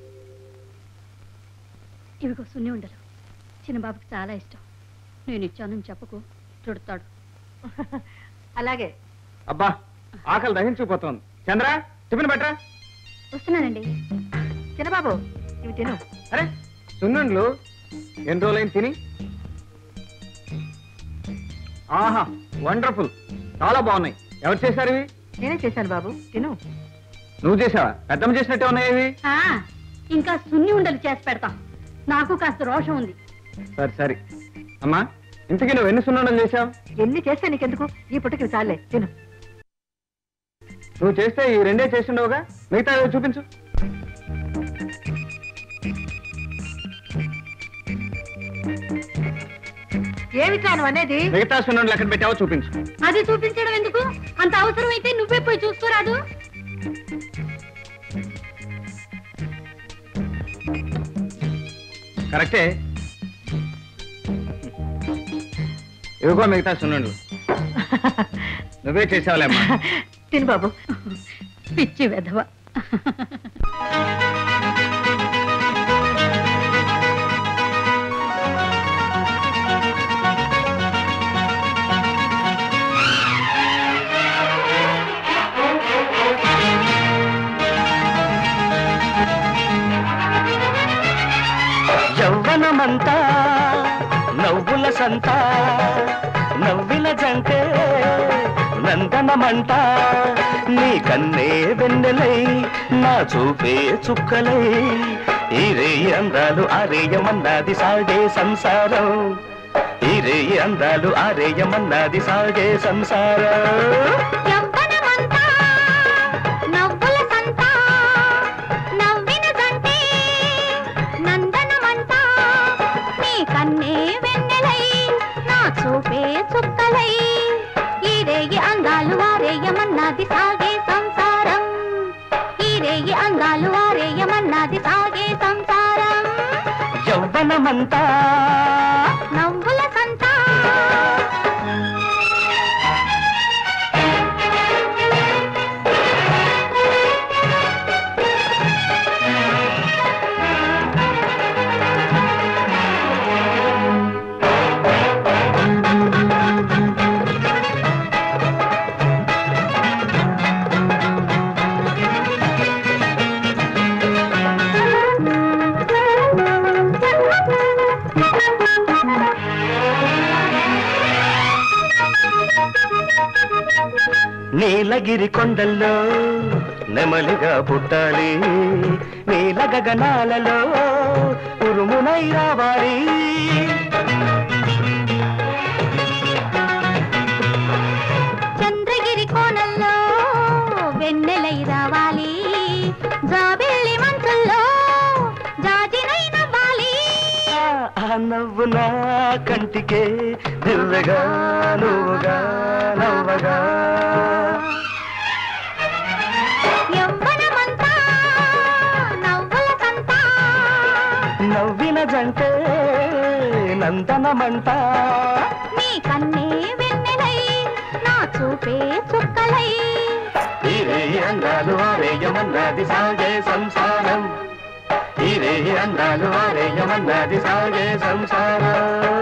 ఇవిగో సున్ని ఉండలు చిన్నబాబుకి చాలా ఇష్టం నేను ఇచ్చానని చెప్పకు చుడతాడు అలాగే అబ్బా ఆకలి దహించుకుపోతోంది చంద్ర టిఫిన్ బట్రా వస్తున్నానండి చిన్నబాబు ఇవి తిను అరే సున్నుండ్లు ఎన్ని రోజులైంది తిని ఆహా వండర్ఫుల్ చాలా బాగున్నాయి ఎవరు చేశారు ఇవి నేనే చేశాను బాబు తిను నువ్వు చేసావా పెద్దమ్మ చేసినట్టే ఉన్నాయి ఇవి ఆ, ఇంకా సున్ని ఉండలు చేసి పెడతాం నాకు కాస్త రోషం ఉంది సరే సరే అమ్మా ఇంతకీ నువ్వు ఎన్ని సున్నుండలు చేసావు ఎన్ని చేస్తే నీకెందుకు ఈ పుట్టకి చాలే తిను నువ్వు చేస్తే ఈ రెండే చేసిండవుగా మిగతా ఏవో చూపించు ఏమిట్రా నువ్వు అనేది మిగతా సున్నుండలు ఎక్కడ పెట్టావో చూపించు అది చూపించడం ఎందుకు అంత అవసరం అయితే నువ్వే పోయి చూసుకోరాదు కరెక్టే ఇవిగో మిగతా సున్నుండలు నువ్వే చేసావులేమ్మా తిను బాబు పిచ్చి వెధవ యవ్వనమంతా నవ్వుల సంత నవ్విన జంటే నందనమంట నీ కన్నే వెన్నెలై నా చూపే చుక్కలై ఈ రేయి అందాలు ఆరేయమన్నది సాగే సంసారం ఈ రేయి అందాలు ఆరేయమన్నది సాగే సంసారం యవ్వనమంతా నవ్వుల సంత నవ్విన జంటే నందనమంతా నీ కన్నే వెన్నెలై నా చూపే చుక్కలై ఈ రేగి అందాలు వారేయమన్నది సాగే సంసారం ఈ రేగి అందాలు వారేయమన్నది సాగే సంసారం యవ్వనమంతా నవ్వుల సంత నీలగిరి కొండల్లో నెమలిగా పుట్టాలి నీల గగనాలలో ఉరుమునై రావాలి చంద్రగిరి కోణంలో వెన్నెలై రావాలి జాబిల్లి మంచుల్లో జాజినై నవ్వాలి ఆ నవ్వు నా కంటికే దివ్వగా నువ్వుగా నవ్వగా యవ్వనమంతా నవ్వుల సంత నవ్విన జంటే నందనమంట నీ కన్నే వెన్నెలై నా చూపే చుక్కలై ఇదే అందాలు ఆరేయమన్నది సాగే సంసారం ఇదే అందాలు ఆరేయమన్నది సాగే సంసారం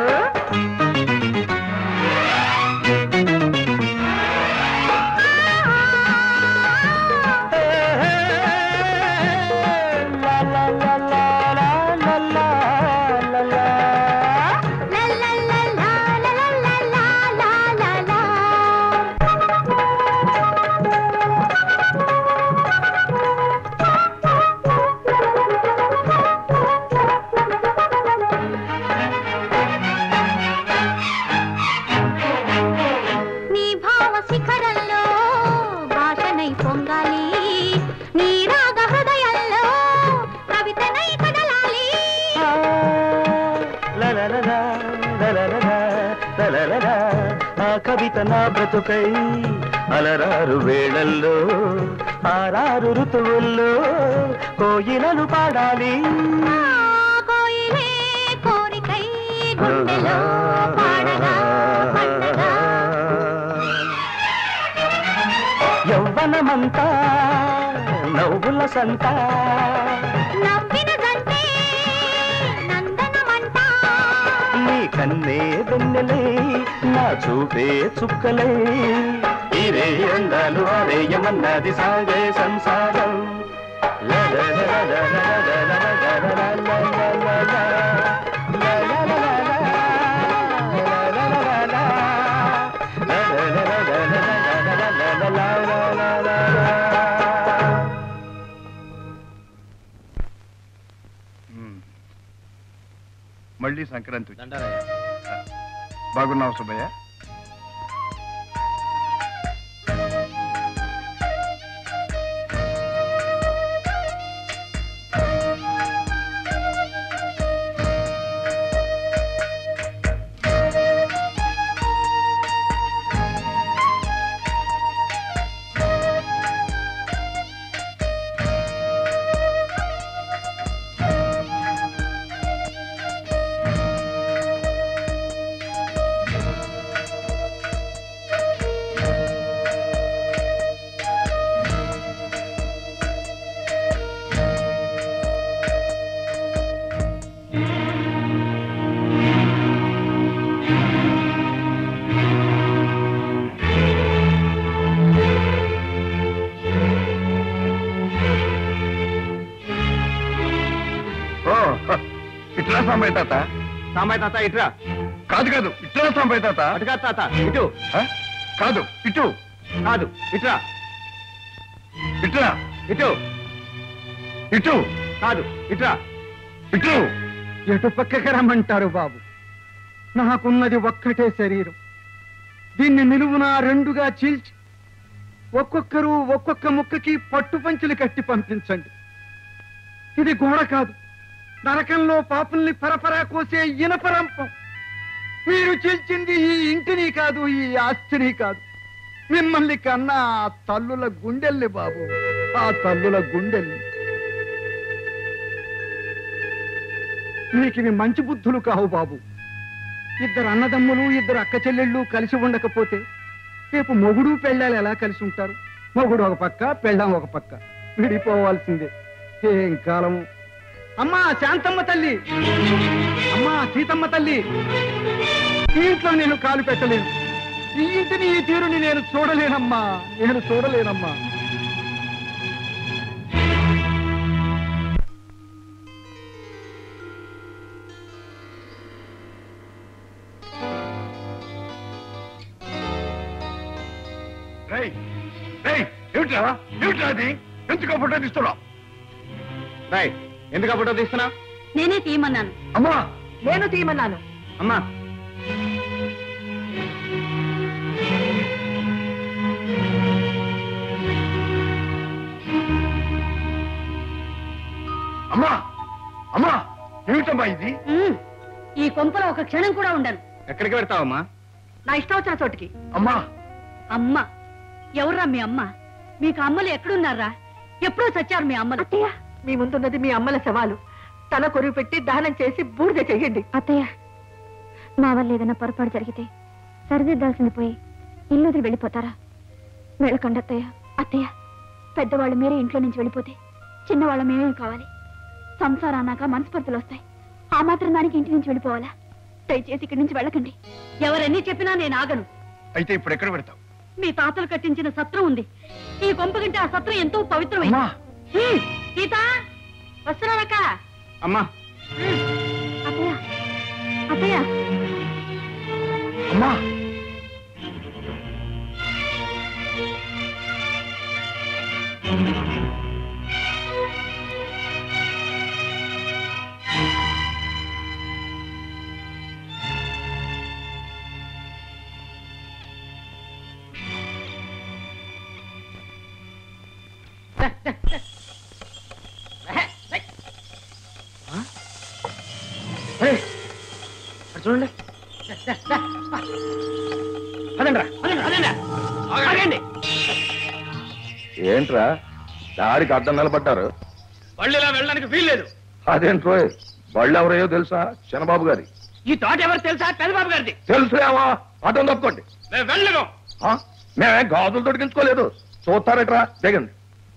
నీ భావ శిఖరంలో భాషనై పొంగాలి నీ రాగ హృదయంలో కవితనై కదలాలి లలలలా, లలలలా, లలలలా, ఆ కవిత నా బ్రతుకై అలరారు వేళల్లో ఆరారు ఋతువుల్లో కోయిలలు పాడాలి ఆ కోయిలే కోరికై గుండెలో పాడగా పండగా యౌవనమంతా నవ్వుల సంతా నవ్వినదంటే నందనమంట నీ కన్నే వెన్నెలై నా చూపే చుక్కలై ఇరే అందాలు ఆరేయమన్నది సాగే సంసారం మళ్ళీ సంక్రాంతి వచ్చింది. బాగున్నావు సుబ్బయ్య ఓ ఇట్లా సాంబయ్య తాత సాంబాయి తాత ఇట్రా కాదు కాదు ఇట్లా సాంబయ్య తాత అటుగా తాత ఇటు ఆ? కాదు ఇటు కాదు ఇట్రా ఇట్లా ఇటు ఇటు కాదు ఇట్రా ఇటు ఎటు పక్కకి రమ్మంటారు బాబు నాకున్నది ఒక్కటే శరీరం దీన్ని నిలువునా రెండుగా చీల్చి ఒక్కొక్కరు ఒక్కొక్క ముక్కకి పట్టు పంచులు కట్టి పంపించండి ఇది గోడ కాదు నరకంలో పాపుల్ని పరపరా కోసే ఇనపరంపం మీరు చీల్చింది ఈ ఇంటిని కాదు ఈ ఆస్తిని కాదు మిమ్మల్ని కన్నా ఆ తల్లుల గుండెల్ని బాబు ఆ తల్లుల గుండెల్ని మీకు ఇవి మంచి బుద్ధులు కావు బాబు ఇద్దరు అన్నదమ్ములు ఇద్దరు అక్క చెల్లెళ్ళు కలిసి ఉండకపోతే రేపు మొగుడు పెళ్ళాలు ఎలా కలిసి ఉంటారు మొగుడు ఒక పక్క పెళ్ళాం ఒక పక్క విడిపోవాల్సిందే ఏం కాలము అమ్మా శాంతమ్మ తల్లి అమ్మా సీతమ్మ తల్లి ఈ ఇంట్లో నేను కాలు పెట్టలేను ఈ ఇంటిని ఈ తీరుని నేను చూడలేనమ్మా నేను చూడలేనమ్మా రేయ్ రేయ్ ఏమిట్రా ఏమిట్రా అది ఎందుకు ఆ ఫోటో తీస్తున్నావు రాయ్ ఎందుకు ఆ ఫోటో తీస్తున్నా నేనే తీయమన్నాను అమ్మా నేను తీయమన్నాను అమ్మా అమ్మా అమ్మా ఏమిటమ్మా ఇది ఉమ్, ఈ కొంపలో ఒక క్షణం కూడా ఉండను ఎక్కడికి పెడతావమ్మా నా ఇష్టం వచ్చిన చోటికి అమ్మా అమ్మ ఎవర్రా మీ అమ్మ మీకు అమ్మలు ఎక్కడున్నారా ఎప్పుడో చచ్చారు మీ అమ్మలు అత్తయ్య మీ ముందున్నది మీ అమ్మల సవాలు తల కొరువు పెట్టి దహనం చేసి బూడిద చెయ్యండి అత్తయ్య మా వల్ల ఏదైనా పొరపాటు జరిగితే సరిదిద్దాల్సింది పోయి ఇల్లు వదిలి వెళ్ళిపోతారా వెళ్ళకండి అత్తయ్య అత్తయ్య పెద్దవాళ్ళు మీరే ఇంట్లో నుంచి వెళ్ళిపోతే చిన్నవాళ్ళ మేమేం కావాలి సంసారం అన్నాక మనస్పర్ధలు వస్తాయి ఆ మాత్రం దానికి ఇంటి నుంచి వెళ్ళిపోవాలా దయచేసి ఇక్కడి నుంచి వెళ్ళకండి ఎవరన్నీ చెప్పినా నేను ఆగను అయితే ఇప్పుడు ఎక్కడ పెడతావు మీ తాతలు కట్టించిన సత్రం ఉంది ఈ కొంప కంటే ఆ సత్రం ఎంతో పవిత్రమైంది హ్మ్, సీత వస్తున్నారక్క అమ్మా అత్తయ్య అత్తయ్య అమ్మా చూడండి ఏంట్రా దారికి అడ్డం నిలబడ్డారు వాళ్ళు ఇలా వెళ్ళడానికి వీల్లేదు అదేంట్రో బళ్ళు ఎవరయ్యో తెలుసా చిన్నబాబు గారి ఈ తోట ఎవరు తెలుసా పెద్దబాబు గారిది తెలుసులేవా అడ్డం తప్పుకోండి మేము వెళ్ళను ఆ? మేమే గాజులు తొడిగించుకోలేదు చూస్తారట్రా దిగండి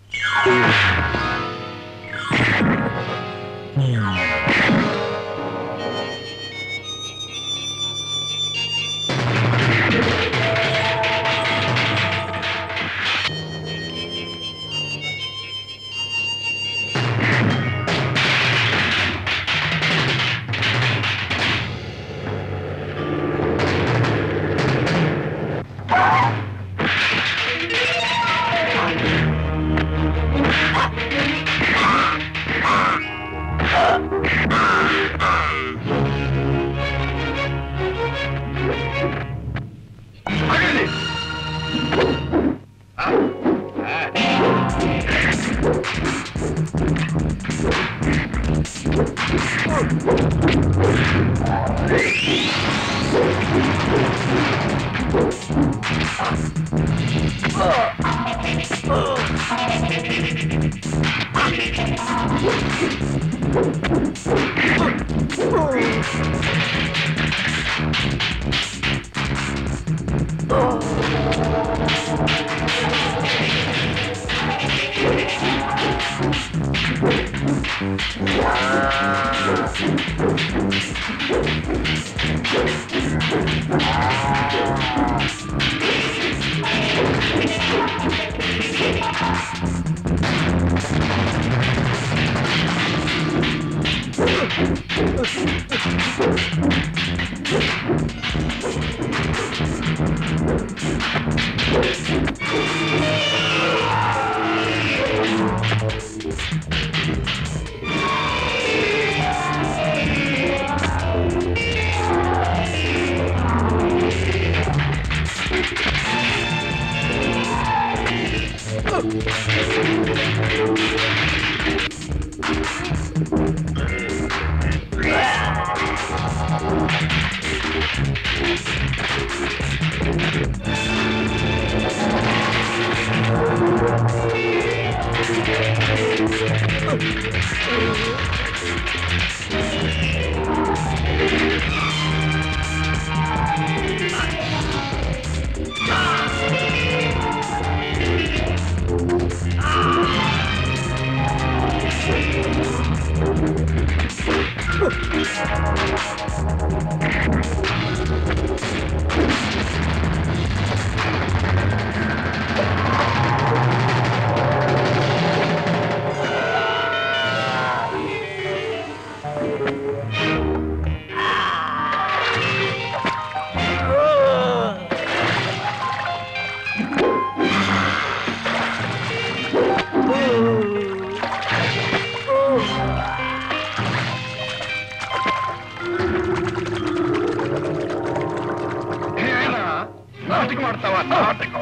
ఏనా? నాటకం ఆడతావా నాటకం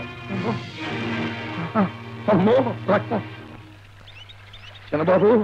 అమ్మో రక్తం చిన్నబాబు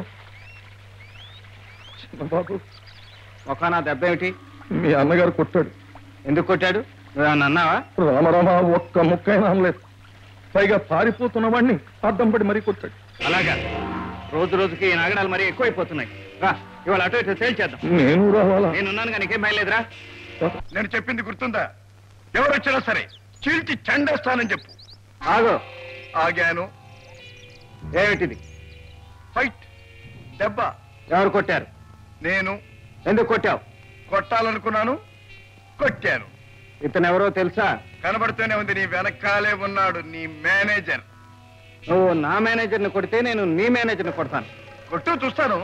చిన్నబాబు ఒకనా దెబ్బ ఏమిటి మీ అన్నగారు కొట్టాడు ఎందుకు కొట్టాడు నువ్వేమన్నా అన్నావా రామరామ ఒక్క ముక్కైనా అనలేదు పైగా పారిపోతున్న వాడిని అడ్డం పడి మరీ కొట్టాడు అలాగా రోజు రోజుకి ఈ నాగడాలు మరీ ఎక్కువైపోతున్నాయి రా ఇవాళ అటు ఇటు తేల్చేద్దాం నేను రావాలా నేనున్నాను కానీ నీకేం భయం లేదురా నేను చెప్పింది గుర్తుందా ఎవరు వచ్చినా సరే చీల్చి చెండేస్తానని చెప్పు ఆగో ఆగాను ఏమిటిది ఫైట్ దెబ్బ ఎవరు కొట్టారు నేను ఎందుకు కొట్టావు కొట్టాలనుకున్నాను కొట్టాను ఇతను ఎవరో తెలుసా కనబడుతూనే ఉంది నీ వెనకాలే ఉన్నాడు నీ మేనేజర్ నువ్వు నా మేనేజర్ని కొడితే నేను నీ మేనేజర్ని కొడతాను కొట్టు చూస్తాను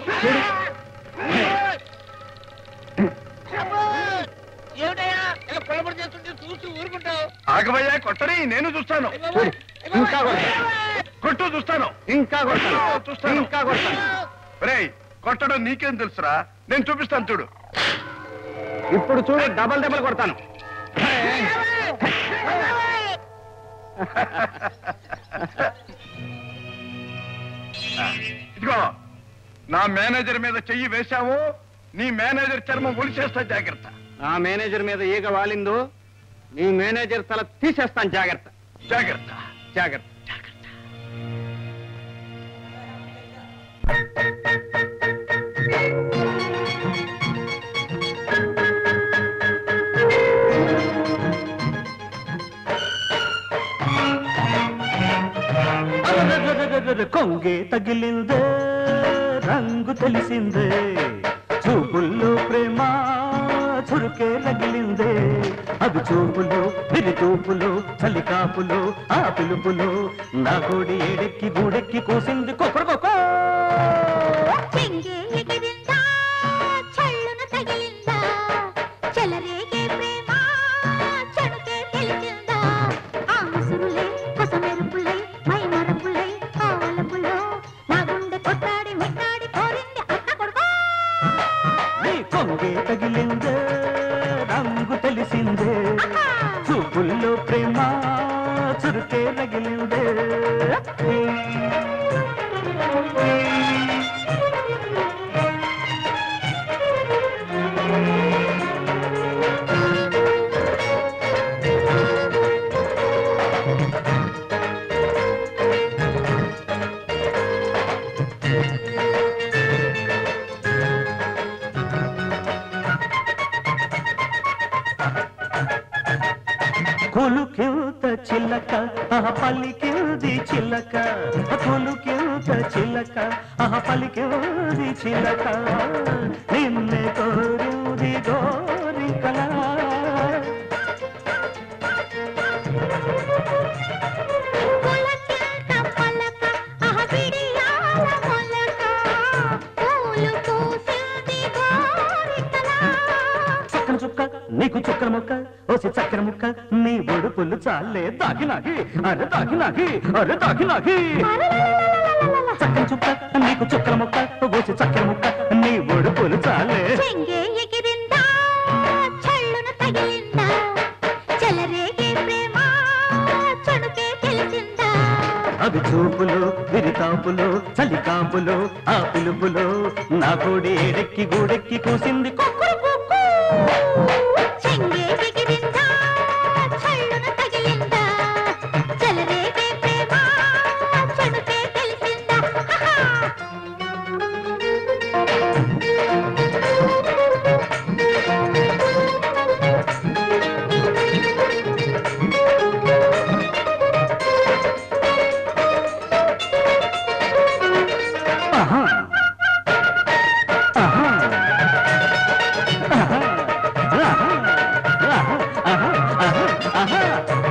ఏమిటయ్యా ఇలా పొలబడి చేస్తుంటే చూసి ఊరుకుంటావు ఆగవయ్యా కొట్టని నేను చూస్తాను ఇంకా కొడతాను కొట్టు చూస్తాను ఇంకా కొడతాను చూస్తాను ఇంకా కొడతాను రేయ్ కొట్టడం నీకేం తెలుసురా నేను చూపిస్తాను చూడు ఇప్పుడు చూడు డబల్ డబల్ కొడతాను ఇదిగో నా మేనేజర్ మీద చెయ్యి వేశావు నీ మేనేజర్ చర్మం ఒలిచేస్తా జాగ్రత్త నా మేనేజర్ మీద ఈగ వాలిందో నీ మేనేజర్ తల తీసేస్తాను జాగ్రత్త జాగ్రత్త జాగ్రత్త కొంగే తగిలిందే రంగు తెలిసిందే చూపుల్లో ప్రేమ చురుకే రగిలిందే అది చూపులు విరి చూపులు చలికాపులు ఆ పిలుపులు నా కోడి ఏడెక్కి గూడెక్కి కూసింది కొక్కరకొక్కో చెంగే ఎగిరిందా చల్లున తగిలిందా చెలరేగే ప్రేమ చెడుకే తెలిసిందా ఆ ముసురులే కొస మెరుపులై మై మరపులై ఆవలపులో నా గుండె కొట్టాడి మిట్టాడి కోరింది అక్క కొడుకో నీ కొంగే తగిలిందే రంగు తెలిసిందే చూపుల్లో ప్రేమ చురుకే రగిలిందే కొలుకెంత చిల్లక ఆ పలికింది చిల్లక కొలుకెంత చిల్లక ఆ పలికింది చిల్లక నిన్నే కోరింది గోరికలా పులకింత పలక ఆహ బిడియాల మొలక పూలు పూసింది గోరికలా చక్కన చుక్క నీకు చుక్కన ముక్క ఓసి చక్కన ముక్క నీ ఒడుపులు చాలే దాగి నాగి అరే దాగి నాగి అరే దాగి నాగి చక్కన చుక్క నీకు చుక్కన ముక్క ఓసి చక్కన ముక్క నీ ఒడుపులు చాలే చెంగే ఎగిరిందా చల్లున తగిలిందా చెలరేగే ప్రేమ చెడుకే తెలిసిందా అది చూపులు విరితాపులు చలికాపులు ఆ పిలుపులు నా కోడి ఏడెక్కి గూడెక్కి కూసింది కుక్కురుకుక్కు. చెంగే ఎగిరిందా చల్లున తగిలిందా చెలరేగే ప్రేమ చెడుకే తెలిసిందా ఆహా. ఆహా. ఆహా. ఆహా. ఆహా. ఆహా. ఆహా.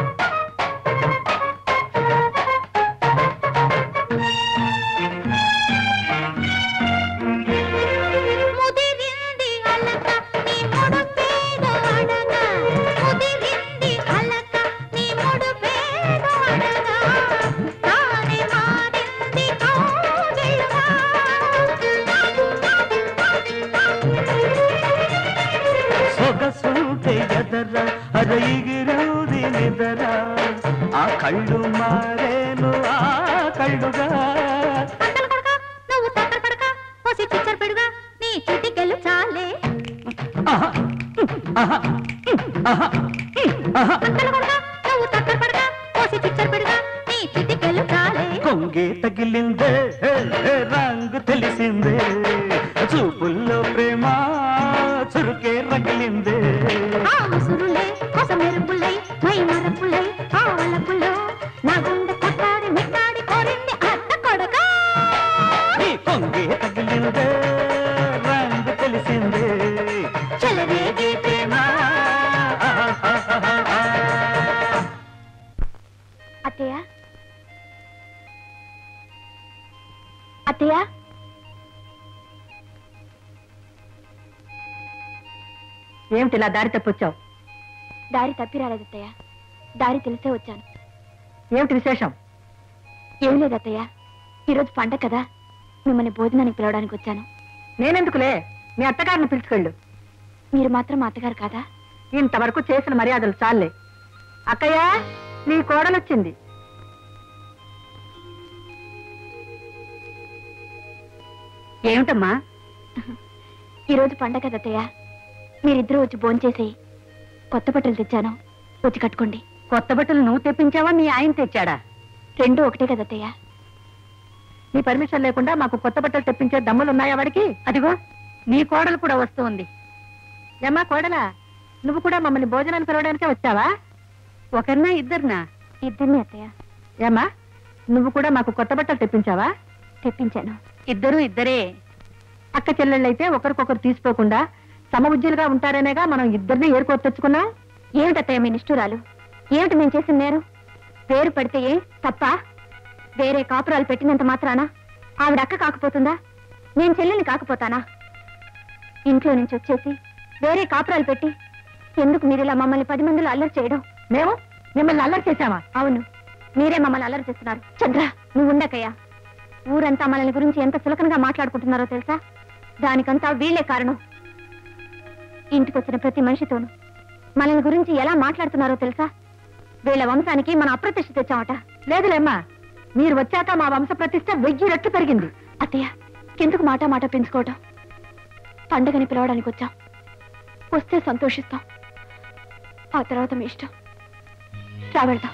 ముదిరింది అలక నీ ముడుపేదో అడగా ముదిరింది అలక నీ ముడుపేదో అడగా తానే మారింది కౌగిళ్ళగా సొగసుంటే ఎదర అరయిగిరుది నిదర ఆ కళ్ళు మారేను ఆ కళ్ళుగా నువ్వు తొందర పడక పోసి చిచ్చర్ పెడుగా నీ చిటికెళ్ళు చాలే ఆహా. ఆహా. ఆహా. ఆహా. అంతలు కొడక నువ్వు తొందర పడక పోసి చిచ్చర్ పెడుగా నీ చిటికెళ్ళు చాలే కొంగే తగిలిందే హే, హే, రంగు తెలిసిందే చూపుల్లో ప్రేమ చురుకే రగిలిందే ఆ ముసురులే కొస మెరుపులై మై మరపులై ఏమిటి ఇలా దారి తప్పొచ్చావు దారి తప్పి రాలేదు అత్తయ్య దారి తెలిసే వచ్చాను ఏమిటి విశేషం ఏం లేదు అత్తయ్య ఈరోజు పండగ కదా మిమ్మల్ని భోజనానికి పిలవడానికి వచ్చాను నేనెందుకులే మీ అత్తగారిని పిలుచుకెళ్ళు మీరు మాత్రం మా అత్తగారు కాదా ఇంతవరకు చేసిన మర్యాదలు చాలే అక్కయ్య నీ కోడలొచ్చింది ఏమిటమ్మా ఈరోజు పండగ కదా అత్తయ్య మీరిద్దరూ వచ్చి భోంచేసి కొత్త బట్టలు తెచ్చాను వచ్చి కట్టుకోండి కొత్త బట్టలు నువ్వు తెప్పించావా మీ ఆయన తెచ్చాడా రెండు ఒకటే కదా అత్తయ్య నీ పర్మిషన్ లేకుండా మాకు కొత్త బట్టలు తెప్పించే దమ్ములు ఉన్నాయా వాడికి అదిగో నీ కోడలు కూడా వస్తుంది ఏమ్మా కోడలా నువ్వు కూడా మమ్మల్ని భోజనానికి పిలవడానికే వచ్చావా ఒకరినా ఇద్దరినా ఇద్దరిని అత్తయ్య ఏమ్మా నువ్వు కూడా మాకు కొత్త బట్టలు తెప్పించావా తెప్పించాను ఇద్దరు ఇద్దరే అక్క చెల్లెళ్ళైతే ఒకరికొకరు తీసుకోకుండా సమబుజ్జులుగా ఉంటారనేగా మనం ఇద్దరిని ఏరుకోసి తెచ్చుకున్నాం ఏమిటత్తయ్య మీ నిష్ఠురాలు ఏమిటి మేము చేసిన నేరం పేరు పడితే ఏ తప్ప వేరే కాపురాలు పెట్టినంత మాత్రాన ఆవిడ అక్క కాకపోతుందా నేను చెల్లెని కాకపోతానా ఇంట్లో నుంచి వచ్చేసి వేరే కాపురాలు పెట్టి ఎందుకు మీరు ఇలా మమ్మల్ని పది మందిలో అల్లరి చేయడం మేము మిమ్మల్ని అల్లరి చేశామా అవును మీరే మమ్మల్ని అల్లరి చేస్తున్నారు చంద్ర నువ్వు ఉండకయ్యా ఊరంతా మనల్ని గురించి ఎంత చులకనగా మాట్లాడుకుంటున్నారో తెలుసా దానికంతా వీళ్ళే కారణం ఇంటికి వచ్చిన ప్రతి మనిషితోనూ మనల్ని గురించి ఎలా మాట్లాడుతున్నారో తెలుసా వీళ్ళ వంశానికి మనం అప్రతిష్ఠ తెచ్చామట లేదులేమ్మా మీరు వచ్చాక మా వంశ ప్రతిష్ట వెయ్యి రెట్లు పెరిగింది అత్తయ్య ఎందుకు మాట మాట పెంచుకోవటం పండగని పిలవడానికి వచ్చాం వస్తే సంతోషిస్తాం ఆ తర్వాత మీ ఇష్టం రావెళ్తాం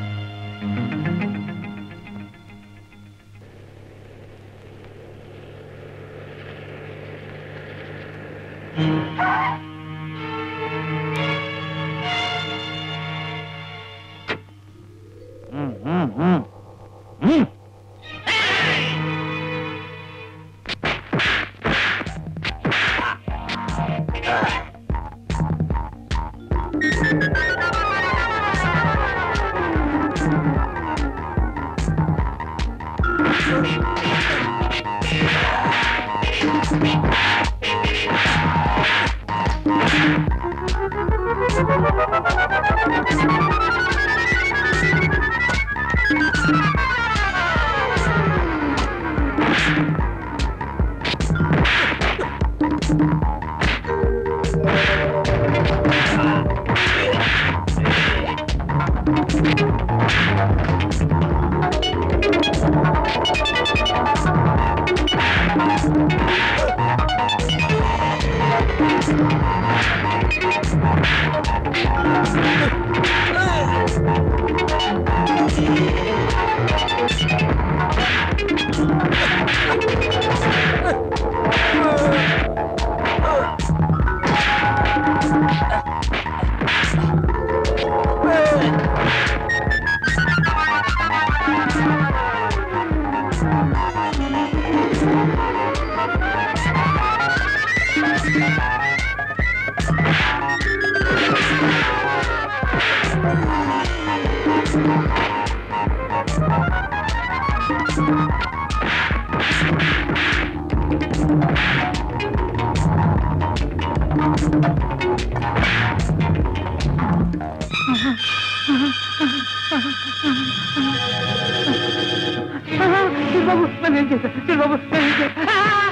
బాబు నన్ను ఏం చేశా బాబు నన్ను ఏం చేశా?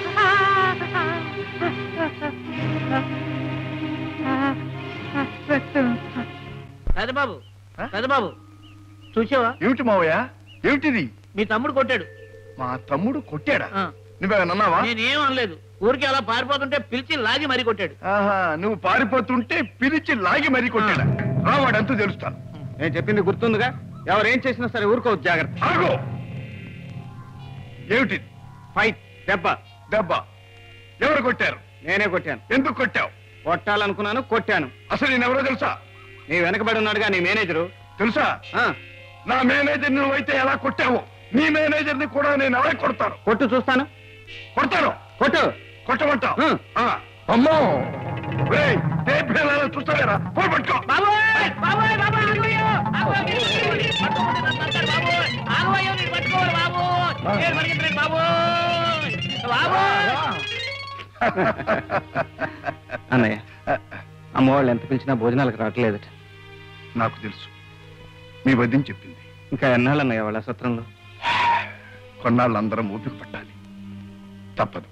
పెదబాబు పెదబాబు చూసావా ఏమిటి మావయ్య ఏమిటిది మీ తమ్ముడు కొట్టాడు మా తమ్ముడు కొట్టాడా ఆ. నువ్వేమన్నావా నేనేం అనలేదు ఊరికి అలా పారిపోతుంటే పిలిచి లాగి మరీ కొట్టాడు ఆహా నువ్వు పారిపోతుంటే పిలిచి లాగి మరీ కొట్టాడా రావాడంతూ తెలుస్తాను నేను చెప్పింది గుర్తుందిగా ఎవరేం చేసినా సరే ఊరుకోవచ్చు జాగ్రత్త ఆగు ఏమిటి ఫైట్ దెబ్బ దెబ్బ ఎవరు కొట్టారు నేనే కొట్టాను ఎందుకు కొట్టావు కొట్టాలనుకున్నాను కొట్టాను అసలు నేనెవరో తెలుసా నీ వెనకబడి ఉన్నాడుగా నీ మేనేజరు తెలుసా ఆ, నా మేనేజర్ నువ్వైతే ఎలా కొట్టావు నీ మేనేజర్ ని కూడా నేను ఎలా కొడతాను కొట్టు చూస్తాను కొడతాను కొట్టు కొట్టమంటా ఆ. ఆ, అమ్మో రేయ్, టేప్ వేలాలో చూస్తావేరా పోయి పట్టుకో బాబోయ్ బాబోయ్ బాబోయ్ ఆగవయ్యో ఆగవయ్యో పట్టుకోండి నన్ను అంటాడు బాబోయ్ ఆగవయ్యో నేను పట్టుకోవాలి బాబోయ్ నేను పరిగెత్తలేదు బాబోయ్ బాబోయ్ అన్నయ్య అమ్మ వాళ్ళు ఎంత పిలిచినా భోజనాలకు రావట్లేదట నాకు తెలుసు మీ వదిన చెప్పింది ఇంకా ఎన్నాళ్ళన్నయ్య వాళ్ళ సత్రంలో కొన్నాళ్ళు అందరం ఓపిక పట్టాలి తప్పదు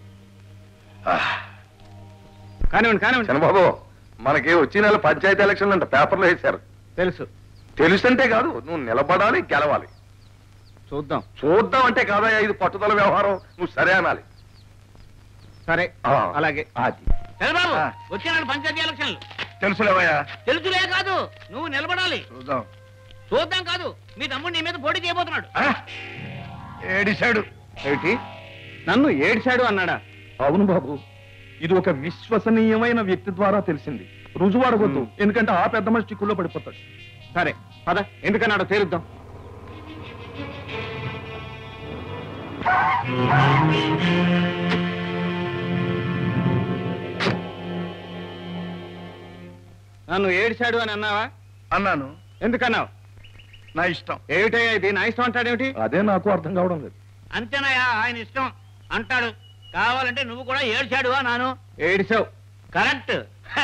కానివ్వండి కానివ్వండి చంద్రబాబు మనకి వచ్చే నెల పంచాయతీ ఎలక్షన్లు అంట పేపర్లో వేశారు తెలుసు తెలుసంటే కాదు నువ్వు నిలబడాలి గెలవాలి చూద్దాం చూద్దాం అంటే కాదయ్యా ఇది పట్టుదల వ్యవహారం నువ్వు సరే అనాలి సరే అలాగే అది చంద్రబాబు వచ్చే పంచాయతీ ఎలక్షన్లు తెలుసులేవయ్యా తెలుసులే కాదు నువ్వు నిలబడాలి చూద్దాం చూద్దాం కాదు మీ తమ్ముడు నీ మీద పోటీ చేయబోతున్నాడు ఏడిశాడు ఏమిటి నన్ను ఏడ్చాడు అన్నాడా అవును బాబు ఇది ఒక విశ్వసనీయమైన వ్యక్తి ద్వారా తెలిసింది రుజువు అడగొద్దు ఎందుకంటే ఆ పెద్ద మనిషి చిక్కుల్లో పడిపోతాడు సరే పద ఎందుకన్నాడో తేలుద్దాం నన్ను ఏడ్చాడు అని అన్నావా అన్నాను ఎందుకన్నావు నా ఇష్టం ఏమిటయ్యా ఇది నా ఇష్టం అంటాడేమిటి అదే నాకు అర్థం కావడం లేదు అంతేనాయా ఆయన ఇష్టం అంటాడు కావాలంటే నువ్వు కూడా ఏడ్చాడు నాను ఏడిచావు కరెక్ట్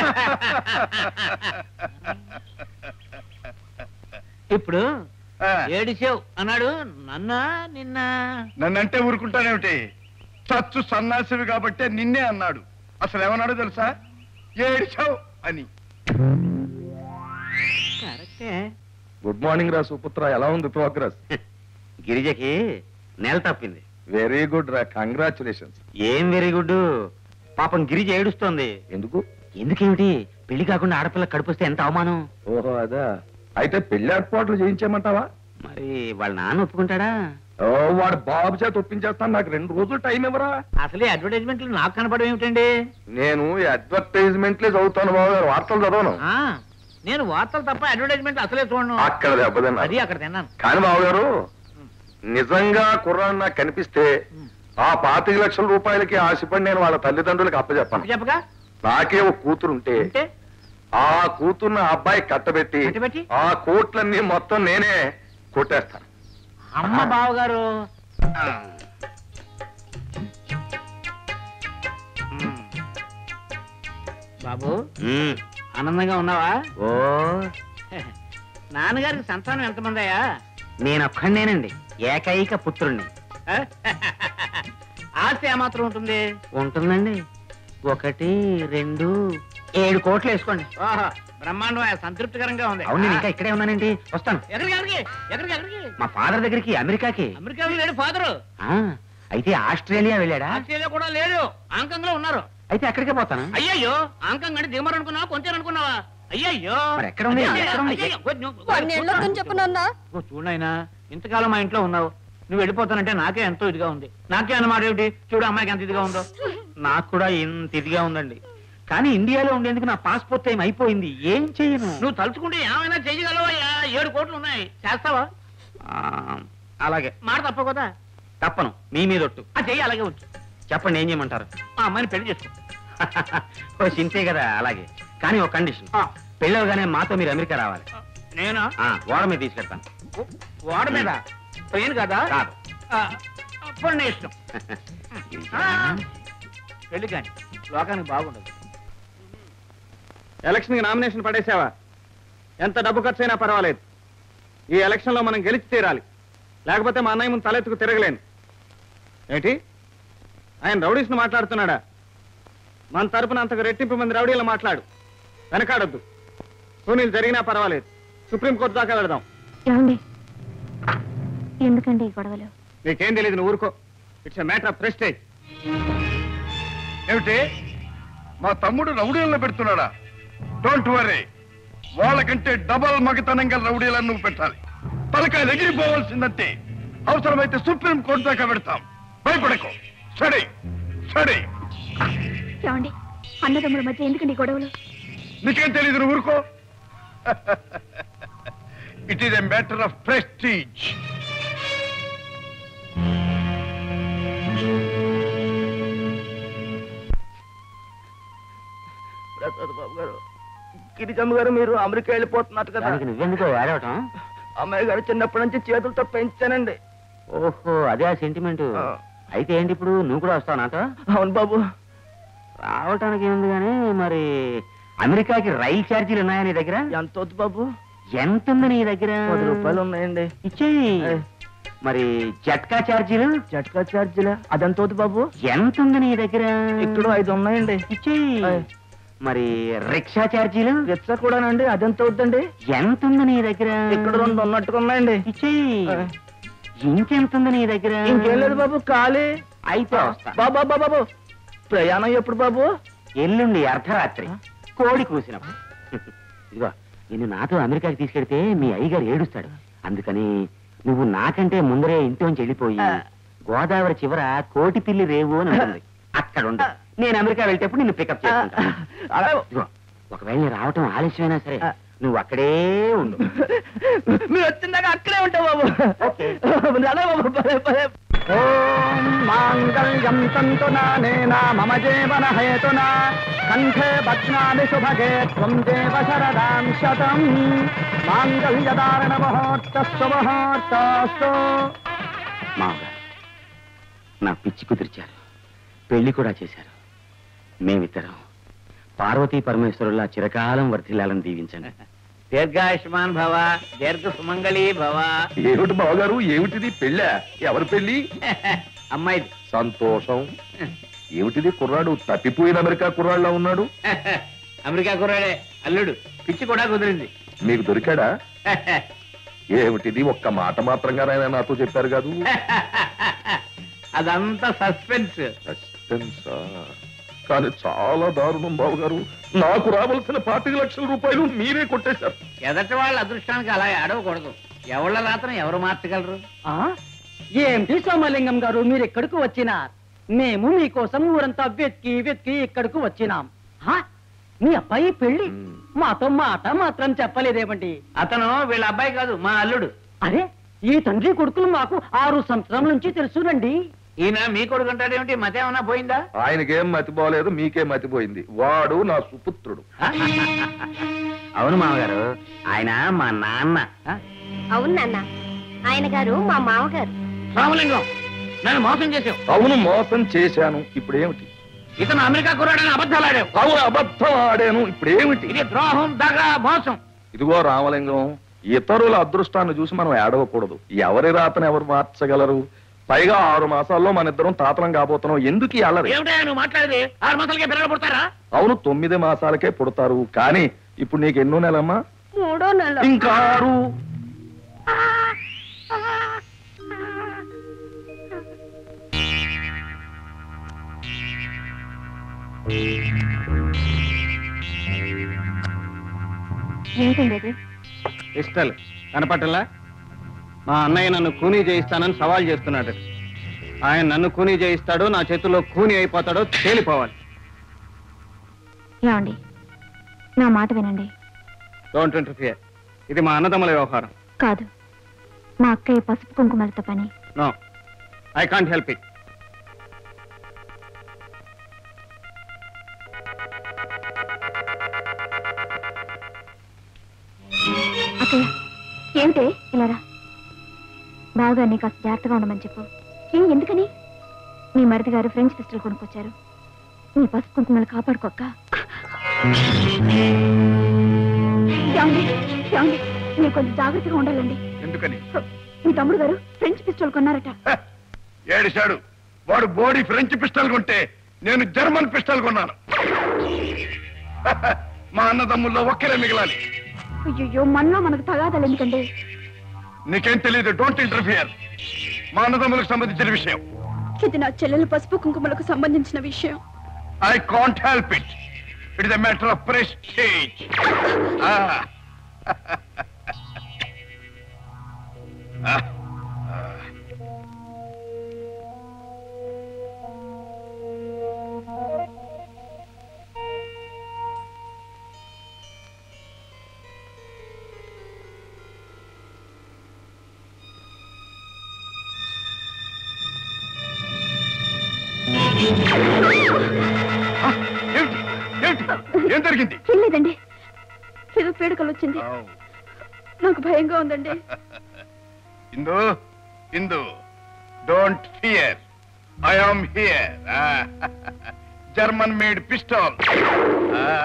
ఇప్పుడు ఏడిసావు అన్నాడు నన్నా నిన్న నన్నంటే ఊరుకుంటానేమిటి చచ్చు సన్నాసివి కాబట్టే నిన్నే అన్నాడు అసలు ఏమన్నాడో తెలుసా ఏడిచావు అని కరెక్టే గుడ్ మార్నింగ్ రా సుపుత్ర ఎలా ఉంది ప్రోగ్రెస్ గిరిజకి నెల తప్పింది వెరీ గుడ్ రా కంగ్రాచులేషన్స్ ఏం వెరీ గుడ్ పాపం గిరిజ ఏడుస్తోంది ఎందుకు ఎందుకేమిటి పెళ్లి కాకుండా ఆడపిల్ల కడుపుస్తే ఎంత అవమానం ఓహో అదా అయితే పెళ్లి ఏర్పాట్లు చేయించేయమంటావా మరి వాళ్ళ నాన్న ఒప్పుకుంటాడా ఓ వాడు బాబు చేత ఒప్పించేస్తాను నాకు రెండు రోజులు టైం ఇవ్వరా అసలే అడ్వర్టైజ్మెంట్లు నాకు కనపడడం ఏమిటండి నేను ఈ అడ్వర్టైజ్మెంట్లే చదువుతాను బాబు గారు వార్తలు చదవను ఆ, నేను వార్తలు తప్ప అడ్వర్టైజ్మెంట్ అసలే చూడను అక్కడ దెబ్బతిన్నా అది అక్కడ తిన్నాను కానీ బాబు గారు నిజంగా కుర్రాన్ని నాకు కనిపిస్తే ఆ పాతిక లక్షల రూపాయలకి ఆశపడి నేను వాళ్ళ తల్లిదండ్రులకి అప్పచెప్పాను చెప్పగా నాకే ఒక కూతురు ఉంటే ఆ కూతుర్ని ఆ అబ్బాయి కట్టబెట్టి ఆ కోట్లన్నీ మొత్తం నేనే కొట్టేస్తాను అమ్మ బావగారు బాబు ఉమ్, ఆనందంగా ఉన్నావా ఓ నాన్నగారికి సంతానం ఎంతమంది అయ్యా నేను ఒక్కడేనండి ఏకైక పుత్రుణ్ణి ఆస్తి ఏమాత్రం ఉంటుంది ఉంటుందండి ఒకటి రెండు ఏడు కోట్లు వేసుకోండి ఓహో బ్రహ్మాండం సంతృప్తికరంగా ఉంది అవును నేను ఇంకా ఇక్కడే ఉన్నానండి వస్తాను ఎక్కడికి ఎక్కడికి ఎక్కడికి ఎక్కడికి మా ఫాదర్ దగ్గరికి అమెరికాకి అమెరికాలో లేడు ఫాదరు ఆ, అయితే ఆస్ట్రేలియా వెళ్ళాడా ఆస్ట్రేలియా కూడా లేడు ఆంకంగ్ లో ఉన్నారు అయితే అక్కడికే పోతాను అయ్యయ్యో ఆంకంగ్ అంటే దిగమరు అనుకున్నావా కొంచెం అనుకున్నావా అయ్యయ్యో మరి ఎక్కడ ఉంది? అయ్యయ్యో, ఎక్కడ ఉంది? అయ్యయ్యో, కొంచెం- పన్నెండు చెప్పు నాన్న ఓ, చూడాయనా ఇంతకాలం మా ఇంట్లో ఉన్నావు నువ్వు వెళ్ళిపోతానంటే నాకే ఎంతో ఇదిగా ఉంది నాకే అన్నమాట ఏమిటి చూడు అమ్మాయికి ఎంత ఇదిగా ఉందో నాకు కూడా ఇంత ఇదిగా ఉందండి కానీ ఇండియాలో ఉండేందుకు నా పాస్పోర్ట్ టైం అయిపోయింది ఏం చెయ్యను నువ్వు తలుచుకుంటే ఏమైనా చెయ్యగలవయ్యా ఏడు కోట్లు ఉన్నాయి చేస్తావా ఆ, అలాగే మాట తప్ప కదా తప్పను మీ మీద ఒట్టు ఆ చెయ్యి అలాగే ఉంచు చెప్పండి ఏం చేయమంటారు మా అమ్మాయిని పెళ్లి చేసుకో ఓ సింతే కదా అలాగే కానీ ఒక కండిషన్ పెళ్ళవగానే మాతో మీరు అమెరికా రావాలి నేనా ఆ, ఓడ మీద తీసుకెళ్తాను వాడ మీద ట్రైన్ కదా కాదు ఆ, అప్పుడు నీ ఇష్టం ఆ, పెళ్లి కానీ లోకానికి బాగుండదు ఎలక్షన్ కి నామినేషన్ పడేసావా ఎంత డబ్బు ఖర్చు అయినా పర్వాలేదు ఈ ఎలక్షన్ లో మనం గెలిచి తీరాలి లేకపోతే మా అన్నయ్య ముందు తలెత్తుకు తిరగలేను ఏంటి ఆయన రౌడీస్ను మాట్లాడుతున్నాడా మన తరపున అంతకు రెట్టింపు మంది రౌడీలు మాట్లాడు వెనకాడొద్దు సునీల్ జరిగినా పర్వాలేదు సుప్రీంకోర్టు దాకా వెళదాం ఏమండి ఎందుకండి ఈ గొడవలు నీకేం తెలియదు నువ్వు ఊరుకో ఇట్స్ మ్యాటర్ ఆఫ్ ప్రెస్టేజ్ ఏమిటి మా తమ్ముడు రౌడీలను పెడుతున్నాడా డోంట్ వరీ వాళ్ళకంటే డబల్ మగతనంగా రౌడీలను నువ్వు పెట్టాలి తలకాయలు ఎగిరిపోవాల్సిందంటే అవసరమైతే సుప్రీం కోర్టు దాకా పెడతాం భయపడకు సరే సరే ఏమండి అన్నదమ్ముల మధ్య ఎందుకండి ఈ గొడవలు నీకేం తెలియదు నువ్వు ఊరుకో it is a matter of prestige Prasad Babu గారు గిరిజమ్మ గారు మీరు అమెరికా వెళ్ళిపోతున్నట్టు కదా దానికి నువ్వెందుకో ఏడవటం అమ్మాయి గారు చిన్నప్పటి నుంచి చేతులతో పెంచానండి ఓహో అదే ఆ సెంటిమెంట్ అయితే ఏంటి ఇప్పుడు నువ్వు కూడా వస్తావు నాతో అవును బాబు రావటానికి ఏముంది కానీ మరి అమెరికాకి రైలు ఛార్జీలు ఉన్నాయా నీ దగ్గర ఎంత వద్దు బాబు ఎంత ఉంది నీ దగ్గర పది రూపాయలు ఉన్నాయండి ఇచ్చేయి మరి జట్కా ఛార్జీలు జట్కా ఛార్జీలా అదెంత వద్దు బాబు ఎంత ఉంది నీ దగ్గర ఇక్కడ ఐదు ఉన్నాయండి ఇచ్చేయి మరి రిక్షా ఛార్జీలు రిక్షా కూడానండి అదెంత వద్దండి ఎంత ఉంది నీ దగ్గర ఇక్కడ రెండు ఉన్నట్టుగా ఉన్నాయండి ఇచ్చేయి ఇంకెంత ఉంది నీ దగ్గర ఇంకేం లేదు బాబు ఖాళీ అయితే వస్తా బాబు బాబు బాబు ప్రయాణం ఎప్పుడు బాబు ఎల్లుండి అర్ధరాత్రి కోడి కూసినప్పుడు ఇదిగో నిన్ను నాతో అమెరికాకి తీసుకెడితే మీ అయ్యగారు ఏడుస్తాడు అందుకని నువ్వు నాకంటే ముందరే ఇంట్లోంచి వెళ్ళిపోయి గోదావరి చివర కోటి పిల్లి రేవు అని ఉంటుంది అక్కడ ఉండు నేను అమెరికా వెళ్తేప్పుడు నిన్ను పికప్ చేసుకుంటా ఇదిగో, ఒకవేళ నేను రావటం ఆలస్యమైనా సరే నువ్వు అక్కడే ఉండు మీరు వచ్చిందాక అక్కడే ఉంటావు బాబు అలా బాబు పదే పదే ఓం మాంగళ్యం తంతు నానేన మమ జీవన హేతునా కంఠే భగ్నామి శుభగే త్వం దేవ శరదాం శతం మాంగళ్యదారణ మహోర్తస్సు మహోర్తస్సు మామగారు నా పిచ్చి కుదిర్చారు పెళ్లి కూడా చేశారు మేమిద్దరం పార్వతీ పరమేశ్వరులా చిరకాలం వర్ధిల్లాలని దీవించండి దీర్ఘాయుష్మాన్ భవ దీర్ఘ సుమంగళి భవ ఏమిటి బావగారు ఏమిటిది పెళ్ళా ఎవరి పెళ్లి అమ్మాయి సంతోషం ఏమిటిది కుర్రాడు తప్పిపోయిన అమెరికా కుర్రాడులా ఉన్నాడు అమెరికా కుర్రాడే అల్లుడు పిచ్చి కూడా కుదిరింది మీకు దొరికాడా ఏమిటిది ఒక్క మాట మాత్రంగానైనా నాతో చెప్పారు కాదు అదంతా సస్పెన్స్ సస్పెన్సా? కానీ చాలా దారుణం బాబు గారు నాకు రావాల్సిన పాతిక లక్షల రూపాయలు మీరే కొట్టేశారు ఎదటి వాళ్ళ అదృష్టానికి అలా ఆడవకూడదు ఎవళ్ళ రాత్రం ఎవరు మార్చగలరు ఆ? ఏమిటి సోమలింగం గారు మీరు ఇక్కడికి వచ్చినారు మేము మీకోసం ఊరంతా వెతికి వెతికి ఇక్కడికి వచ్చినాం ఆ? మీ అబ్బాయి పెళ్లి మాతో మాట మాత్రం చెప్పలేదేమండి అతను వీళ్ళ అబ్బాయి కాదు మా అల్లుడు అరే ఈ తండ్రి కొడుకులు మాకు ఆరు సంవత్సరం నుంచి తెలుసునండి ఈయన మీ కొడుకు అంటాడేమిటి మతేమన్నా పోయిందా ఆయనకేం మతిపోలేదు మీకే మతిపోయింది వాడు నా సుపుత్రుడు అవును మామగారు ఆయన మా నాన్న అవును నాన్న ఆయన గారు మా మామగారు రామలింగం నన్ను మోసం చేసావు అవును మోసం చేశాను ఇప్పుడు ఏమిటి ఇతను అమెరికా కుర్రాడని అబద్ధాలు ఆడావు అవును అబద్ధం ఆడాను ఇప్పుడు ఏమిటి ఇది ద్రోహం దగా మోసం ఇదిగో రామలింగం ఇతరుల అదృష్టాన్ని చూసి మనం ఏడవకూడదు ఎవరి రాతను ఎవరు మార్చగలరు పైగా ఆరు మాసాల్లో మన ఇద్దరం తాతలం కాబోతున్నాం ఎందుకు ఈ అల్లరి ఏమిటా నువ్వు మాట్లాడేది ఆరు మాసాలకే పిల్లలు పుడతారా అవును తొమ్మిది మాసాలకే పుడతారు కానీ ఇప్పుడు నీకు ఎన్నో నెలమ్మా మూడో నెల ఇంకా ఆరు ఏంటండి ఇది పిస్టల్ కనపట్టలా మా అన్నయ్య నన్ను కూనీ చేయిస్తానని సవాల్ చేస్తున్నాడు ఆయన నన్ను కూనీ చేయిస్తాడో నా చేతుల్లో కూనీ అయిపోతాడో తేలిపోవాలి ఏమండి నా మాట వినండి డోంట్ ఇంటర్ఫియర్ ఇది మా అన్నదమ్ముల వ్యవహారం కాదు మా అక్కయ్య పసుపు కుంకుమలతో పని no I can't help it అక్కయ్య ఏమిటే ఇలా రా బాగా నీకు కాస్త జాగ్రత్తగా ఉండమని చెప్పు ఏం ఎందుకని మీ మరిది గారు ఫ్రెంచ్ పిస్టల్ కొనుక్కొచ్చారు నీ పసుపు కుంకుమలు కాపాడుకోక్క ఏమండి ఏమండి మీరు కొంచెం జాగ్రత్తగా ఉండాలండి ఎందుకని మీ తమ్ముడు గారు ఫ్రెంచ్ పిస్టల్ కొన్నారట ఏడిశాడు వాడు బోడీ ఫ్రెంచ్ పిస్టల్ కొంటే నేను జర్మన్ పిస్టల్ కొన్నాను మా అన్నదమ్ముల్లో ఒక్కరే మిగలాలి అయ్యో మనలో మనకు తగాదాలు ఎందుకండి నీకేం తెలియదు డోంట్ ఇంటర్ఫియర్ మా అన్నదమ్ములకు సంబంధించిన విషయం ఇది నా చెల్లెలు పసుపు కుంకుమలకు సంబంధించిన విషయం I can't help it it is a matter of prestige ఏమిటి ఏమిటి ఏం జరిగింది ఏం లేదండి ఏదో పీడకలు వచ్చింది నాకు భయంగా ఉందండి Indu Indu don't fear I am here German made pistol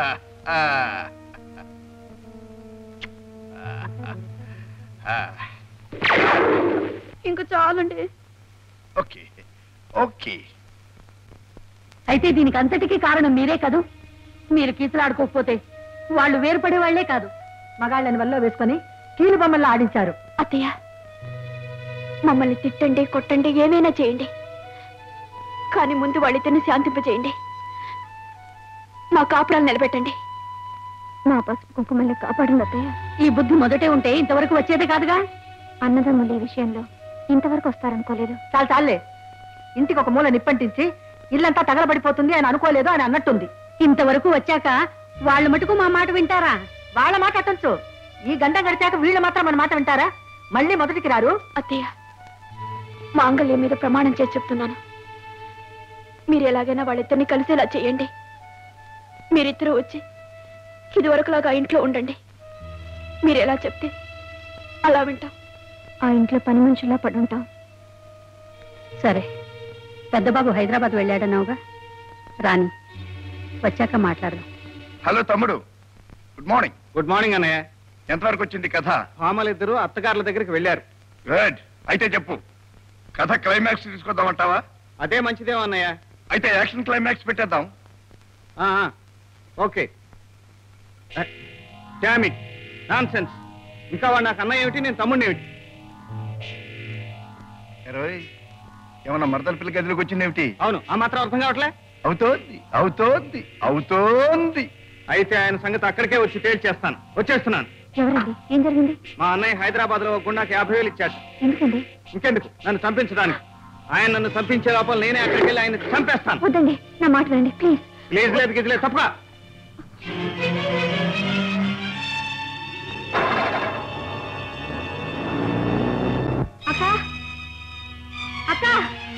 ఇంకా చాలండి ఓకే ఓకే అయితే దీనికి అంతటికీ కారణం మీరే కదూ మీరు కీచులాడుకోకపోతే వాళ్ళు వేరుపడే వాళ్లే కాదు మగాళ్ళని వల్ల వేసుకొని కీలు బొమ్మల్లో ఆడించారు అత్తయ్య మమ్మల్ని తిట్టండి కొట్టండి ఏమైనా చేయండి కానీ ముందు వాళ్ళిద్దరిని శాంతింపజేయండి మా కాపురాలు నిలబెట్టండి మా పసుపు కుంకుమల్ని కాపాడండి అత్తయ్య ఈ బుద్ధి మొదటే ఉంటే ఇంతవరకు వచ్చేదే కాదుగా అన్నదమ్ములు ఈ విషయంలో ఇంతవరకు వస్తారనుకోలేదు చాలు చాలే ఇంటికి ఒక మూల నిప్పంటించి ఇల్లంతా తగలబడిపోతుంది అని అనుకోలేదు అని అన్నట్టుంది ఇంతవరకు వచ్చాక వాళ్ళు మటుకు మా మాట వింటారా వాళ్ళ మాట అట్టొచ్చు ఈ గంట గడిచాక వీళ్ళు మాత్రం మన మాట వింటారా మళ్ళీ మొదటికి రారు అత్తయ్య మాంగళ్యం మీద ప్రమాణం చేసి చెప్తున్నాను మీరు ఎలాగైనా వాళ్ళిద్దరిని కలిసేలా చేయండి మీరిద్దరూ వచ్చి ఇదివరకులాగా ఆ ఇంట్లో ఉండండి మీరు ఎలా చెప్తే అలా వింటాం ఆ ఇంట్లో పని మనుషుల్లా పడుంటాం సరే పెద్దబాబు హైదరాబాద్ వెళ్ళాడన్నావుగా రాని వచ్చాక మాట్లాడదాం హలో తమ్ముడు గుడ్ మార్నింగ్ గుడ్ మార్నింగ్ అన్నయ్య ఎంతవరకు వచ్చింది కథ భామలిద్దరూ అత్తగారుల దగ్గరికి వెళ్ళారు గుడ్ అయితే చెప్పు కథ క్లైమాక్స్ తీసుకొద్దామంటావా అదే మంచిదేమో అన్నయ్య అయితే యాక్షన్ క్లైమాక్స్ పెట్టేద్దాం ఆ, ఆ, ఓకే డామిట్ నాన్ సెన్స్ ఇంకా వాడు నాకు అన్నయ్య ఏమిటి నేను తమ్ముడిని ఏమిటి ఇరవై ఏమన్నా మరదల పిల్ల గదిలోకి వచ్చిందేమిటి అవును ఆ మాత్రం అర్థం కావట్లే అవుతోంది అవుతోంది అవుతోంది అయితే ఆయన సంగతి అక్కడికే వచ్చి తేల్చేస్తాను వచ్చేస్తున్నాను ఎవరండి ఏం జరిగింది మా అన్నయ్య హైదరాబాద్ లో గుండాకి యాభై వేలు ఇచ్చాడు ఎందుకండి ఇంకెందుకు నన్ను చంపించడానికి ఆయన నన్ను చంపించే లోపల నేనే అక్కడికి వెళ్ళి ఆయన చంపేస్తాను వద్దండి నా మాట వినండి ప్లీజ్ ప్లీజ్ లేదు గిజ్ లేదు తప్ప అక్క అక్క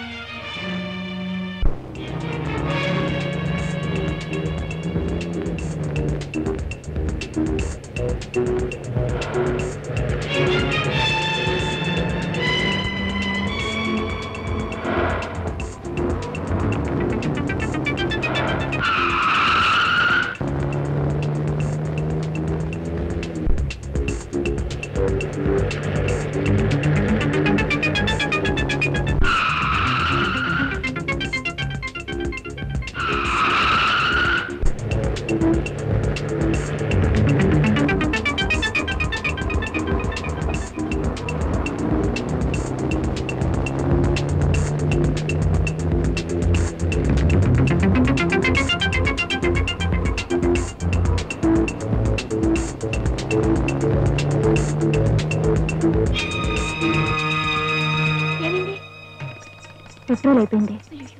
ఏమైంది పెట్రోల్ అయిపోయింది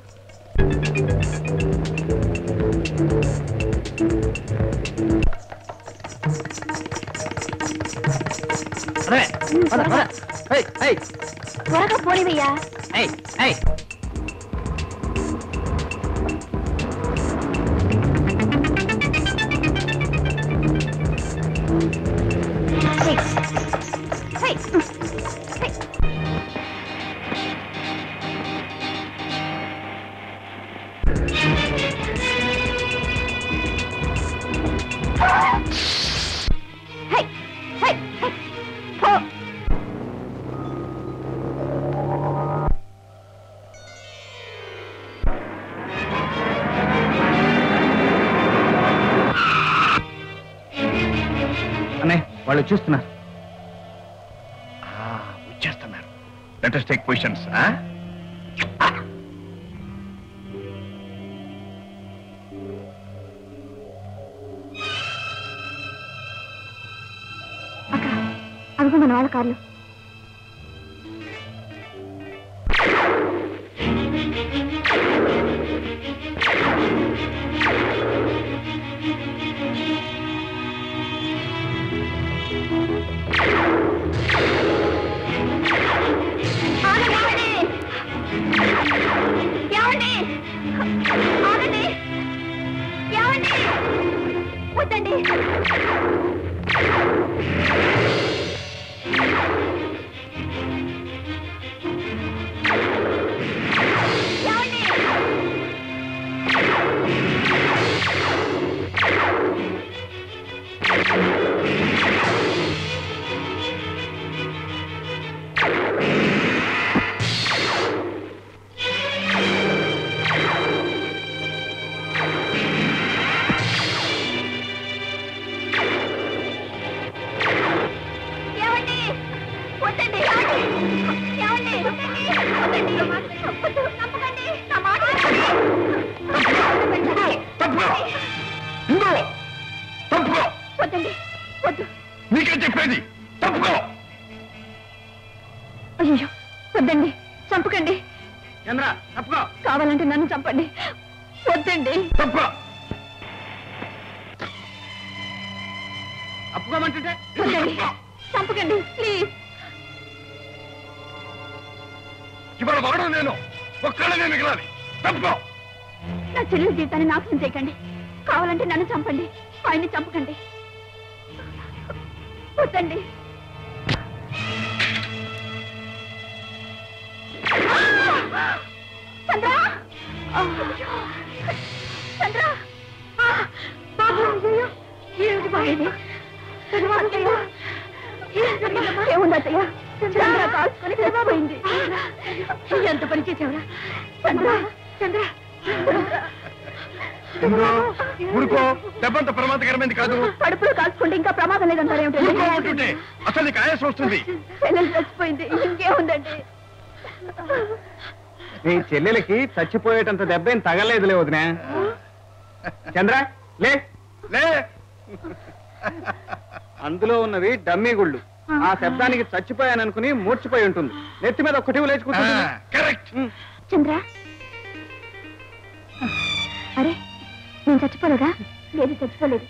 త్వరగా పోనివయ్యా అన్నయ్య వాళ్ళు చూస్తున్నారు వచ్చేస్తున్నారు లెట్ us టేక్ పొజిషన్స్ అదిగో మన వాళ్ళ కార్లు ఏమండి ఆగండి ఏమండి వద్దండి ఏమండి ఏమండి వద్దండి ఏమండి వద్దండి వద్దండి వద్దు, నమ్మకండి నా మాట ఇందులో తప్పుకో వద్దండి వద్దు నీకే చెప్పేది తప్పుకో అయ్యో వద్దండి చంపకండి చంద్ర తప్పుకో కావాలంటే నన్ను చంపండి వద్దండి తప్పుకో తప్పుకోమంటుంటే వద్దండి చంపకండి ప్లీజ్ ఇవాళ వాడు నేను ఒక్కళ్ళనే మిగలాలి తప్పుకో నా చెల్లెల జీవితాన్ని నాశనం చేయకండి కావాలంటే నన్ను చంపండి ఆయన్ని చంపకండి వద్దండి చంద్ర చంద్ర బాబు అయ్యో ఏమిటి బాబు అత్తయ్య ఏముంది అత్తయ్య చంద్ర కాల్చుకొని పోయింది ఎంత పని చేసావురా చంద్ర చంద్ర ఇందులో ఊరుకో దెబ్బంత ప్రమాదకరమైంది కాదు కడుపులో కాల్చుకుంటే ఇంకా ప్రమాదం ఊరుకో లేదంటారేమిటండి అంటుంటే అసలు నీకు ఆయాసం వస్తుంది చెల్లెలు చచ్చిపోయింది ఇంకేముందండి నీ చెల్లెలకి చచ్చిపోయేటంత దెబ్బ ఏం తగలేదులే వదినా చంద్ర లే లే అందులో ఉన్నవి డమ్మీ గుళ్ళు ఆ శబ్దానికి చచ్చిపోయాననుకుని మూర్చిపోయి ఉంటుంది నెత్తి మీద ఒక్కటి లేచి కూర్చుంటుంది కరెక్ట్ చంద్ర అరే నేను చచ్చిపోలేదా లేదు చచ్చిపోలేదు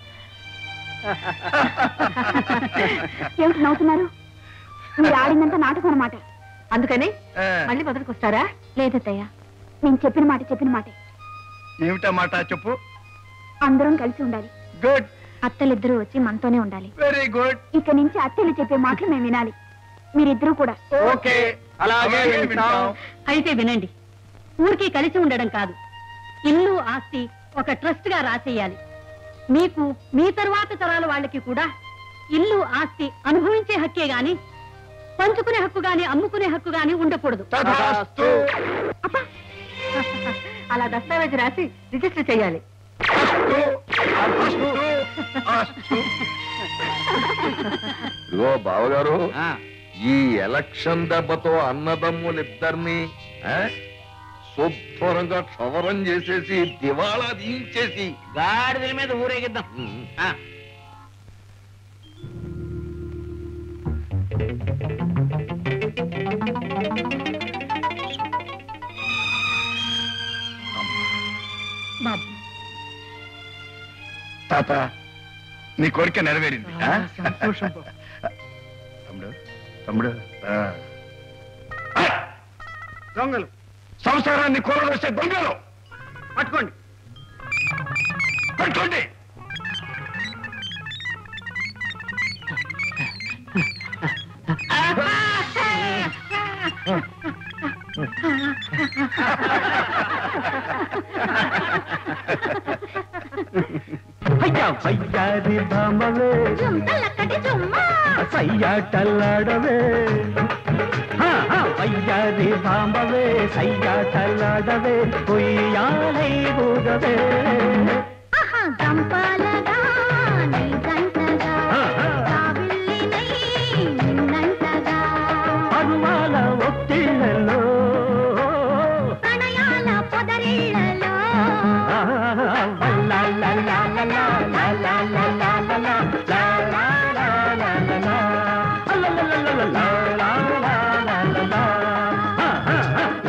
ఏమిటి నవ్వుతున్నారు మీరు ఆడిందంతా నాటకం అన్నమాట అందుకని మళ్ళీ మొదటికి వస్తారా లేదత్తయ్య నేను చెప్పిన మాట చెప్పిన మాటే ఏమిటా మాట చెప్పు అందరం కలిసి ఉండాలి గుడ్ అత్తలిద్దరూ వచ్చి మనతోనే ఉండాలి వెరీ గుడ్ ఇక నుంచి అత్తలు చెప్పే మాటలు మేము వినాలి మీరిద్దరూ కూడా ఓకే అలాగే వింటాం అయితే వినండి ఊరికి కలిసి ఉండడం కాదు ఇల్లు ఆస్తి ఒక ట్రస్ట్ గా రాసేయాలి మీకు మీ తరువాత తరాల వాళ్ళకి కూడా ఇల్లు ఆస్తి అనుభవించే హక్కే గాని పంచుకునే హక్కు గాని అమ్ముకునే హక్కు గాని ఉండకూడదు తథాస్తు అలా దస్తావేజ్ రాసి రిజిస్టర్ చేయాలి అస్తు, అస్తు. ఇదిగో బావగారు ఈ ఎలక్షన్ దెబ్బతో అన్నదమ్ములిద్దరిని ఆ, శుభ్రంగా క్షవరం చేసేసి దివాళా తీయించేసి గాడిదల మీద ఊరేగిద్దాం ఆ. బాబు తాత నీ కోరిక నెరవేరింది ఆ? సంతోషం బాబు. తమ్ముడు తమ్ముడు ఆ. దొంగలు సంసారాన్ని కూరలు వస్తే దొంగలు పట్టుకోండి పట్టుకోండి అయ్యా వయ్యారి భామవే సయ్యాటల్లాడవే హా, హా, వయ్యారి భామవే సయ్యాటల్లాడవే పొయ్యాలై ఊగవే చంపాలగా నీ జంటగా హా, హా. కావిల్లినై నిన్నంటగా పరువాల ఒత్తిళ్ళలో